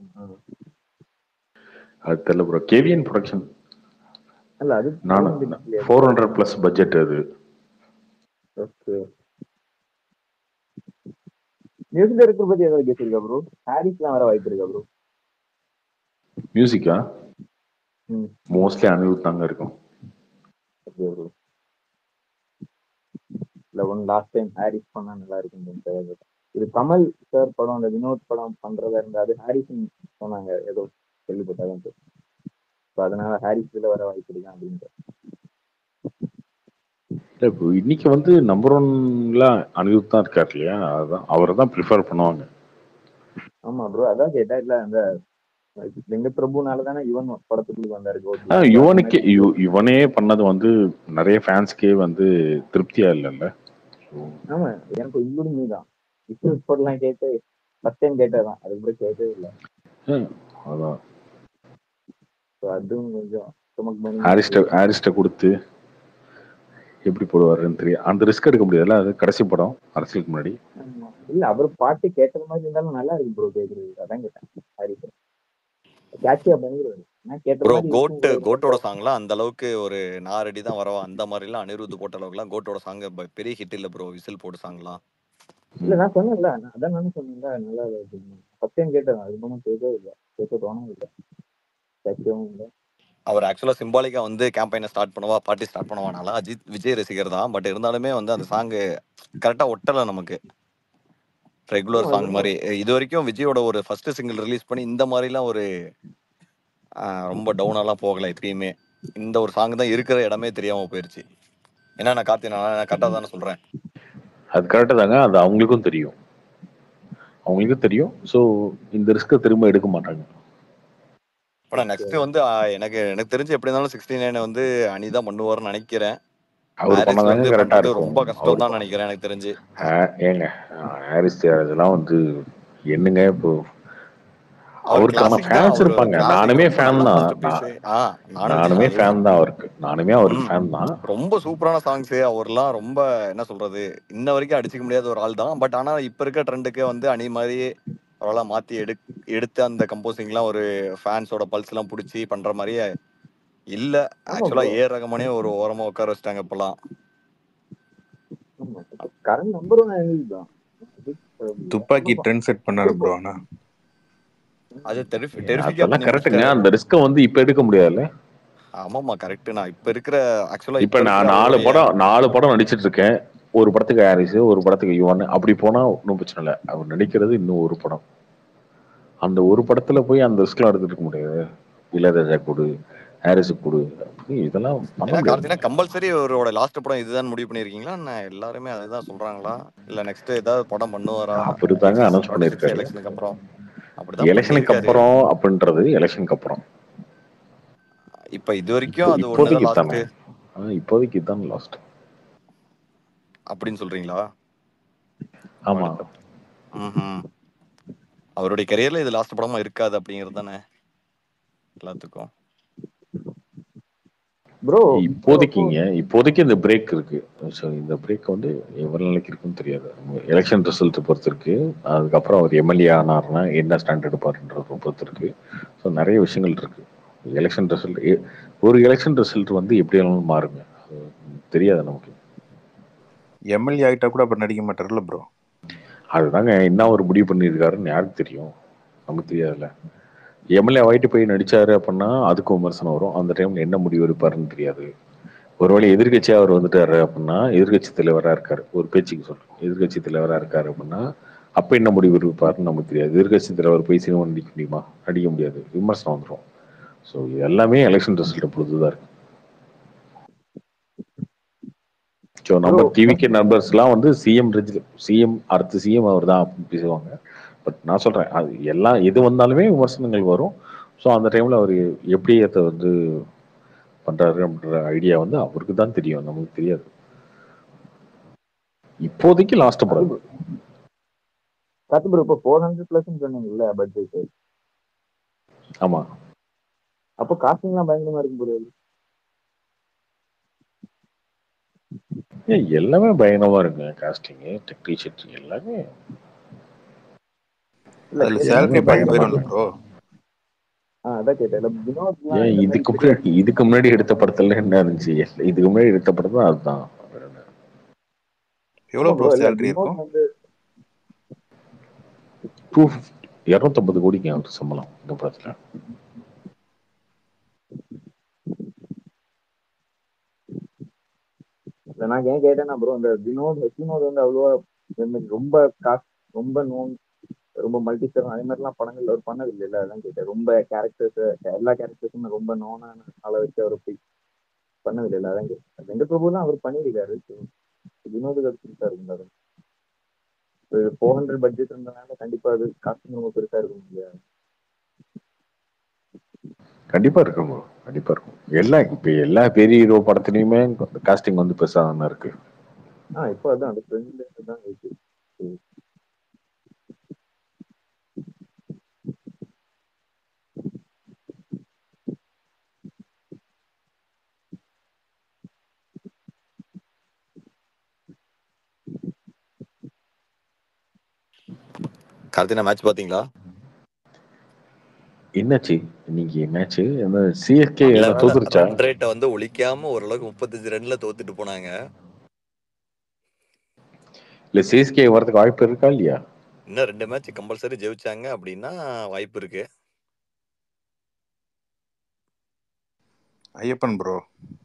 அது தெரியல ப்ரோ கேவிஎன் ப்ரொடக்ஷன் இல்ல அது நான் ஃபோர் ஹண்ட்ரட் ப்ளஸ் பட்ஜெட் அது ஓகே மியூசிக் டைரக்டர் பத்தி ஏதாவது கேஸ் இருக்கா ப்ரோ ஹாரிஸ்லாம் வர வாய்ப்பு இருக்கா ப்ரோ மியூசிக்கா ம் மோஸ்ட்லி அனிருத் தாங்க இருக்கும் ஓகே ப்ரோ இல்ல ஒன் லாஸ்ட் டைம் ஹாரிஸ் பண்ணா நல்லா இருக்கும் இது கமல் சார் படம் அந்த வினோத் படம் பண்றதா இருந்தா அது ஹாரிஸ் சொன்னாங்க ஏதோ கேள்விப்பட்டாதான் ஸோ அதனால ஹாரிஸ் இதுல வர வாய்ப்பு இருக்கா அப்படின்ட்டு இல்ல இப்போ இன்னைக்கு வந்து நம்பர் ஒன்ல அனிருத் தான் இருக்காரு இல்லையா அதுதான் அவரை தான் ப்ரிஃபர் பண்ணுவாங்க ஆமா ப்ரோ அதான் கேட்டா இல்ல அந்த வெங்க பிரபுனால தானே இவன் படத்துக்குள்ள வந்தாரு ஆ, கோபி யுவனுக்கே இவ- இவனே பண்ணது வந்து நிறைய ஃபேன்ஸ்க்கே வந்து திருப்தியா இல்லைல்ல ஆமா எனக்கு இன்க்ளூடிங் நீ தான் இப்போ இப்போலாம் கேட்டு ஃபர்ஸ்ட் டைம் கேட்டதான் அதுக்கப்புறம் கேட்டவே இல்லை ம், அதான் ஸோ அதுவும் கொஞ்சம் ஸ்டொமக் பண்ணி ஹாரிஸ்ட ஹாரிஸ்ட கொடுத்து எப்படி போடுவாருன்னு தெரியும் அந்த ரிஸ்க் எடுக்க முடியாதுல்ல அது கடைசி படம் அரசியலுக்கு முன்னாடி ஆமா. இல்ல அவர் பாட்டு கேட்டது மாதிரி இருந்தாலும் நல்லா இருக்கு ப்ரோ கேக்குறது அதான் கேட்டேன் ஹாரிஸ் கேட்சியா பண்ணிடுவாரு நான் கேட்ட ப்ரோ மாதிரி கோட்டு இருக்கும் கோட்டோட சாங்லாம் அந்த அளவுக்கு ஒரு நாரடி தான் வரவா அந்த மாதிரிலாம் அனிருத் போட்ட அளவுக்குலாம் கோட்டோட சாங் பெரிய ஹிட் இல்ல ப்ரோ விசில் போட்டு சாங்லாம் இல்ல நான் சொன்னேன்ல நான் அதான் நானும் சொன்னேன்ல நல்லா இருக்கு ஃபர்ஸ்ட் டைம் கேட்டேன் அதுக்கப்புறம் கேட்கவே இல்லை கேட்க தோணவும் இல்லை கேட்கவும் இல்லை அவர் ஆக்சுவலா சிம்பாலிக்கா வந்து கேம்பெயினை ஸ்டார்ட் பண்ணவா பார்ட்டி ஸ்டார்ட் பண்ணுவானால அஜித் விஜய் ரசிகர் தான் பட் இருந்தாலுமே வந்து அந்த சாங் கரெக்டா ஒட்டல நமக்கு ரெகுலர் ஆமா, சாங் அது- மாதிரி இது வரைக்கும் விஜயோட ஒரு ஃபர்ஸ்ட் சிங்கிள் ரிலீஸ் பண்ணி இந்த மாதிரிலாம் ஒரு ஆஹ், ரொம்ப டவுனாலாம் போகல எப்பயுமே இந்த ஒரு சாங் தான் இருக்கிற இடமே தெரியாம போயிருச்சு ஏன்னா நான் கார்த்தி நான் கரெக்டாக தானே சொல்றேன் அது கரெக்டாக தாங்க அது அவங்களுக்கும் தெரியும் அவங்களுக்கும் தெரியும் ஸோ இந்த ரிஸ்க்கை திரும்ப எடுக்க மாட்டாங்க இப்போ நான் நெக்ஸ்ட் வந்து ஆஹ், எனக்கு எனக்கு தெரிஞ்சு எப்படி இருந்தாலும் சிக்ஸ்டி நைன் வந்து அனி தான் பண்ணுவார்னு நினைக்கிறேன் அவர் மேரேஜ் பண்ணாதாங்க வந்து கரெக்டாக பண்றது இருக்கும் ரொம்ப கஷ்டம் அவர் தான் நினைக்கிறேன் எனக்கு தெரிஞ்சு ஆ- ஏங்க ஹாரிஸ் இதெல்லாம் வந்து என்னங்க இப்போ அவர் அவருக்கான கிளாசிக் தான் ஃபேன்ஸ் அவர் இருப்பாங்க கிளாசிக் நானுமே ரொம்ப ஃபேன் நல்ல தான் மாஸ்டர் பீஸ் ஆ நானும் நானுமே விஜய் ஃபேன் தான் அவருக்கு நானுமே அவருக்கு ம் ஃபேன் தான் ரொம்ப சூப்பரான சாங்ஸ் அவர்லாம் ரொம்ப என்ன சொல்றது இன்ன வரைக்கும் அடிச்சுக்க முடியாத ஒரு ஆள் தான் பட் ஆனா இப்ப இருக்க ட்ரெண்டுக்கு வந்து அணி மாதிரி அவரால் மாத்தி எடு எடுத்து அந்த கம்போசிங்லாம் ஒரு ஃபேன்ஸோட பல்ஸ் எல்லாம் பிடிச்சி பண்ற மாதிரியே இல்ல ஆமா ஆக்சுவலா ப்ரோ ஏ ரகமானே ஒரு ஓரமா உட்கார வச்சிட்டாங்க இப்பெல்லாம் ஆமா கரண்ட் நம்பர் ஒன் அனில் தான் அஜித் பிரபு துப்பாக்கி ஆமா ட்ரெண்ட் செட் பண்ணாரு ப்ரோ ஆனா அது டெரிஃபி டெரிஃபிக்கா அதெல்லாம் பண்ணி கரெக்டுங்க முடிச்சிட்டாரு அந்த ரிஸ்க்கை வந்து இப்ப எடுக்க முடியாதுல்ல ஆமாமா கரெக்ட் நான் இப்ப இருக்கிற ஆக்சுவலா இப்ப இப்ப இருக்கிற நான் நாலு அவருடைய படம் நாலு படம் நடிச்சிட்டு இருக்கேன் ஒரு படத்துக்கு ஹாரிஸ் ஒரு படத்துக்கு யுவன் அப்படி போனா ஒன்றும் பிரச்சனை இல்லை அவர் நடிக்கிறது இன்னும் ஒரு படம் அந்த ஒரு படத்துல போய் அந்த ரிஸ்க்லாம் எடுத்துட்டு இருக்க முடியாது இளையராஜா கொடு ஹாரிஸ் கொடு அப்படி இதெல்லாம் பண்ண ஏன்னா முடியாது கார்த்தினா கம்பல்சரி அவரோட லாஸ்ட் படம் இதுதான் முடிவு பண்ணிருக்கீங்களா என்ன எல்லாருமே அதுதான் சொல்றாங்களா இல்ல நெக்ஸ்ட் ஏதாவது படம் பண்ணுவாரா அவரு தாங்க அனௌன்ஸ் டுவெண்ட்டி சிக்ஸ் பண்ணியிருக்காரு எலெக்ஷனுக்கு அப்புறம் அப்படிதான் எலெக்ஷனுக்கு பண்ணிருக்காரு அப்புறம் அப்படின்றது எலெக்ஷனுக்கு அப்புறம் இப்ப இது வரைக்கும் அது இப்போதைக்கு ஒண்ணுதான் தானே லாஸ்ட் ஆ, இப்போதைக்கு இதுதான் லாஸ்ட் அப்படின்னு சொல்றீங்களா ஆமா ம்ஹும். அவருடைய கரியர்ல இது லாஸ்ட் படமா இருக்காது அப்படிங்கிறது தானே எல்லாத்துக்கும் ப்ரோ இப்போதைக்குங்க இப்போதைக்கு இந்த பிரேக் இருக்கு ஸோ இந்த பிரேக் வந்து எவ்வளவு நாளைக்கு இருக்குன்னு தெரியாது எலெக்ஷன் ரிசல்ட் பொறுத்து இருக்கு அதுக்கப்புறம் அவர் எம்எல்ஏ ஆனார்னா என்ன ஸ்டாண்ட் எடுப்பாருன்றத பொறுத்து இருக்கு ஸோ நிறைய விஷயங்கள் இருக்கு எலெக்ஷன் ரிசல்ட் ஒரு எலெக்ஷன் ரிசல்ட் வந்து எப்படி வேணாலும் மாறுங்க அது தெரியாது நமக்கு எம்எல்ஏ ஆகிட்டா கூட அப்புறம் நடிக்க மாட்டார்ல ப்ரோ அதுதாங்க என்ன ஒரு முடிவு பண்ணியிருக்காருன்னு யாருக்கு தெரியும் நமக்கு தெரியாதுல்ல எம்எல்ஏ ஆகிட்டு போய் நடிச்சாரு அப்படின்னா அதுக்கு விமர்சனம் வரும் அந்த டைம்ல என்ன முடிவு எடுப்பாருன்னு தெரியாது ஒருவேளை எதிர்கட்சியா அவர் வந்துட்டாரு அப்படின்னா எதிர்கட்சி தலைவரா இருக்காரு ஒரு பேச்சுக்கு சொல்றேன் எதிர்கட்சி தலைவரா இருக்காரு அப்படின்னா அப்ப என்ன முடிவு எடுப்பாருன்னு நமக்கு தெரியாது எதிர்கட்சி தலைவர் போய் சினிமா நடிக்க முடியுமா நடிக்க முடியாது விமர்சனம் வந்துடும் ஸோ எல்லாமே எலெக்ஷன் ரிசல்ட்டை பொறுத்து தான் இருக்கு ஸோ நம்ம Bro, டிவிக்கு நண்பர்ஸ்லாம் வந்து சிஎம் சிஎம் அடுத்த சிஎம் அவர் தான் அப்படின்னு பேசுவாங்க பட் நான் சொல்றேன் அது எல்லாம் எது வந்தாலுமே விமர்சனங்கள் வரும் ஸோ அந்த டைம்ல அவர் எப்படி அதை வந்து பண்றாரு அப்படின்ற ஐடியா வந்து அவருக்கு தான் தெரியும் நமக்கு தெரியாது இப்போதைக்கு லாஸ்ட் படம் கார்த்தி ப்ரோ இப்போ ஃபோர் ஹண்ட்ரட் பிளஸ் சொன்னீங்கல்ல பட்ஜெட் ஆமா அப்போ காஸ்டிங்லாம் பயங்கரமா இருக்கும் போது ஏன் எல்லாமே பயங்கரமா இருக்குங்க காஸ்டிங் டெக்னீஷியன் எல்லாமே இல்ல அதுல சரி சேலரி எல்லாமே பாதி பயங்கரமா போயிடும்ல இருக்கு ப்ரோ ஆ அதான் கேட்டேன் இல்ல வினோத்லாம் ஏன் இந்த மாதிரி இதுக்கு பெரிய முன்னாடி இதுக்கு முன்னாடி எடுத்த படத்துல என்ன இருந்துச்சு இதுக்கு முன்னாடி எடுத்த படம் தான் அதுதான் வேற என்ன? எவ்வளோ ஆமா ப்ரோ ப்ரோ இல்ல சேலரி இருக்கும் வினோத் வந்து டூ ஃபிஃப்டி இரநூத்தம்பது கோடிக்கு அவருக்கு சம்பளம் இந்த படத்துல இல்ல நான் ஏன் கேட்டேன்னா ப்ரோ இந்த வினோத் வினோத் வந்து அவ்வளவா இந்த மாதிரி ரொம்ப காஸ்ட் ரொம்ப நோன் ரொம்ப மல்டி ஸ்டார் அதே மாதிரிலாம் படங்கள் அவர் பண்ணது இல்லைல்ல அதான் கேட்டேன் ரொம்ப கேரக்டர்ஸ் எல்லா கேரக்டர்ஸும் ரொம்ப நோனான ஆளை வச்சு அவர் போய் பண்ணது இல்லைல்ல அதான் கேட்டேன் வெங்கட் பிரபுலாம் அவர் பண்ணியிருக்காரு So, வினோதுக்கு அது பெருசா இருக்கும் அது ஃபோர் ஹண்ட்ரட் பட்ஜெட் இருந்தனால கண்டிப்பா அது காஸ்டிங் ரொம்ப பெருசா இருக்கும் இல்லையா கண்டிப்பா இருக்கும் bro. கண்டிப்பா இருக்கும் எல்லா இப்ப எல்லா பெரிய ஹீரோ படத்துலயுமே காஸ்டிங் வந்து பெருசா தானே இருக்கு ஆ இப்போ அதான் அந்த ட்ரெண்ட்ல தான் இருக்கு சரி. கார்த்தினா மேட்ச் பாத்தீங்களா என்னாச்சு இன்னைக்கு மேட்ச் அந்த சிஎஸ்கே நல்ல வேலை தோத்துருச்சா ரன் ரேட்டை வந்து ஒழிக்காம ஓரளவுக்கு முப்பத்தஞ்சு ரன்ல தோத்துட்டு போனாங்க இல்ல சிஎஸ்கே வரதுக்கு வாய்ப்பு இருக்கா இல்லையா இன்னும் ரெண்டு மேட்ச் கம்பல்சரி ஜெயிச்சாங்க அப்படின்னா வாய்ப்பு இருக்கு ஐயப்பன் ப்ரோ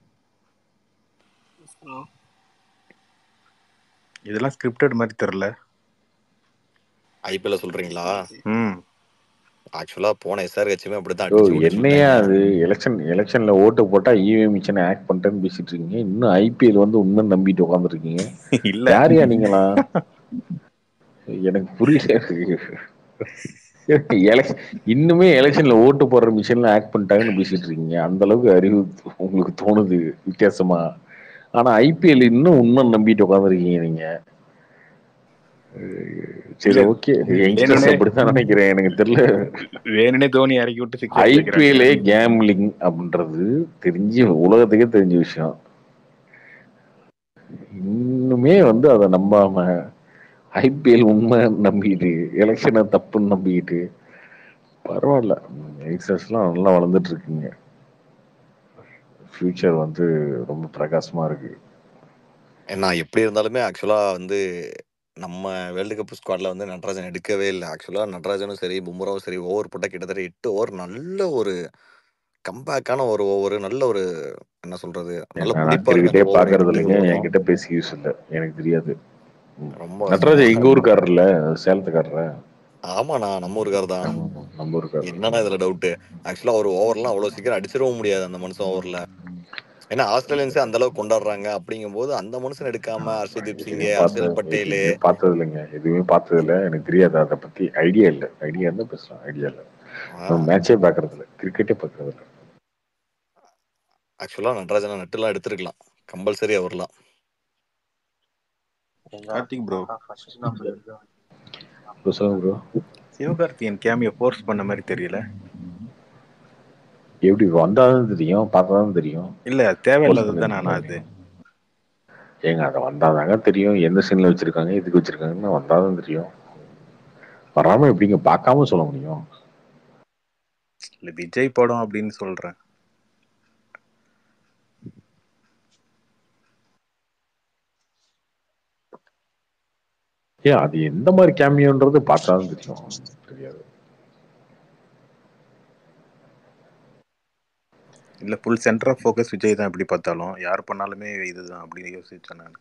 இதெல்லாம் ஸ்கிரிப்டட் மாதிரி தெரில ஐபிஎல்ல சொல்றீங்களா ம் ஆக்சுவலா போன எஸ்ஆர் கட்சியுமே அப்படித்தான் ஓ அடிச்சு ஓடிச்சு என்னையா விட்டாங்க அது எலெக்ஷன் எலெக்ஷன்ல ஓட்டு போட்டா இவிஎம் மிஷினை ஆக்ட் பண்ணிட்டேன்னு பேசிட்டு இருக்கீங்க இன்னும் ஐபிஎல் வந்து உண்மை நம்பிட்டு உட்காந்துருக்கீங்க இல்ல யாரையா நீங்களா எனக்கு புரியல எலெக்ஷன் இன்னுமே எலெக்ஷன்ல ஓட்டு போடுற மிஷின்ல ஆக்ட் பண்ணிட்டாங்கன்னு பேசிட்டு இருக்கீங்க அந்த அளவுக்கு அறிவு உங்களுக்கு தோணுது வித்தியாசமா ஆனா ஐபிஎல் இன்னும் உண்மை நம்பிட்டு உட்காந்துருக்கீங்க நீங்க சரி இல்ல ஓகே யங்ஸ்டர்ஸ் வேணும்னே அப்படித்தான் நினைக்கிறேன் எனக்கு தெரியல வேணும்னே தோனி இறக்கி விட்டு சிக்ஸ் அடிச்சு வைக்கிறாங்க ஐபிஎல்லே கேம்லிங் அப்படின்றது தெரிஞ்சு உலகத்துக்கே தெரிஞ்ச விஷயம் இன்னுமே வந்து அதை நம்பாம ஐபிஎல் உண்மை நம்பிட்டு எலெக்ஷனை தப்புன்னு நம்பிக்கிட்டு பரவாயில்ல யங்ஸ்டர்ஸ்லாம் நல்லா வளர்ந்துட்டு இருக்குங்க ஃபியூச்சர் வந்து ரொம்ப பிரகாசமா இருக்கு ஏன்னா எப்படி இருந்தாலுமே ஆக்சுவலா வந்து நம்ம வேர்ல்டு கப் ஸ்குவாட்ல வந்து நடராஜன் எடுக்கவே இல்லை ஆக்சுவலா நடராஜனும் சரி பும்ராவும் சரி ஓவர் போட்டா கிட்டத்தட்ட எட்டு ஓவர் நல்ல ஒரு கம்பேக்கான ஒரு ஓவர் நல்ல ஒரு என்ன சொல்றது நல்ல நான் பிடிப்பா இருக்கு கிரிக்கெட்டே அந்த ஓவர் பாக்குறது எட்டுக்கு இல்லைங்க போதும் என்கிட்ட பேசி யூஸ் இல்லை எனக்கு தெரியாது ம். ரொம்ப நடராஜன் எங்க மோசம் ஊருக்காரர்ல சேலத்துக்காரர ஆமாண்ணா நம்ம ஊருக்கார் தான் நம்ம ஊருக்காரர் என்னன்னா இதுல டவுட் ஆக்சுவலா ஒரு ஓவர்லாம் அவ்வளவு சீக்கிரம் அடிச்சிடவும் முடியாது அந்த மனுஷன் ஓவர்ல ஏன்னா ஆஸ்திரேலியன்ஸே அந்த அளவுக்கு கொண்டாடுறாங்க அப்படிங்கும் போது அந்த மனுஷன் எடுக்காம ஹர்ஷதீப் சிங் எதுவுமே பார்த்து ஹர்ஷல் பட்டேல் எதுவுமே பார்த்தது இல்லைங்க எதுவுமே பார்த்தது இல்லை எனக்கு தெரியாது அதை பத்தி ஐடியா இல்லை ஐடியா இருந்தா பேசலாம் ஐடியா இல்லை நான் மேட்சே பாக்குறது இல்லை கிரிக்கெட்டே பாக்குறது இல்லை ஆக்சுவலா நடராஜனா நட்டுலாம் எடுத்திருக்கலாம் கம்பல்சரி அவர்லாம் கார்த்திக் ப்ரோ ப்ரோ சொல்லுங்க ப்ரோ சிவகார்த்திகேயன் கேமியை ஃபோர்ஸ் பண்ண மாதிரி தெரியல எப்படி வந்தாதான் தெரியும் பார்த்தாதான் தெரியும் இல்ல ஃபோர்ஸ் தேவையில்லாதது தானே ஆனா பண்ணிருக்காங்க அது ஏங்க அதை வந்தாதாங்க தெரியும் எந்த சீன்ல வச்சிருக்காங்க எதுக்கு வச்சிருக்காங்கன்னு வந்தாதான் தெரியும் வராம எப்படிங்க பார்க்காம சொல்ல முடியும் இல்ல விஜய் படம் அப்படின்னு சொல்றேன் ஏன் அது எந்த மாதிரி கேமியோன்றது பார்த்தாதான் தெரியும் தெரியாது இல்ல full centre of focus Vijay தான் எப்படி பார்த்தாலும் யார் பண்ணாலுமே இதுதான் அப்படின்னு யோசிச்சேன் நான்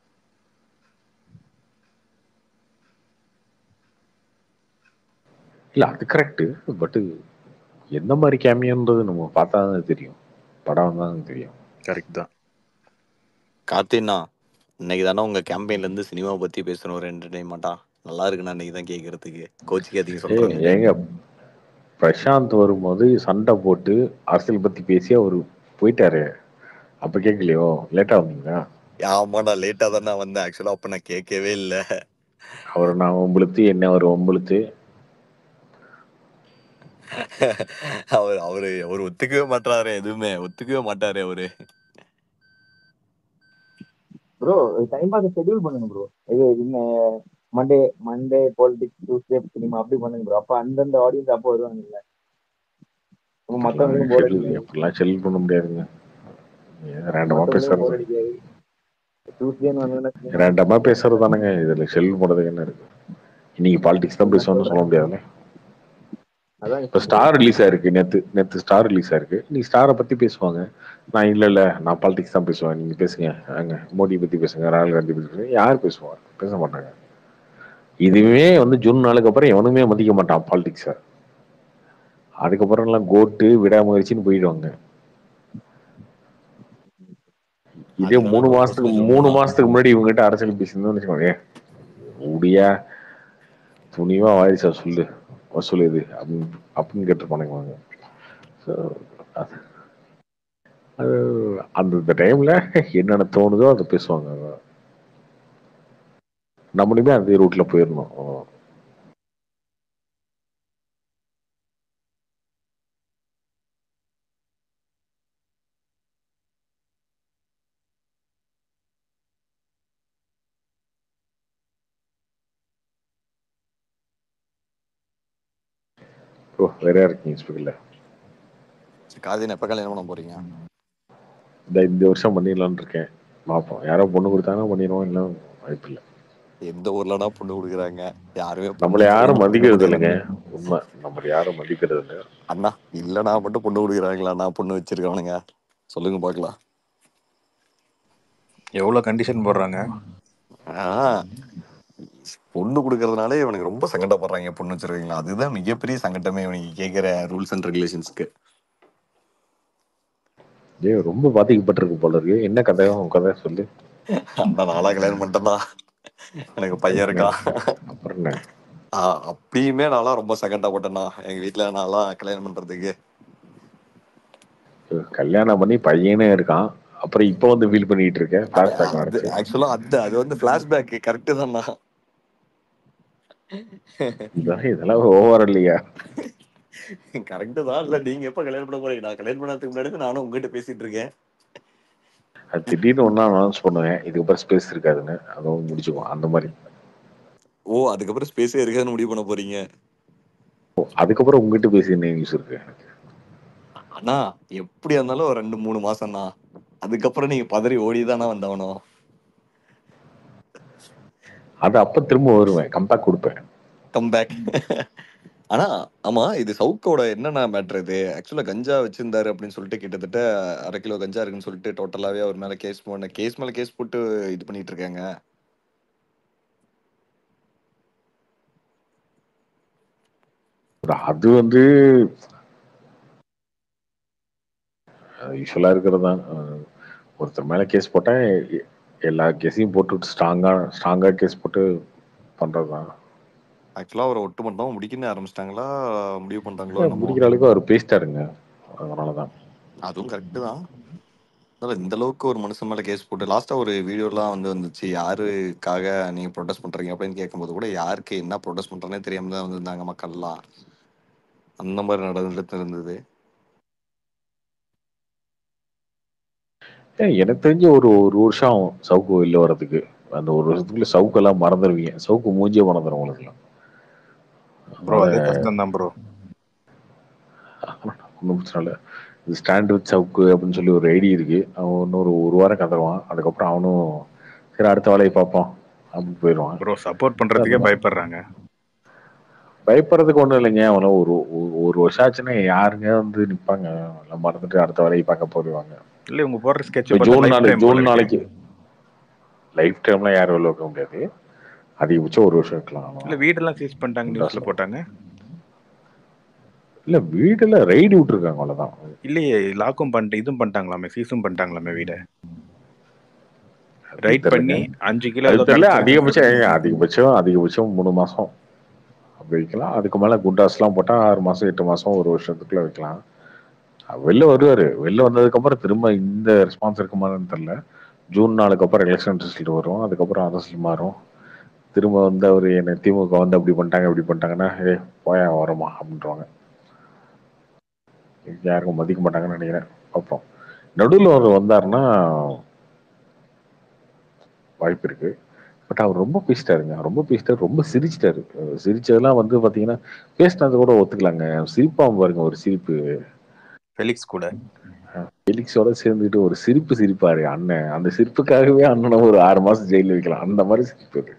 இல்ல அது கரெக்ட் பட் எந்த மாதிரி கேமியோன்றது நம்ம பார்த்தாதான் தெரியும் படம் தான் தெரியும் கரெக்ட் தான் கார்த்தின்னா இன்னைக்கு தானே உங்க கேம்பெயின்ல இருந்து சினிமா பத்தி பேசணும் ஒரு என்டர்டைன்மெண்டா நல்லா இருக்குண்ணா இன்னைக்கு தான் கேட்கறதுக்கு கோச்சிக்காதீங்க ஏ சொல்றேன் ஏங்க பிரசாந்த் வரும்போது சண்டை போட்டு அரசியல் பத்தி பேசி அவரு போயிட்டாரு அப்ப கேட்கலையோ லேட்டா வந்தீங்களா ஆமாடா லேட்டா தானே வந்தேன் ஆக்சுவலா அப்ப நான் கேட்கவே இல்ல அவர் நான் ஒம்பளுத்து என்ன அவர் ஒம்பளுத்து அவர் அவரு அவர் ஒத்துக்கவே மாட்டாரு எதுவுமே ஒத்துக்கவே மாட்டாரு அவரு ப்ரோ டைம் பார்த்து ஷெட்யூல் பண்ணுங்க ப்ரோ இது இன்னும் Monday Monday politics Tuesday cinema அப்படி பண்ணுங்க ப்ரோ அப்ப அந்தந்த ஆடியன்ஸ் அப்போ வருவாங்கல்ல அப்ப மத்தவங்களுக்கும் போர் ஷெட்யூல் அடிக்காது எப்படிலாம் ஷெட்யூல் பண்ண முடியாதுங்க ரேண்டமா மத்தவங்களுக்கும் போர் பேசுறது அடிக்காது டியூஸ்டேன்னு வந்தோன்னா ரேண்டமா பேசுறது தானங்க இதுல ஷெட்யூல் போடுறதுக்கு என்ன இருக்கு இன்னைக்கு பாலிடிக்ஸ் தான் பேசணும்னு சொல்ல முடியாதுல்ல அதான் இப்ப ஸ்டார் ரிலீஸ் ஆயிருக்கு நேத்து நேத்து ஸ்டார் ரிலீஸ் ஆயிருக்கு நீ ஸ்டாரை பத்தி பேசுவாங்க நான் இல்ல இல்ல நான் பாலிடிக்ஸ் தான் பேசுவேன் நீங்க பேசுங்க அங்க மோடி பத்தி பேசுங்க ராகுல் காந்தி பத்தி பேசுங்க யார் பேசுவா பேச மாட்டாங்க இதுவே வந்து ஜூன் நாளுக்கு அப்புறம் எவனுமே மதிக்க மாட்டான் பாலிடிக்ஸ அதுக்கப்புறம் எல்லாம் கோட்டு விடாமுயற்சின்னு போயிடுவாங்க இதே அதுக்கு மூணு நான் ஒரு மாசத்துக்கு கொஸ்டின் மூணு சொல்லணுமா மாசத்துக்கு முன்னாடி இவங்ககிட்ட அரசியல் பேசியிருந்தோம்னு வச்சுக்கோங்க ஏ, முடியா துணிவா வாரிசா சொல்லு வசூல் இது அப்படின்னு அப்படின்னு கேட்டிருப்பானுங்க அவங்க ஸோ அது அது அந்த டைம்ல என்னென்ன தோணுதோ அதை பேசுவாங்க நம்மளுமே அதே ரூட்ல போயிடணும் அவ்வளவுதான். ஓ வேற யார் இருக்கீங்க ஸ்பீக்கர்ல கார்த்தின் எப்ப கல்யாணம் பண்ண போறீங்க இந்த இந்த வருஷம் பண்ணிடலாம்னு இருக்கேன் பார்ப்போம் யாரோ பொண்ணு கொடுத்தாங்கன்னா பண்ணிடுவோம் இல்லை வாய்ப்பு இல்லை எந்த ஊர்லடா பொண்ணு கொடுக்குறாங்க யாருமே பொண்ணு நம்மளை யாரும் கொடுக்கல, மதிக்கிறது பொண்ணு இல்லைங்க கொடுக்கல. உண்மை நம்மளை யாரும் மதிக்கிறது இல்லை அண்ணா இல்லடா மட்டும் பொண்ணு கொடுக்குறாங்களாண்ணா பொண்ணு வச்சிருக்கானுங்க சொல்லுங்க பார்க்கலாம் எவ்வளவு கண்டிஷன் போடுறாங்க ஆ, பொண்ணு கொடுக்கறதுனாலே இவனுக்கு ரொம்ப சங்கடப்படுறாங்க பொண்ணு வச்சிருக்கீங்களா அதுதான் மிகப்பெரிய சங்கடமே இவனுக்கு கேட்கிற ரூல்ஸ் அண்ட் ரெகுலேஷன்ஸ்க்கு ஏ ரொம்ப பாதிக்கப்பட்டிருக்கு போல இருக்கு என்ன கதையோ உன் கதை சொல்லு அந்த நாளா கல்யாணம் பண்ணிட்டேன்டா எனக்கு பையன் இருக்கான் அப்புறம் என்ன ஆ, அப்பயுமே நான்லாம் ரொம்ப சங்கடப்பட்டேன்டா எங்க வீட்டுல நான்லாம் கல்யாணம் பண்றதுக்கு கல்யாணம் பண்ணி பையனே இருக்கான் அப்புறம் இப்போ வந்து ஃபீல் பண்ணிட்டு இருக்கேன் ஃபிளாஷ்பேக் அது நடந்துச்சு ஆக்சுவலா அது அது வந்து பிளாஷ்பேக் கரெக்ட் தான்ண்ணா இதெல்லாம் இதெல்லாம் ஓவர் இல்லையா கரெக்ட் தான் இல்ல நீங்க எப்ப கல்யாணம் பண்ண போறீங்க நான் கல்யாணம் பண்ணதுக்கு முன்னாடி தான் நானும் உங்ககிட்ட பேசிட்டு இருக்கேன் அது திடீர்னு ஒன்றா அனௌன்ஸ் பண்ணுவேன் இதுக்கப்புறம் ஸ்பேஸ் இருக்காதுன்னு அதுவும் முடிச்சுக்குவோம் அந்த மாதிரி ஓ அதுக்கப்புறம் ஸ்பேஸே இருக்காதுன்னு முடிவு பண்ண போறீங்க ஓ, அதுக்கப்புறம் உங்ககிட்ட பேசி என்ன நியூஸ் இருக்கு எனக்கு அண்ணா எப்படி இருந்தாலும் ஒரு ரெண்டு மூணு மாசம் தான் அதுக்கப்புறம் நீங்க பதறி ஓடி தானே வந்தவனும் அது அப்ப திரும்ப வருவேன் கம்பேக் கொடுப்பேன் கம்பேக் ஆனா ஆமா இது சவுக்கோட என்னென்ன மேட்ரு இது ஆக்சுவலா கஞ்சா வச்சிருந்தாரு அப்படின்னு சொல்லிட்டு கிட்டத்தட்ட அரை கிலோ கஞ்சா இருக்குன்னு சொல்லிட்டு டோட்டலாவே அவர் மேல கேஸ் போன கேஸ் மேல கேஸ் போட்டு இது பண்ணிட்டு இருக்காங்க அது வந்து யூஸ்வலா இருக்கிறது தான் ஒருத்தர் மேல கேஸ் போட்டா எ- எல்லா கேஸையும் போட்டு ஸ்ட்ராங்கா ஸ்ட்ராங்கா கேஸ் போட்டு பண்றதுதான் ஆக்சுவலா அவரை ஒட்டு மட்டும் முடிக்கணும்னு ஆரம்பிச்சிட்டாங்களா முடிவு பண்றாங்களோ இல்ல, என்னமோ முடிக்கிற அளவுக்கு அவர் பேசிட்டாருங்க அதனாலதான் அதுவும் கரெக்ட் தான் அதான் இந்த அளவுக்கு ஒரு மனுஷன் மேல கேஸ் போட்டு லாஸ்டா ஒரு வீடியோலாம் வந்து வந்துச்சு யாருக்காக நீங்க ப்ரொடெஸ்ட் பண்றீங்க அப்படின்னு கேட்கும்போது கூட யாருக்கு என்ன ப்ரொடெஸ்ட் பண்றேனே தெரியாம தான் வந்திருந்தாங்க மக்கள்லாம் அந்த மாதிரி நடந்துட்டு இருந்தது ஏன் எனக்கு தெரிஞ்ச ஒரு ஒரு வருஷம் ஆகும் சவுக்கு வெளில வர்றதுக்கு அந்த ஒரு வருஷத்துக்குள்ள சவுக்கெல்லாம் மறந்துடுவீங்க சவுக்கு மூஞ்சியே மறந்துடும் உங்களுக்கு ப்ரோ அது கஷ்டம் தான் ப்ரோ ஒன்றும் பிரச்சனை இல்லை இது ஸ்டாண்ட் வித் சவுக்கு அப்படின்னு சொல்லி ஒரு ஐடி இருக்கு அவன் இன்னொரு ஒரு வாரம் கதருவான் அதுக்கப்புறம் அவனும் சரி அடுத்த வேலையை பார்ப்போம் அப்படின்னு போயிடுவான் ப்ரோ சப்போர்ட் பண்றதுக்கே பயப்படுறாங்க பயப்படுறதுக்கு ஒன்றும் இல்லைங்க அவனை ஒரு ஒரு- ஒரு வருஷம் ஆச்சுன்னா யாருங்க வந்து நிற்பாங்க எல்லாம் மறந்துட்டு அடுத்த வேலையை பார்க்க போயிடுவாங்க இல்ல உங்க போடுற ஸ்கெட்ச் இப்போ ஜூன் நாளைக்கு ஜூன் நாளைக்கு லைஃப் டைம்லாம் யாரும் வெளில வைக்க முடியாது அதிகபட்சம் ஒரு வருஷம் இருக்கலாம் இல்ல வீடெல்லாம் சீஸ் பண்ணிட்டாங்க நியூஸ்ல போட்டாங்க இல்ல வீடுல ரைடு விட்டுருக்காங்க அவ்வளவுதான் இல்லையே லாக்கும் பண்ணிட்டு இதுவும் பண்ணிட்டாங்களாமே சீஸும் பண்ணிட்டாங்களாமே வீட அது ரைட் தெரியலங்க. பண்ணி அஞ்சு கிலோ அது ஏதோ தெரியல கலெக்ட் அதிகபட்சம் ஏங்க, அதிகபட்சம் அதிகபட்சம் மூணு மாசம் அப்படி வைக்கலாம் அதுக்கு மேல குண்டாஸ்லாம் போட்டா ஆறு மாசம் எட்டு மாசம் ஒரு வருஷத்துக்குள்ள வைக்கலாம் அவர் வெளில வருவாரு வெளில வந்ததுக்கு அப்புறம் திரும்ப இந்த ரெஸ்பான்ஸ் இருக்குமான்னு தெரியல ஜூன் நாளுக்கு அப்புறம் எலெக்ஷன் ரிசல்ட் வரும் அதுக்கப்புறம் அரசியல் மாறும் திரும்ப வந்து அவர் என்ன திமுக வந்து அப்படி பண்ணிட்டாங்க இப்படி பண்ணிட்டாங்கன்னா ஏ போயா வரமா அப்படின்றவாங்க யாருக்கும் மதிக்க மாட்டாங்கன்னு நினைக்கிறேன் பார்ப்போம் நடுவில் அவர் வந்தாருன்னா வாய்ப்பு இருக்கு பட் அவர் ரொம்ப பேசிட்டாருங்க ரொம்ப பேசிட்டாரு ரொம்ப சிரிச்சிட்டாரு அஹ் சிரிச்சதெல்லாம் வந்து பாத்தீங்கன்னா பேசினது கூட ஒத்துக்கலாங்க சிரிப்பா பாருங்க ஒரு சிரிப்பு ஃபெலிக்ஸ் கூட ஃபெலிக்ஸோட சேர்ந்துட்டு ஒரு சிரிப்பு சிரிப்பாரு அண்ணன் அந்த சிரிப்புக்காகவே அண்ணனை ஒரு ஆறு மாசம் ஜெயில வைக்கலாம் அந்த மாதிரி சிரிப்பு அது.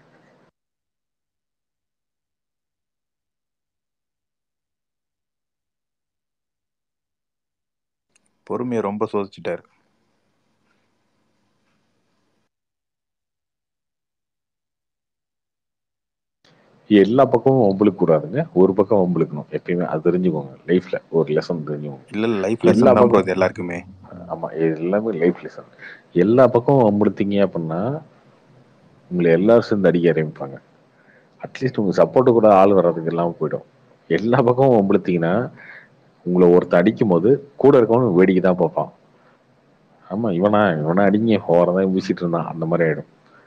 பொறுமையை ரொம்ப சோதிச்சுட்டாரு எல்லா பக்கமும் வம்பளுக்கு கூடாதுங்க ஒரு பக்கம் வம்பளுக்கணும் எப்பயுமே அது தெரிஞ்சுக்கோங்க லைஃப்ல ஒரு லெசன் தெரிஞ்சுக்கோங்க இல்ல லைஃப் எல்லா லெசன் தான் ப்ரோ பக்கம் இது எல்லாருக்குமே ஆமா எல்லாமே லைஃப் லெசன் எல்லா பக்கமும் வம்பளுத்தீங்க அப்படின்னா உங்களை எல்லாரும் சேர்ந்து அடிக்க ஆரம்பிப்பாங்க அட்லீஸ்ட் உங்க சப்போர்ட்டு கூட ஆள் வர்றதுக்கு இல்லாம போயிடும் எல்லா பக்கமும் வம்பளுத்தீங்கன்னா உங்களை ஒருத்தர் அடிக்கும் போது கூட இருக்கவனு வேடிக்கை தான் பார்ப்பான் ஆமா இவனா இவனா அடிங்க ஓரதான் வீசிட்டு இருந்தான் அந்த மாதிரி ஆயிடும்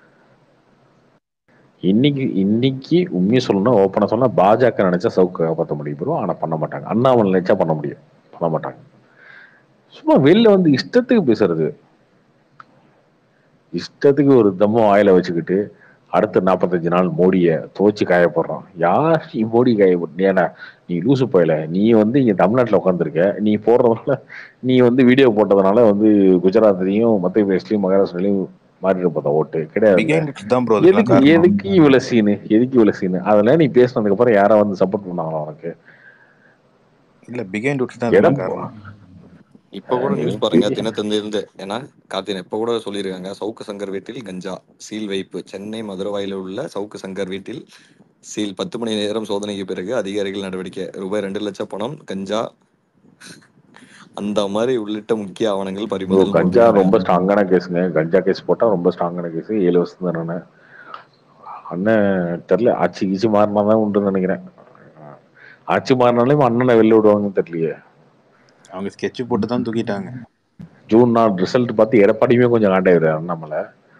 இன்னைக்கு இன்னைக்கு உண்மையை சொல்லணும்னா ஓப்பனா சொன்னா பாஜக நினைச்சா சவுக்கு காப்பாற்ற முடியும் bro. ஆனா பண்ண மாட்டாங்க அண்ணாமலை நினைச்சா பண்ண முடியும் பண்ண மாட்டாங்க சும்மா வெளில வந்து இஷ்டத்துக்கு பேசுறது இஷ்டத்துக்கு ஒரு தம்மம் ஆயில வச்சுக்கிட்டு அடுத்த நாற்பத்தஞ்சு நாள் மோடியை துவச்சு காய போடுறான் யார் நீ மோடி காய போட்டு ஏன்னா நீ லூசு போயில நீ வந்து இங்க தமிழ்நாட்டுல உட்காந்துருக்க நீ போடுறதுனால நீ வந்து வீடியோ போட்டதுனால வந்து குஜராத்லயும் மத்திய பிரதேஷ்லயும் மகாராஷ்டிராலையும் மாறிட்டு போதா ஓட்டு கிடையாது பிகைண்ட் இட்ஸ் தான் ப்ரோ அதுக்கெல்லாம் எதுக்கு காரணம் எதுக்கு இவ்வளவு சீனு எதுக்கு இவ்வளவு சீனு அதெல்லாம் நீ பேசினதுக்கு அப்புறம் யாரா வந்து சப்போர்ட் பண்ணாங்களா உனக்கு இல்ல பிகைண்ட் இட்ஸ் தான் இடம் அதுக்கெல்லாம் காரணம் இப்ப கூட நீ நியூஸ் பாருங்க தினத்தந்திலிருந்து ஏன்னா கார்த்தின் இப்ப கூட சொல்லியிருக்காங்க சவுக்கு சங்கர் வீட்டில் கஞ்சா சீல் வைப்பு சென்னை மதுரவாயில உள்ள சவுக்கு சங்கர் வீட்டில் சீல் பத்து மணி நேரம் சோதனைக்கு பிறகு அதிகாரிகள் நடவடிக்கை ரூபாய் ரெண்டு லட்சம் பணம் கஞ்சா அந்த மாதிரி உள்ளிட்ட முக்கிய ஆவணங்கள் ப்ரோ பறிமுதல் கஞ்சா போட்டிருக்காங்க ரொம்ப ஸ்ட்ராங்கான கேஸுங்க கஞ்சா கேஸ் போட்டா ரொம்ப ஸ்ட்ராங்கான கேஸ் ஏழு வருஷம் தானே அண்ணன் தெரியல ஆட்சி கீச்சு மாறினா தான் உண்டுன்னு நினைக்கிறேன் ஆட்சி மாறினாலும் அண்ணனை வெளில விடுவாங்கன்னு தெரியலையே அவங்க ஸ்கெட்ச் போட்டு தான் தூக்கிட்டாங்க ஜூன் நாள் ரிசல்ட் பார்த்து எடப்பாடியுமே கொஞ்சம் காண்டாயிரு அண்ணாமலை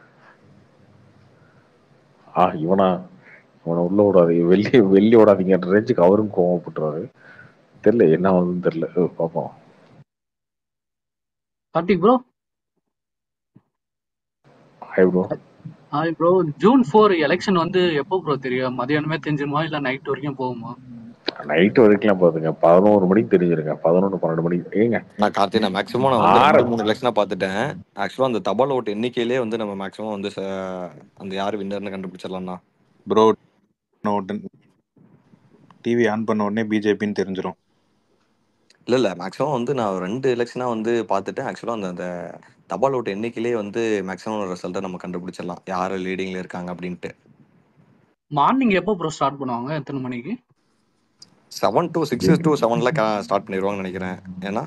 ஆ இவனா இவனை உள்ள விடாது வெளியே வெளியே விடாதீங்கன்ற ரேஞ்சுக்கு அவரும் கோவப்பட்டுறாரு தெரியல என்ன ஆகுதுன்னு தெரியல அஹ் பார்ப்போம் Karthik bro hi bro hi bro June four election வந்து எப்போ ப்ரோ தெரியும் மதியானமே தெரிஞ்சிருமா இல்ல நைட் வரைக்கும் போகுமா நைட்டு வரைக்கும் போதுங்க பதினோரு மணிக்கு தெரிஞ்சிருங்க பதினொன்று பன்னெண்டு மணிக்கு ஏங்க நான் கார்த்தி நான் மேக்ஸிமம் நான் வந்து ஆறு ரெண்டு மூணு எலெக்ஷனா பார்த்துட்டேன் ஆக்சுவலா அந்த தபால் ஓட்டு எண்ணிக்கையிலே வந்து நம்ம மேக்ஸிமம் வந்து ச- அந்த யார் வின்னர்னு கண்டுபிடிச்சிடலாம்னா ப்ரோ டிவி ஆன் பண்ண உடனே பிஜேபின்னு தெரிஞ்சிடும் இல்ல இல்ல மேக்ஸிமம் வந்து நான் ரெண்டு எலெக்ஷனா வந்து பார்த்துட்டேன் ஆக்சுவலா அந்த அந்த தபால் ஓட்டு எண்ணிக்கையிலே வந்து மேக்ஸிமம் ரிசல்ட்டை நம்ம கண்டுபிடிச்சிடலாம் யாரு லீடிங்ல இருக்காங்க அப்படின்ட்டு மார்னிங் எப்போ ப்ரோ ஸ்டார்ட் பண்ணுவாங்க எத்தனை மணிக்கு செவன் டு சிக்ஸ் டு செவன்ல ஸ்டார்ட் பண்ணிடுவாங்கன்னு நினைக்கிறேன் ஏன்னா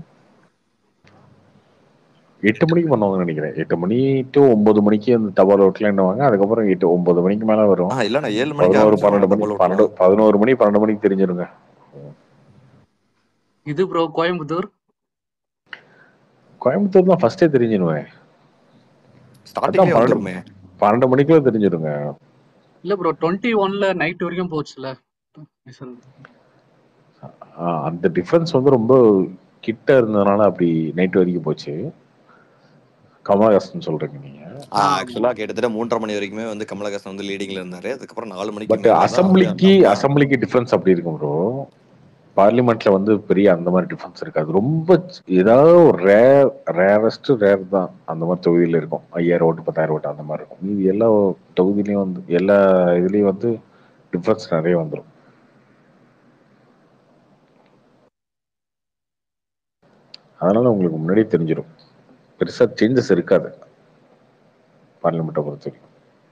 எட்டு மணிக்கு பண்ணுவாங்கன்னு நினைக்கிறேன் எட்டு மணி டு ஒன்பது மணிக்கு அந்த தபால் ஓட்டுல எண்ணுவாங்க அதுக்கப்புறம் எட்டு ஒன்பது மணிக்கு மேல வரும் ஆ இல்ல நான் ஏழு மணிக்கு பதினோரு பன்னெண்டு ஆரம்பிச்சிருவாங்க மணி தபால் பன்னெண்டு ஓட்டுலாம் பதினோரு மணி பன்னெண்டு மணிக்கு தெரிஞ்சிருங்க இது ப்ரோ கோயம்புத்தூர் கோயம்புத்தூர் தான் ஃபர்ஸ்டே தெரிஞ்சிருவேன் அதான் ஸ்டார்டிங்லேயே பன்னெண்டு வந்துருமே பன்னெண்டு மணிக்குள்ள தெரிஞ்சிருங்க இல்ல ப்ரோ டுவெண்ட்டி ஒன்ல நைட் வரைக்கும் போச்சுல ரிசல்ட் ஆ, அந்த டிஃபரன்ஸ் வந்து ரொம்ப கிட்ட இருந்ததுனால அப்படி நைட் வரைக்கும் போச்சு கமலஹாசன் சொல்றீங்க நீங்க ஆக்சுவலா கிட்டத்தட்ட மூன்றரை மணி வரைக்குமே வந்து கமலஹாசன் வந்து லீடிங்ல இருந்தாரு அதுக்கப்புறம் நாலு மணிக்கு பட் மேல தான் வந்து அசம்பிளிக்கு நம்ம அசம்பிளிக்கு டிஃபரன்ஸ் அப்படி இருக்கும் ப்ரோ பார்லிமெண்ட்ல வந்து பெரிய அந்த மாதிரி டிஃபரன்ஸ் இருக்காது ரொம்ப சி- ஏதாவது ஒரு ரேர் ரேரஸ்ட் ரேர் தான் அந்த மாதிரி தொகுதியில இருக்கும் ஐயாயிரம் ஓட்டு பத்தாயிரம் ஓட்டு அந்த மாதிரி இருக்கும் மீதி எல்லா தொகுதியிலையும் வந்து எல்லா இதுலயும் வந்து டிஃபரன்ஸ் நிறைய வந்துடும் அதனால உங்களுக்கு முன்னாடியே தெரிஞ்சிடும் பெருசா சேஞ்சஸ் இருக்காது பார்லிமெண்ட்டை பொறுத்த வரைக்கும்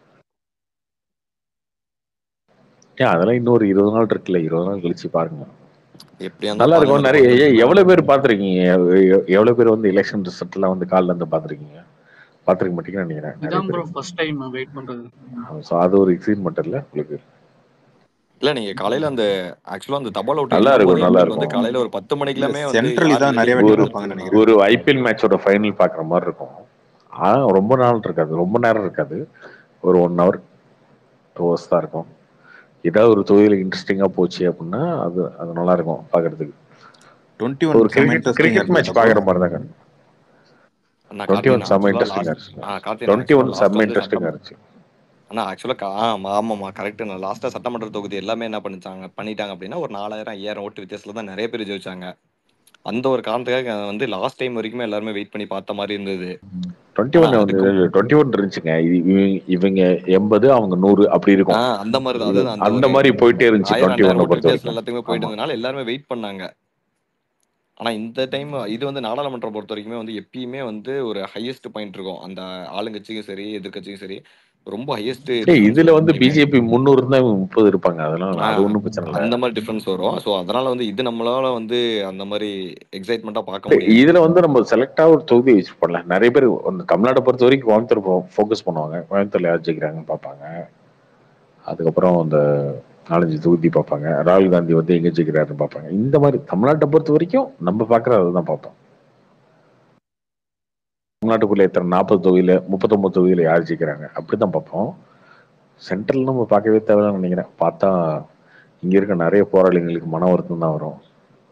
ஏன் அதெல்லாம் இன்னொரு இருபது நாள் இருக்குல்ல இருபது நாள் கழிச்சு பாருங்க எப்படியா நல்லா இருந்தாலும் இருக்கும் பார்லிமெண்ட் நிறைய ஏ- பொறுத்த எவ்வளவு வரைக்கும் பேர் பார்த்துருக்கீங்க எவ்வளவு பேர் வந்து எலெக்ஷன் ரிசல்ட் எல்லாம் வந்து காலில இருந்து பார்த்துருக்கீங்க பார்த்துருக்க மாட்டீங்கன்னு நினைக்கிறேன் நிறைய இதான் ப்ரோ பேர் ஃபர்ஸ்ட் டைம் வெயிட் பண்றது ஸோ அது ஒரு எக்ஸைட்மெண்ட் இல்லை உங்களுக்கு இல்ல நீங்க காலையில அந்த ஆக்சுவலா அந்த தபால் ஓட்டு நல்லா எண்ணும் இருக்கும் போதே நல்லா உங்களுக்கு வந்து இருக்கும் காலையில ஒரு பத்து இல்ல மணிக்கெல்லாமே வந்து சென்ட்ரல் யார் இதான் நிறைய லீடிங் வாட்டி ஒரு பார்ப்பாங்கன்னு தெரிஞ்சிடும் நினைக்கிறேன் ஒரு ஐபிஎல் மேட்சோட ஃபைனல் பார்க்குற மாதிரி இருக்கும் ஆனா ரொம்ப நாள் இருக்காது ரொம்ப நேரம் இருக்காது ஒரு ஒன் ஹவர் டூ ஹவர்ஸ் தான் இருக்கும் ஏதாவது ஒரு தொகுதியில் இன்ட்ரெஸ்டிங்காக போச்சு அப்படின்னா அது அது நல்லா இருக்கும் பார்க்கறதுக்கு டுவெண்ட்டி ஒன் ஒரு செம்ம கிரிக்கெட் இன்ட்ரெஸ்டிங்கா கிரிக்கெட் இருக்குல்ல மேட்ச் ப்ரோ பார்க்குற மாதிரி தாங்க அண்ணா டுவெண்ட்டி கார்த்தி ஒன் நான் செம்ம ஆக்சுவலா இன்ட்ரெஸ்டிங்காக லாஸ்ட் இருந்துச்சு ஆ கார்த்தி நான் டுவெண்ட்டி ஒன் ஆக்சுவலா லாஸ்ட் செம்ம வந்து இன்ட்ரெஸ்டிங்காக சட்டம் இருந்துச்சு ஆனா ஆக்சுவலா ஆமா ஆமாமா கரெக்ட் நான் லாஸ்டா சட்டமன்ற தொகுதி எல்லாமே என்ன பண்ணிட்டாங்க பண்ணிட்டாங்க அப்படின்னா ஒரு நாலாயிரம் ஐயாயிரம் ஓட்டு வித்தியாசத்துல தான் நிறைய பேர் ஜெயிச்சாங்க அந்த ஒரு காரணத்துக்காக வந்து லாஸ்ட் டைம் வரைக்குமே எல்லாருமே வெயிட் பண்ணி பார்த்த மாதிரி இருந்தது டுவெண்ட்டி ஆனா ஒன் அதுக்கு டுவெண்ட்டி ஒன் இருந்துச்சுங்க இது இவங்க இவங்க எண்பது அவங்க நூறு அப்படி ஆ இருக்கும் அந்த மாதிரி தான் அதுதான் அந்த அந்த ஒரு மாதிரி போயிட்டே இருந்துச்சு ஆயிரம் டுவெண்ட்டி ரெண்டாயிரம் ஒன்னை ஓட்டு பொறுத்த வித்தியாசத்துல வரைக்கும் எல்லாத்துக்குமே போயிட்டு ஆமா இருந்ததுனால எல்லாருமே வெயிட் பண்ணாங்க ஆனா இந்த டைம் இது வந்து நாடாளுமன்றம் பொறுத்த வரைக்குமே வந்து எப்பயுமே வந்து ஒரு ஹையஸ்ட் பாயிண்ட் இருக்கும் அந்த ஆளுங்கட்சிக்கும் சரி எதிர்க்கட்சிக்கும் சரி ரொம்ப ஹையஸ்ட் ஏய் டிஃபரன்ஸ் இதுல வரும் வந்து எப்பயுமே பிஜேபி முந்நூறு இருந்தா இவங்க முப்பது இருப்பாங்க அதெல்லாம் ஆ அது ஒன்றும் பிரச்சனை இல்லை அந்த மாதிரி டிஃபரன்ஸ் வரும் ஸோ அதனால வந்து இது நம்மளால வந்து அந்த மாதிரி எக்ஸைட்மெண்ட்டாக பார்க்க இல்ல, முடியாது இதுல வந்து நம்ம செலக்டா ஒரு தொகுதி யூஸ் பண்ணலாம் நிறைய பேர் இந்த தமிழ்நாட்டை பொறுத்த வரைக்கும் கோயம்புத்தூர் ஃபோக்கஸ் பண்ணுவாங்க கோயம்புத்தூர்ல யார் ஜெயிக்கிறாங்கன்னு பார்ப்பாங்க அதுக்கப்புறம் இந்த நாலஞ்சு தொகுதி பார்ப்பாங்க ராகுல் காந்தி வந்து எங்க ஜெயிக்கிறாருன்னு பார்ப்பாங்க இந்த மாதிரி தமிழ்நாட்டை பொறுத்த வரைக்கும் நம்ம பார்க்குறது அதுதான் பார்ப்போம் தமிழ்நாட்டுக்குள்ள எத்தனை நாற்பது தொகுதியில முப்பத்தொன்பது தொகுதியில யார் ஜெயிக்கிறாங்க அப்படிதான் பார்ப்போம் சென்ட்ரல் நம்ம பார்க்கவே தேவையில்லைன்னு நினைக்கிறேன் பார்த்தா இங்க இருக்க நிறைய போராளிகளுக்கு மன வருத்தம் தான் வரும்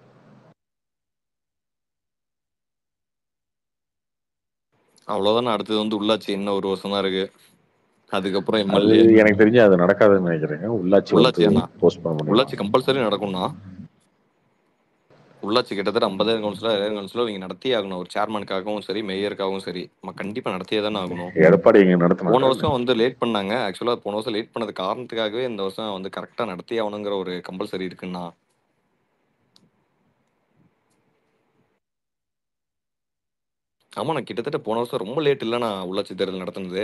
அவ்வளோதான் அடுத்தது வந்து உள்ளாட்சி இன்னும் ஒரு வருஷம் தான் இருக்கு அதுக்கப்புறம் அது எம்எல்ஏ எனக்கு தெரிஞ்சு அது நடக்காதுன்னு நினைக்கிறேங்க உள்ளாட்சி வந்து உள்ளாட்சி அண்ணா போஸ்ட் பண்ண முடியும் உள்ளாட்சி கம்பல்சரி நடக்கும்னா உள்ளாட்சி கிட்டத்தட்ட ஐம்பதாயிரம் கவுன்சிலர் ஆயிரம் கவுன்சிலர் நீங்க நடத்தியே ஆகணும் ஒரு சேர்மனுக்காகவும் சரி மேயருக்காகவும் சரி நம்ம கண்டிப்பா நடத்தியே தானே ஆகணும் எடப்பாடி இங்க போன நடத்தினாரு வருஷம் வந்து லேட் பண்ணாங்க ஆக்சுவலா போன வருஷம் லேட் பண்ணது காரணத்துக்காகவே இந்த வருஷம் வந்து கரெக்டா நடத்தியே ஆகணுங்கிற ஒரு கம்பல்சரி இருக்குன்னா ஆமா நான் கிட்டத்தட்ட போன வருஷம் ரொம்ப லேட் இல்ல நான் உள்ளாட்சி தேர்தல் நடத்தினது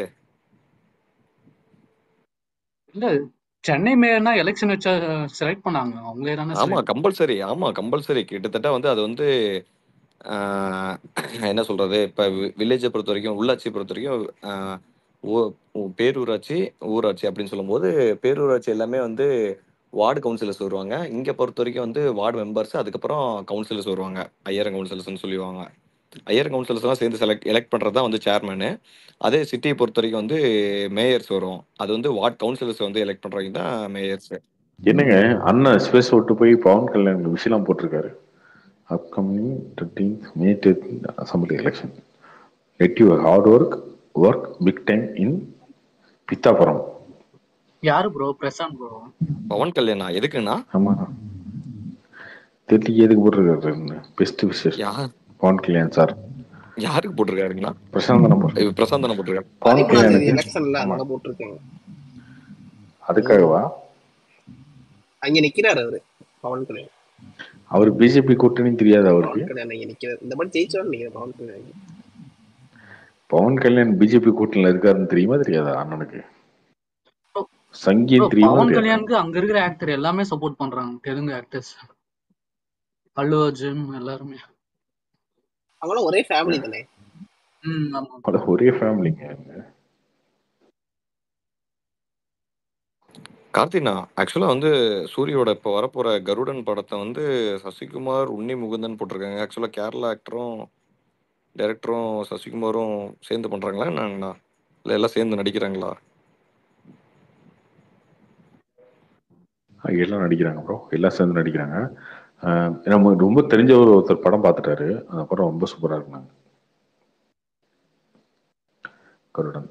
இல்ல சென்னை மேயர்னா எலெக்ஷன் வச்சா செலக்ட் பண்ணாங்க அவங்களே தானே ஆமா செலக்ட் கம்பல்சரி ஆமா கம்பல்சரி கிட்டத்தட்ட வந்து அது வந்து ஆஹ், என்ன சொல்றது இப்ப வில்லேஜை பொறுத்த வரைக்கும் உள்ளாட்சியை பொறுத்த வரைக்கும் ஆஹ், ஊ- ஊ- பேரூராட்சி ஊராட்சி அப்படின்னு சொல்லும்போது பேரூராட்சி எல்லாமே வந்து வார்டு கவுன்சிலர்ஸ் வருவாங்க இங்க பொறுத்த வரைக்கும் வந்து வார்டு மெம்பர்ஸ் அதுக்கப்புறம் கவுன்சிலர்ஸ் வருவாங்க ஐயர் கவுன்சிலர்ஸ்னு சொல்லுவாங்க ஐயர் கவுன்சிலர்ஸ் எல்லாம் சேர்ந்து செலக்ட் எலெக்ட் பண்றது தான் வந்து சேர்மனு அதே சிட்டியை பொறுத்த வரைக்கும் வந்து மேயர்ஸ் வரும் அது வந்து வார்டு கவுன்சிலர்ஸ் வந்து எலெக்ட் பண்றவங்க தான் மேயர்ஸ் என்னங்க அண்ணன் ஸ்பேஸ் விட்டு போய் பவன் கல்யாண் விஷயம் போட்டிருக்காரு upcoming thirteenth May thirteenth assembly election let you hard work work big time in Pithapuram யாரு ப்ரோ பிரசாந்த் ப்ரோ பவன் கல்யாணா எதுக்குன்னா ஆமா தெரியல எதுக்கு போட்டிருக்காரு பெஸ்ட் விஷஸ் யார் பவன் கல்யாண் சார் யாருக்கு போட்டிருக்காருங்கண்ணா பிரசாந்த் நம்பர் இவர் பிரசாந்த் தானே போட்டிருக்காரு பவன் பதிமூணாம் தேதி கல்யாணுக்கு எலெக்ஷன்ல ஆமா அதனால போட்டிருக்கேன் அதுக்காகவா அங்க நிக்கிறாரு அவரு பவன் கல்யாண் அவர் பிஜேபி கூட்டணி தெரியாது அவருக்கு பவன் கல்யாண் அங்க நிக்கிறாரு இந்த மாதிரி ஜெயிச்சோன்னு நினைக்கிறேன் பவன் கல்யாண் பவன் கல்யாண் பிஜேபி கூட்டணியில இருக்காருன்னு தெரியுமா தெரியாதா அண்ணனுக்கு Bro, சங்கீத் தெரியுமா பவன் தெரியாதா கல்யாணுக்கு அங்க இருக்கிற ஆக்டர் எல்லாமே சப்போர்ட் பண்றாங்க தெலுங்கு ஆக்டர்ஸ் அல்லு அர்ஜுன் எல்லாருமே அவங்களும் ஒரே ஃபேமிலி தானே ம் ஆமா அட, ஒரே ஃபேமிலிங்க கார்த்தினா ஆக்சுவலா வந்து சூரியோட இப்போ வரப்போற கருடன் படத்தை வந்து சசிகுமார் உன்னி முகுந்தன் போட்டிருக்காங்க ஆக்சுவலா கேரளா ஆக்டரும் டைரக்டரும் சசிகுமாரும் சேர்ந்து பண்றாங்களா என்னங்கண்ணா இல்லை எல்லாம் சேர்ந்து நடிக்கிறாங்களா ஆ, எல்லாம் நடிக்கிறாங்க ப்ரோ எல்லாம் சேர்ந்து நடிக்கிறாங்க ஆஹ் நமக்கு ரொம்ப தெரிஞ்ச ஒரு ஒருத்தர் படம் பார்த்துட்டாரு அந்த படம் ரொம்ப சூப்பரா இருக்குனாங்க கருடன்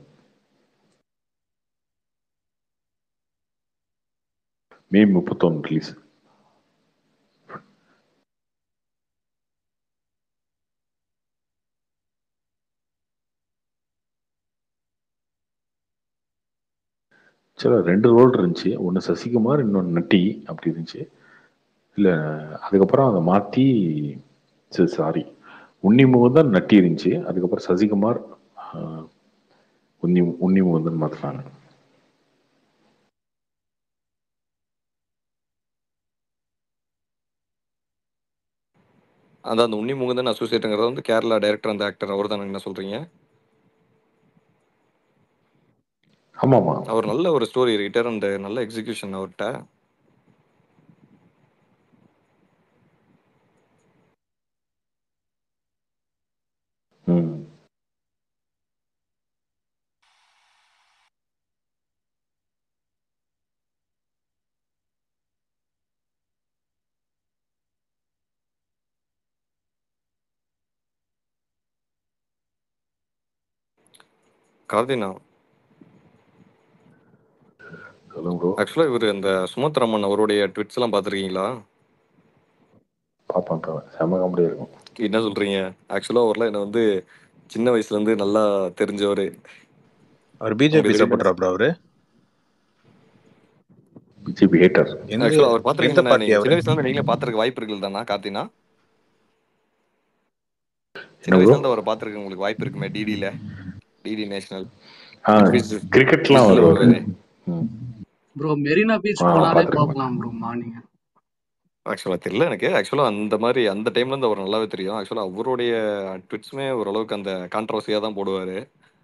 மே முப்பத்தொன்னு ரிலீஸ் சில ரெண்டு ரோல் இருந்துச்சு ஒன்று சசிகுமார் இன்னொன்று நட்டி அப்படி இருந்துச்சு இல்லை அதுக்கப்புறம் அதை மாற்றி சாரி உன்னி முகுந்தன் நட்டி இருந்துச்சு அதுக்கப்புறம் சசிகுமார் ஆஹ், உன்னி உன்னி முகுந்தன் மாற்றினாங்க அதான் அந்த உன்னி முகுந்தன் அசோசியேட்டுங்கிறது வந்து கேரளா டைரக்டர் அந்த ஆக்டர் அவர் தானே என்ன சொல்றீங்க ஆமாமா அவர் நல்ல ஒரு ஸ்டோரி ரைட்டர் அண்ட் நல்ல எக்ஸிகியூஷன் அவர்கிட்ட ம் கார்த்தினா சொல்லுங்க ப்ரோ ஆக்சுவலா இவர் அந்த சுமத்ரமன் அவருடைய ட்விட்ஸ் எல்லாம் பார்த்துருக்கீங்களா பார்ப்பேன் பார்ப்பேன் செம காமெடியாக இருக்கும் என்ன சொல்றீங்க ஆக்சுவலா அவர்லாம் என்ன வந்து சின்ன வயசுல இருந்து நல்லா தெரிஞ்சவர் அவர் பிஜேபி சப்போர்ட்டரா ப்ரோ அவரு பிஜேபி ஹேட்டர் எந்த ஆக்சுவலா அவர் எந்த பாத்துருக்கீங்களா பார்ட்டி நீங்க அவரு சின்ன வயசுல இருந்து நீங்களே பாத்துருக்க வாய்ப்பு இருக்குல்ல தானா கார்த்தினா சின்ன என்ன ப்ரோ வயசுல இருந்து அவரை பாத்துருக்க உங்களுக்கு வாய்ப்பு இருக்குமே டிடில டிடி நேஷனல் ஆ குவிஸ் கிரிக்கெட்லாம் குவிஸ்ல வருவார் வருவாரு ம் ப்ரோ மெரினா பீச் ஆ போனாலே பார்த்துருக்கேன் பார்க்கலாம் ப்ரோ மார்னிங் ஆக்சுவலா தெரியல எனக்கு ஆக்சுவலா அந்த மாதிரி அந்த டைம்ல இருந்து அவர் நல்லாவே தெரியும் ஆக்சுவலா அவருடைய ட்விட்ஸுமே ஓரளவுக்கு அந்த கான்ட்ரவர்சியா தான் போடுவாரு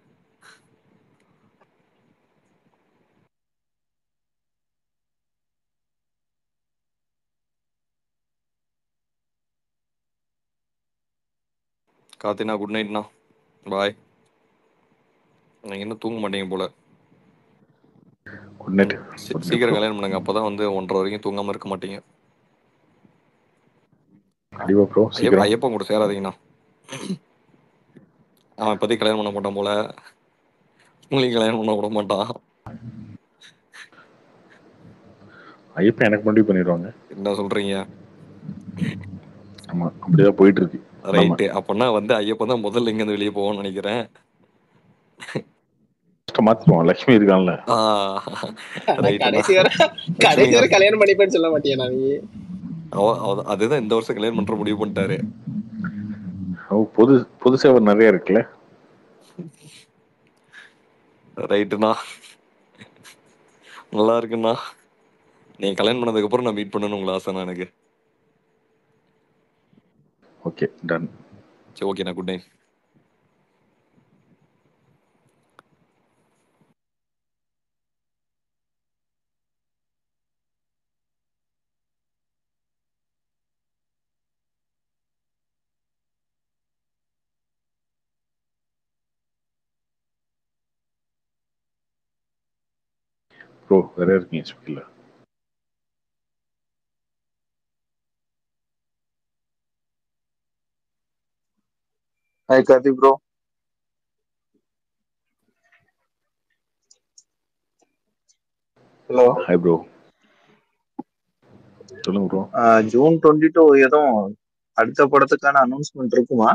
கார்த்தினா குட் நைட்ண்ணா பாய் நீங்க இன்னும் தூங்க மாட்டீங்க போல குட் நைட் ம். சீ- குட் நைட் சீக்கிரம் ப்ரோ கல்யாணம் பண்ணுங்க அப்பதான் வந்து ஒன்றரை வரைக்கும் தூங்காம இருக்க மாட்டீங்க கண்டிப்பா ப்ரோ ஐயப்ப சீக்கிரம் ஐயப்பன் கூட சேராதீங்கண்ணா அவன் இப்போதைக்கு கல்யாணம் பண்ண மாட்டான் போல உங்களையும் கல்யாணம் பண்ண விட மாட்டான் ஐயப்பன் எனக்கு முடிவு பண்ணிடுவாங்க என்ன சொல்றீங்க ஆமா அப்படிதான் போயிட்டு இருக்கு நம்ம ரைட்டு அப்போனா வந்து ஐயப்பன் தான் முதல்ல இங்க இருந்து வெளியே போவோம்னு நினைக்கிறேன் ஃபர்ஸ்ட் மாத்திடுவோம் லக்ஷ்மி இருக்கான்ல ஆ ஆனா ரைட்டுண்ணா கடைசி வரை லட்சுமி கடைசி வரை கல்யாணம் பண்ணிப்பேன்னு சொல்ல மாட்டியா நீ அவ- அவ- அதுதான் இந்த வருஷம் கல்யாணம் பண்ற முடிவு பண்ணிட்டாரு ஓ, புது புது சேவை நிறைய இருக்குல்ல ரைட்டுண்ணா நல்லா இருக்குண்ணா நீங்க கல்யாணம் பண்ணதுக்கு அப்புறம் நான் மீட் பண்ணணும் உங்களை ஆசைண்ணா எனக்கு ஓகே டன் சரி ஓகேண்ணா குட் நைட் ப்ரோ வேற இருக்கீங்க ஸ்பீக்கர்ல hi Karthik bro hello hi bro சொல்லுங்க ப்ரோ ஜூன் டுவெண்ட்டி டூ எதுவும் அடுத்த படத்துக்கான அனௌன்ஸ்மெண்ட் இருக்குமா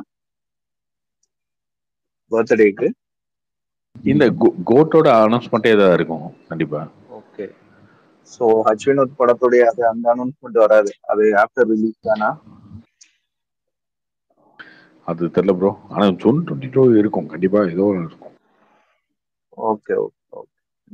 பர்த்டேக்கு இந்த கோ- கோட்டோட அனௌன்ஸ்மெண்ட்டே தான் இருக்கும் கண்டிப்பா ஓகே ஸோ ஹச் வினோத் படத்துடைய அது அந்த அனௌன்ஸ்மெண்ட் வராது அது ஆஃப்டர் ரிலீஸ் தானா அது தெரியல ப்ரோ ஆனா ஜூன் டுவெண்ட்டி டூ இருக்கும் கண்டிப்பா ஏதோ ஒன்று இருக்கும் ஓகே ஓகே ஓகே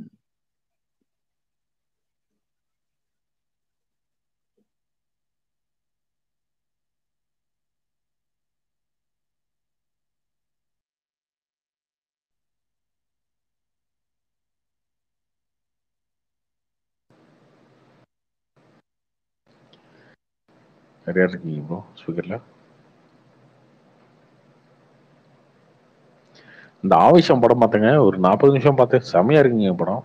நிறையா இருக்கீங்க ப்ரோ ஸ்பீக்கர்ல இந்த ஆவேசம் படம் பார்த்தேங்க ஒரு நாற்பது நிமிஷம் பார்த்தேன் செமையா இருக்குங்க படம்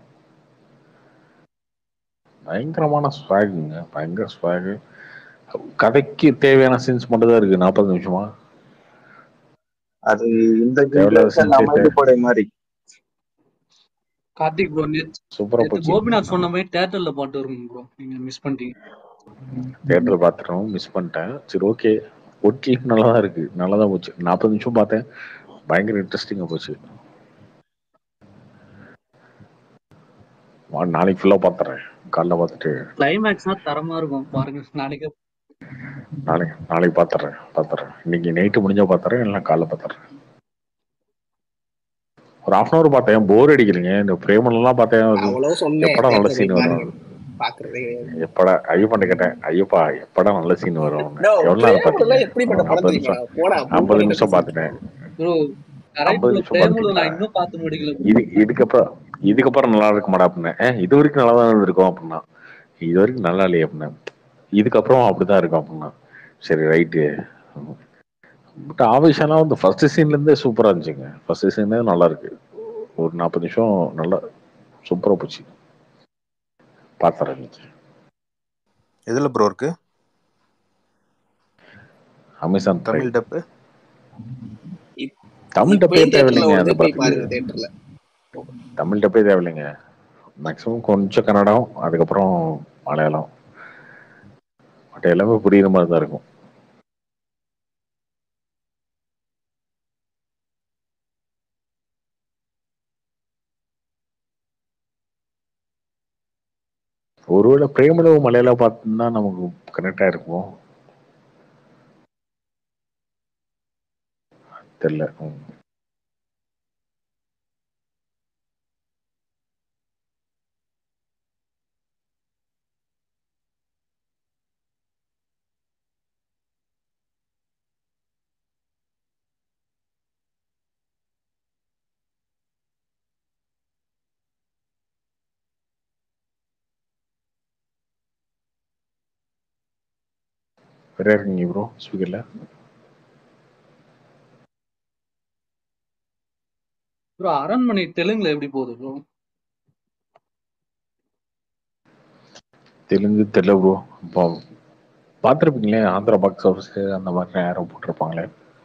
பயங்கரமான ஸ்வாகுங்க பயங்கர ஸ்வாகு கதைக்கு தேவையான சீன்ஸ் மட்டும் தான் இருக்கு நாற்பது நிமிஷமா அது இந்த தேவையில்லாத ஜென்ரேஷன் நம்ம சீன்ஸே இது படை மாதிரி கார்த்திக் ப்ரோ சூப்பரா நேற்று போச்சு கோபிநாத் சொன்ன மாதிரி தேட்டர்ல பாட்டு வரும் ப்ரோ நீங்க மிஸ் பண்ணிட்டீங்க தேட்டர் பார்த்துட்டோம் மிஸ் பண்ணிட்டேன் சரி ஓகே ஓகே நல்லா தான் இருக்கு நல்லா தான் போச்சு நாற்பது நிமிஷம் பார்த்தேன் பயங்கர இன்ட்ரெஸ்டிங்காக போச்சு வா, நாளைக்கு ஃபுல்லாக பார்த்துறேன் காலைல பார்த்துட்டு கிளைமேக்ஸ்னா தரமா இருக்கும் பாருங்க நாளைக்கு நாளைக்கு நாளைக்கு பார்த்துறேன் பார்த்துறேன் இன்னைக்கு நைட்டு முடிஞ்சா பார்த்துறேன் இல்லை காலைல பார்த்துறேன் ஒரு ஹாஃப் அன் அவர் பார்த்தேன் போர் அடிக்கலைங்க இந்த பிரேமன்லாம் பார்த்தேன் அது அவ்வளவு சொன்னேன் எப்படா நல்ல தேட்டர் சீன் போய் வரும் பாருங்க பாக்குறதே எப்படா ஐயப்பாண்ட கேட்டேன் ஐயப்பா எப்படா நல்ல சீன் வரும் No, எவ்வளோ நேரம் பிரேமலூர்ல பார்த்தீங்க எப்படிப்பட்ட படம் ஐம்பது தெரியுமா நிமிஷம் போடா ஐம்பது பூமணி நிமிஷம் பத்தி பார்த்துட்டேன் ப்ரோ கரெக்ட் ஐம்பது ப்ரோ நிமிஷம் பிரேமலூர் பார்த்துட்டீங்களா நான் இன்னும் பார்த்து முடிக்கல bro. இது இதுக்கப்புறம் இதுக்கப்புறம் நல்லா இருக்க மாட்டா அப்படின்னேன் "ஏன், இது வரைக்கும் நல்லா தான் இருக்கும் அப்படின்னா இது வரைக்கும் நல்லா இல்லையே அப்படின்னேன் இதுக்கப்புறம் அப்படிதான் இருக்கும் அப்படின்னா சரி ரைட்டு பட் ஆவேஷம்லாம் வந்து ஃபர்ஸ்ட் சீன்ல இருந்தே சூப்பரா இருந்துச்சுங்க ஃபர்ஸ்ட் சீனே நல்லா இருக்கு ஒரு நாற்பது நிமிஷம் நல்லா சூப்பரா போச்சு பார்த்தா இருந்துச்சு எதுல ப்ரோ இருக்கு அமேசான் தமிழ் பிரைம் டப்பு தமிழ் டப்பே இப்பயும் தேட்டர்ல தேவையில்லைங்க ஓடுது அந்த போய் படத்துக்கு பாருங்க தேட்டர்ல தமிழ் டப்பே தேவையில்லைங்க மேக்ஸிமம் கொஞ்சம் கன்னடம் அதுக்கப்புறம் மலையாளம் பட் எல்லாமே புரியுற மாதிரி தான் இருக்கும் ஒருவேளை பிரேமலவு மலையாள பார்த்துன்னா நமக்கு கனெக்ட் ஆயிருக்கும் தெரியல ம். வேற இருக்கீங்க ப்ரோ ஸ்பீக்கர்ல ப்ரோ அரண்மனை தெலுங்குல எப்படி போகுது ப்ரோ தெலுங்கு தெரியல ப்ரோ இப்போ பார்த்துருப்பீங்களே ஆந்திரா பாக்ஸ் ஆஃபீஸ் அந்த மாதிரி யாரும் போட்டிருப்பாங்களே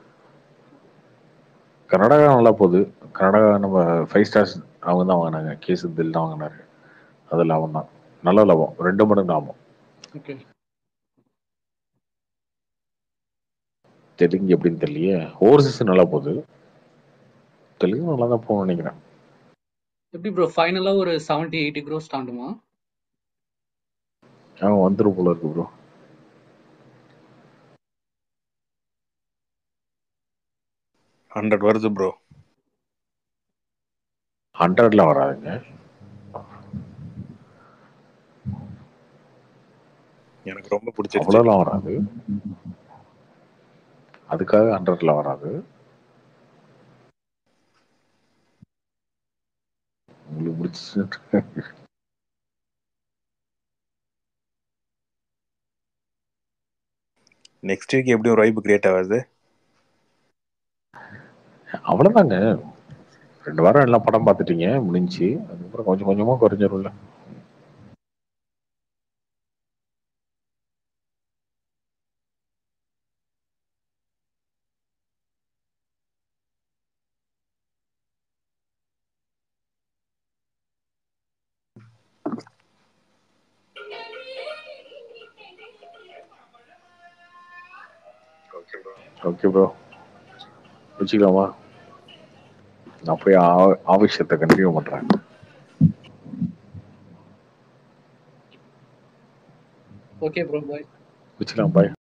கர்நாடகா நல்லா போகுது கர்நாடகா நம்ம ஃபைவ் ஸ்டார்ஸ் அவங்க தான் வாங்கினாங்க கேஸ் தில் தான் வாங்கினாரு அது லாபம் தான் நல்ல லாபம் ரெண்டு மடங்கு லாபம் ஓகே தெலுங்கு எப்படின்னு தெரியலையே ஓவர்சீஸ் நல்லா போகுது தெலுங்கு நல்லா தான் போகணும்னு நினைக்கிறேன் எப்படி ப்ரோ ஃபைனலா ஒரு செவன்டி எயிட்டி க்ரோஸ் தாண்டுமா அவன் வந்துரும் போல இருக்கு ப்ரோ ஹண்ட்ரட் வருது ப்ரோ ஹண்ட்ரட்ல வராதுங்க எனக்கு ரொம்ப பிடிச்சிருச்சு அவ்வளோலாம் வராது அதுக்காக ஹண்ட்ரட்ல வராது உங்களுக்கு பிடிச்சி நெக்ஸ்ட் வீக் எப்படி ஒரு வைப் கிரியேட் ஆகுது அவ்வளோதாங்க ரெண்டு வாரம் எல்லாம் படம் பார்த்துட்டீங்க முடிஞ்சு அதுக்கப்புறம் கொஞ்சம் கொஞ்சமா குறைஞ்சிரும்ல ஓகே ப்ரோ வச்சுக்கலாமா நான் போய் ஆ- ஆவேசத்தை கண்டினியூ பண்றேன் ஓகே ப்ரோ பாய் வச்சுக்கலாம் பாய்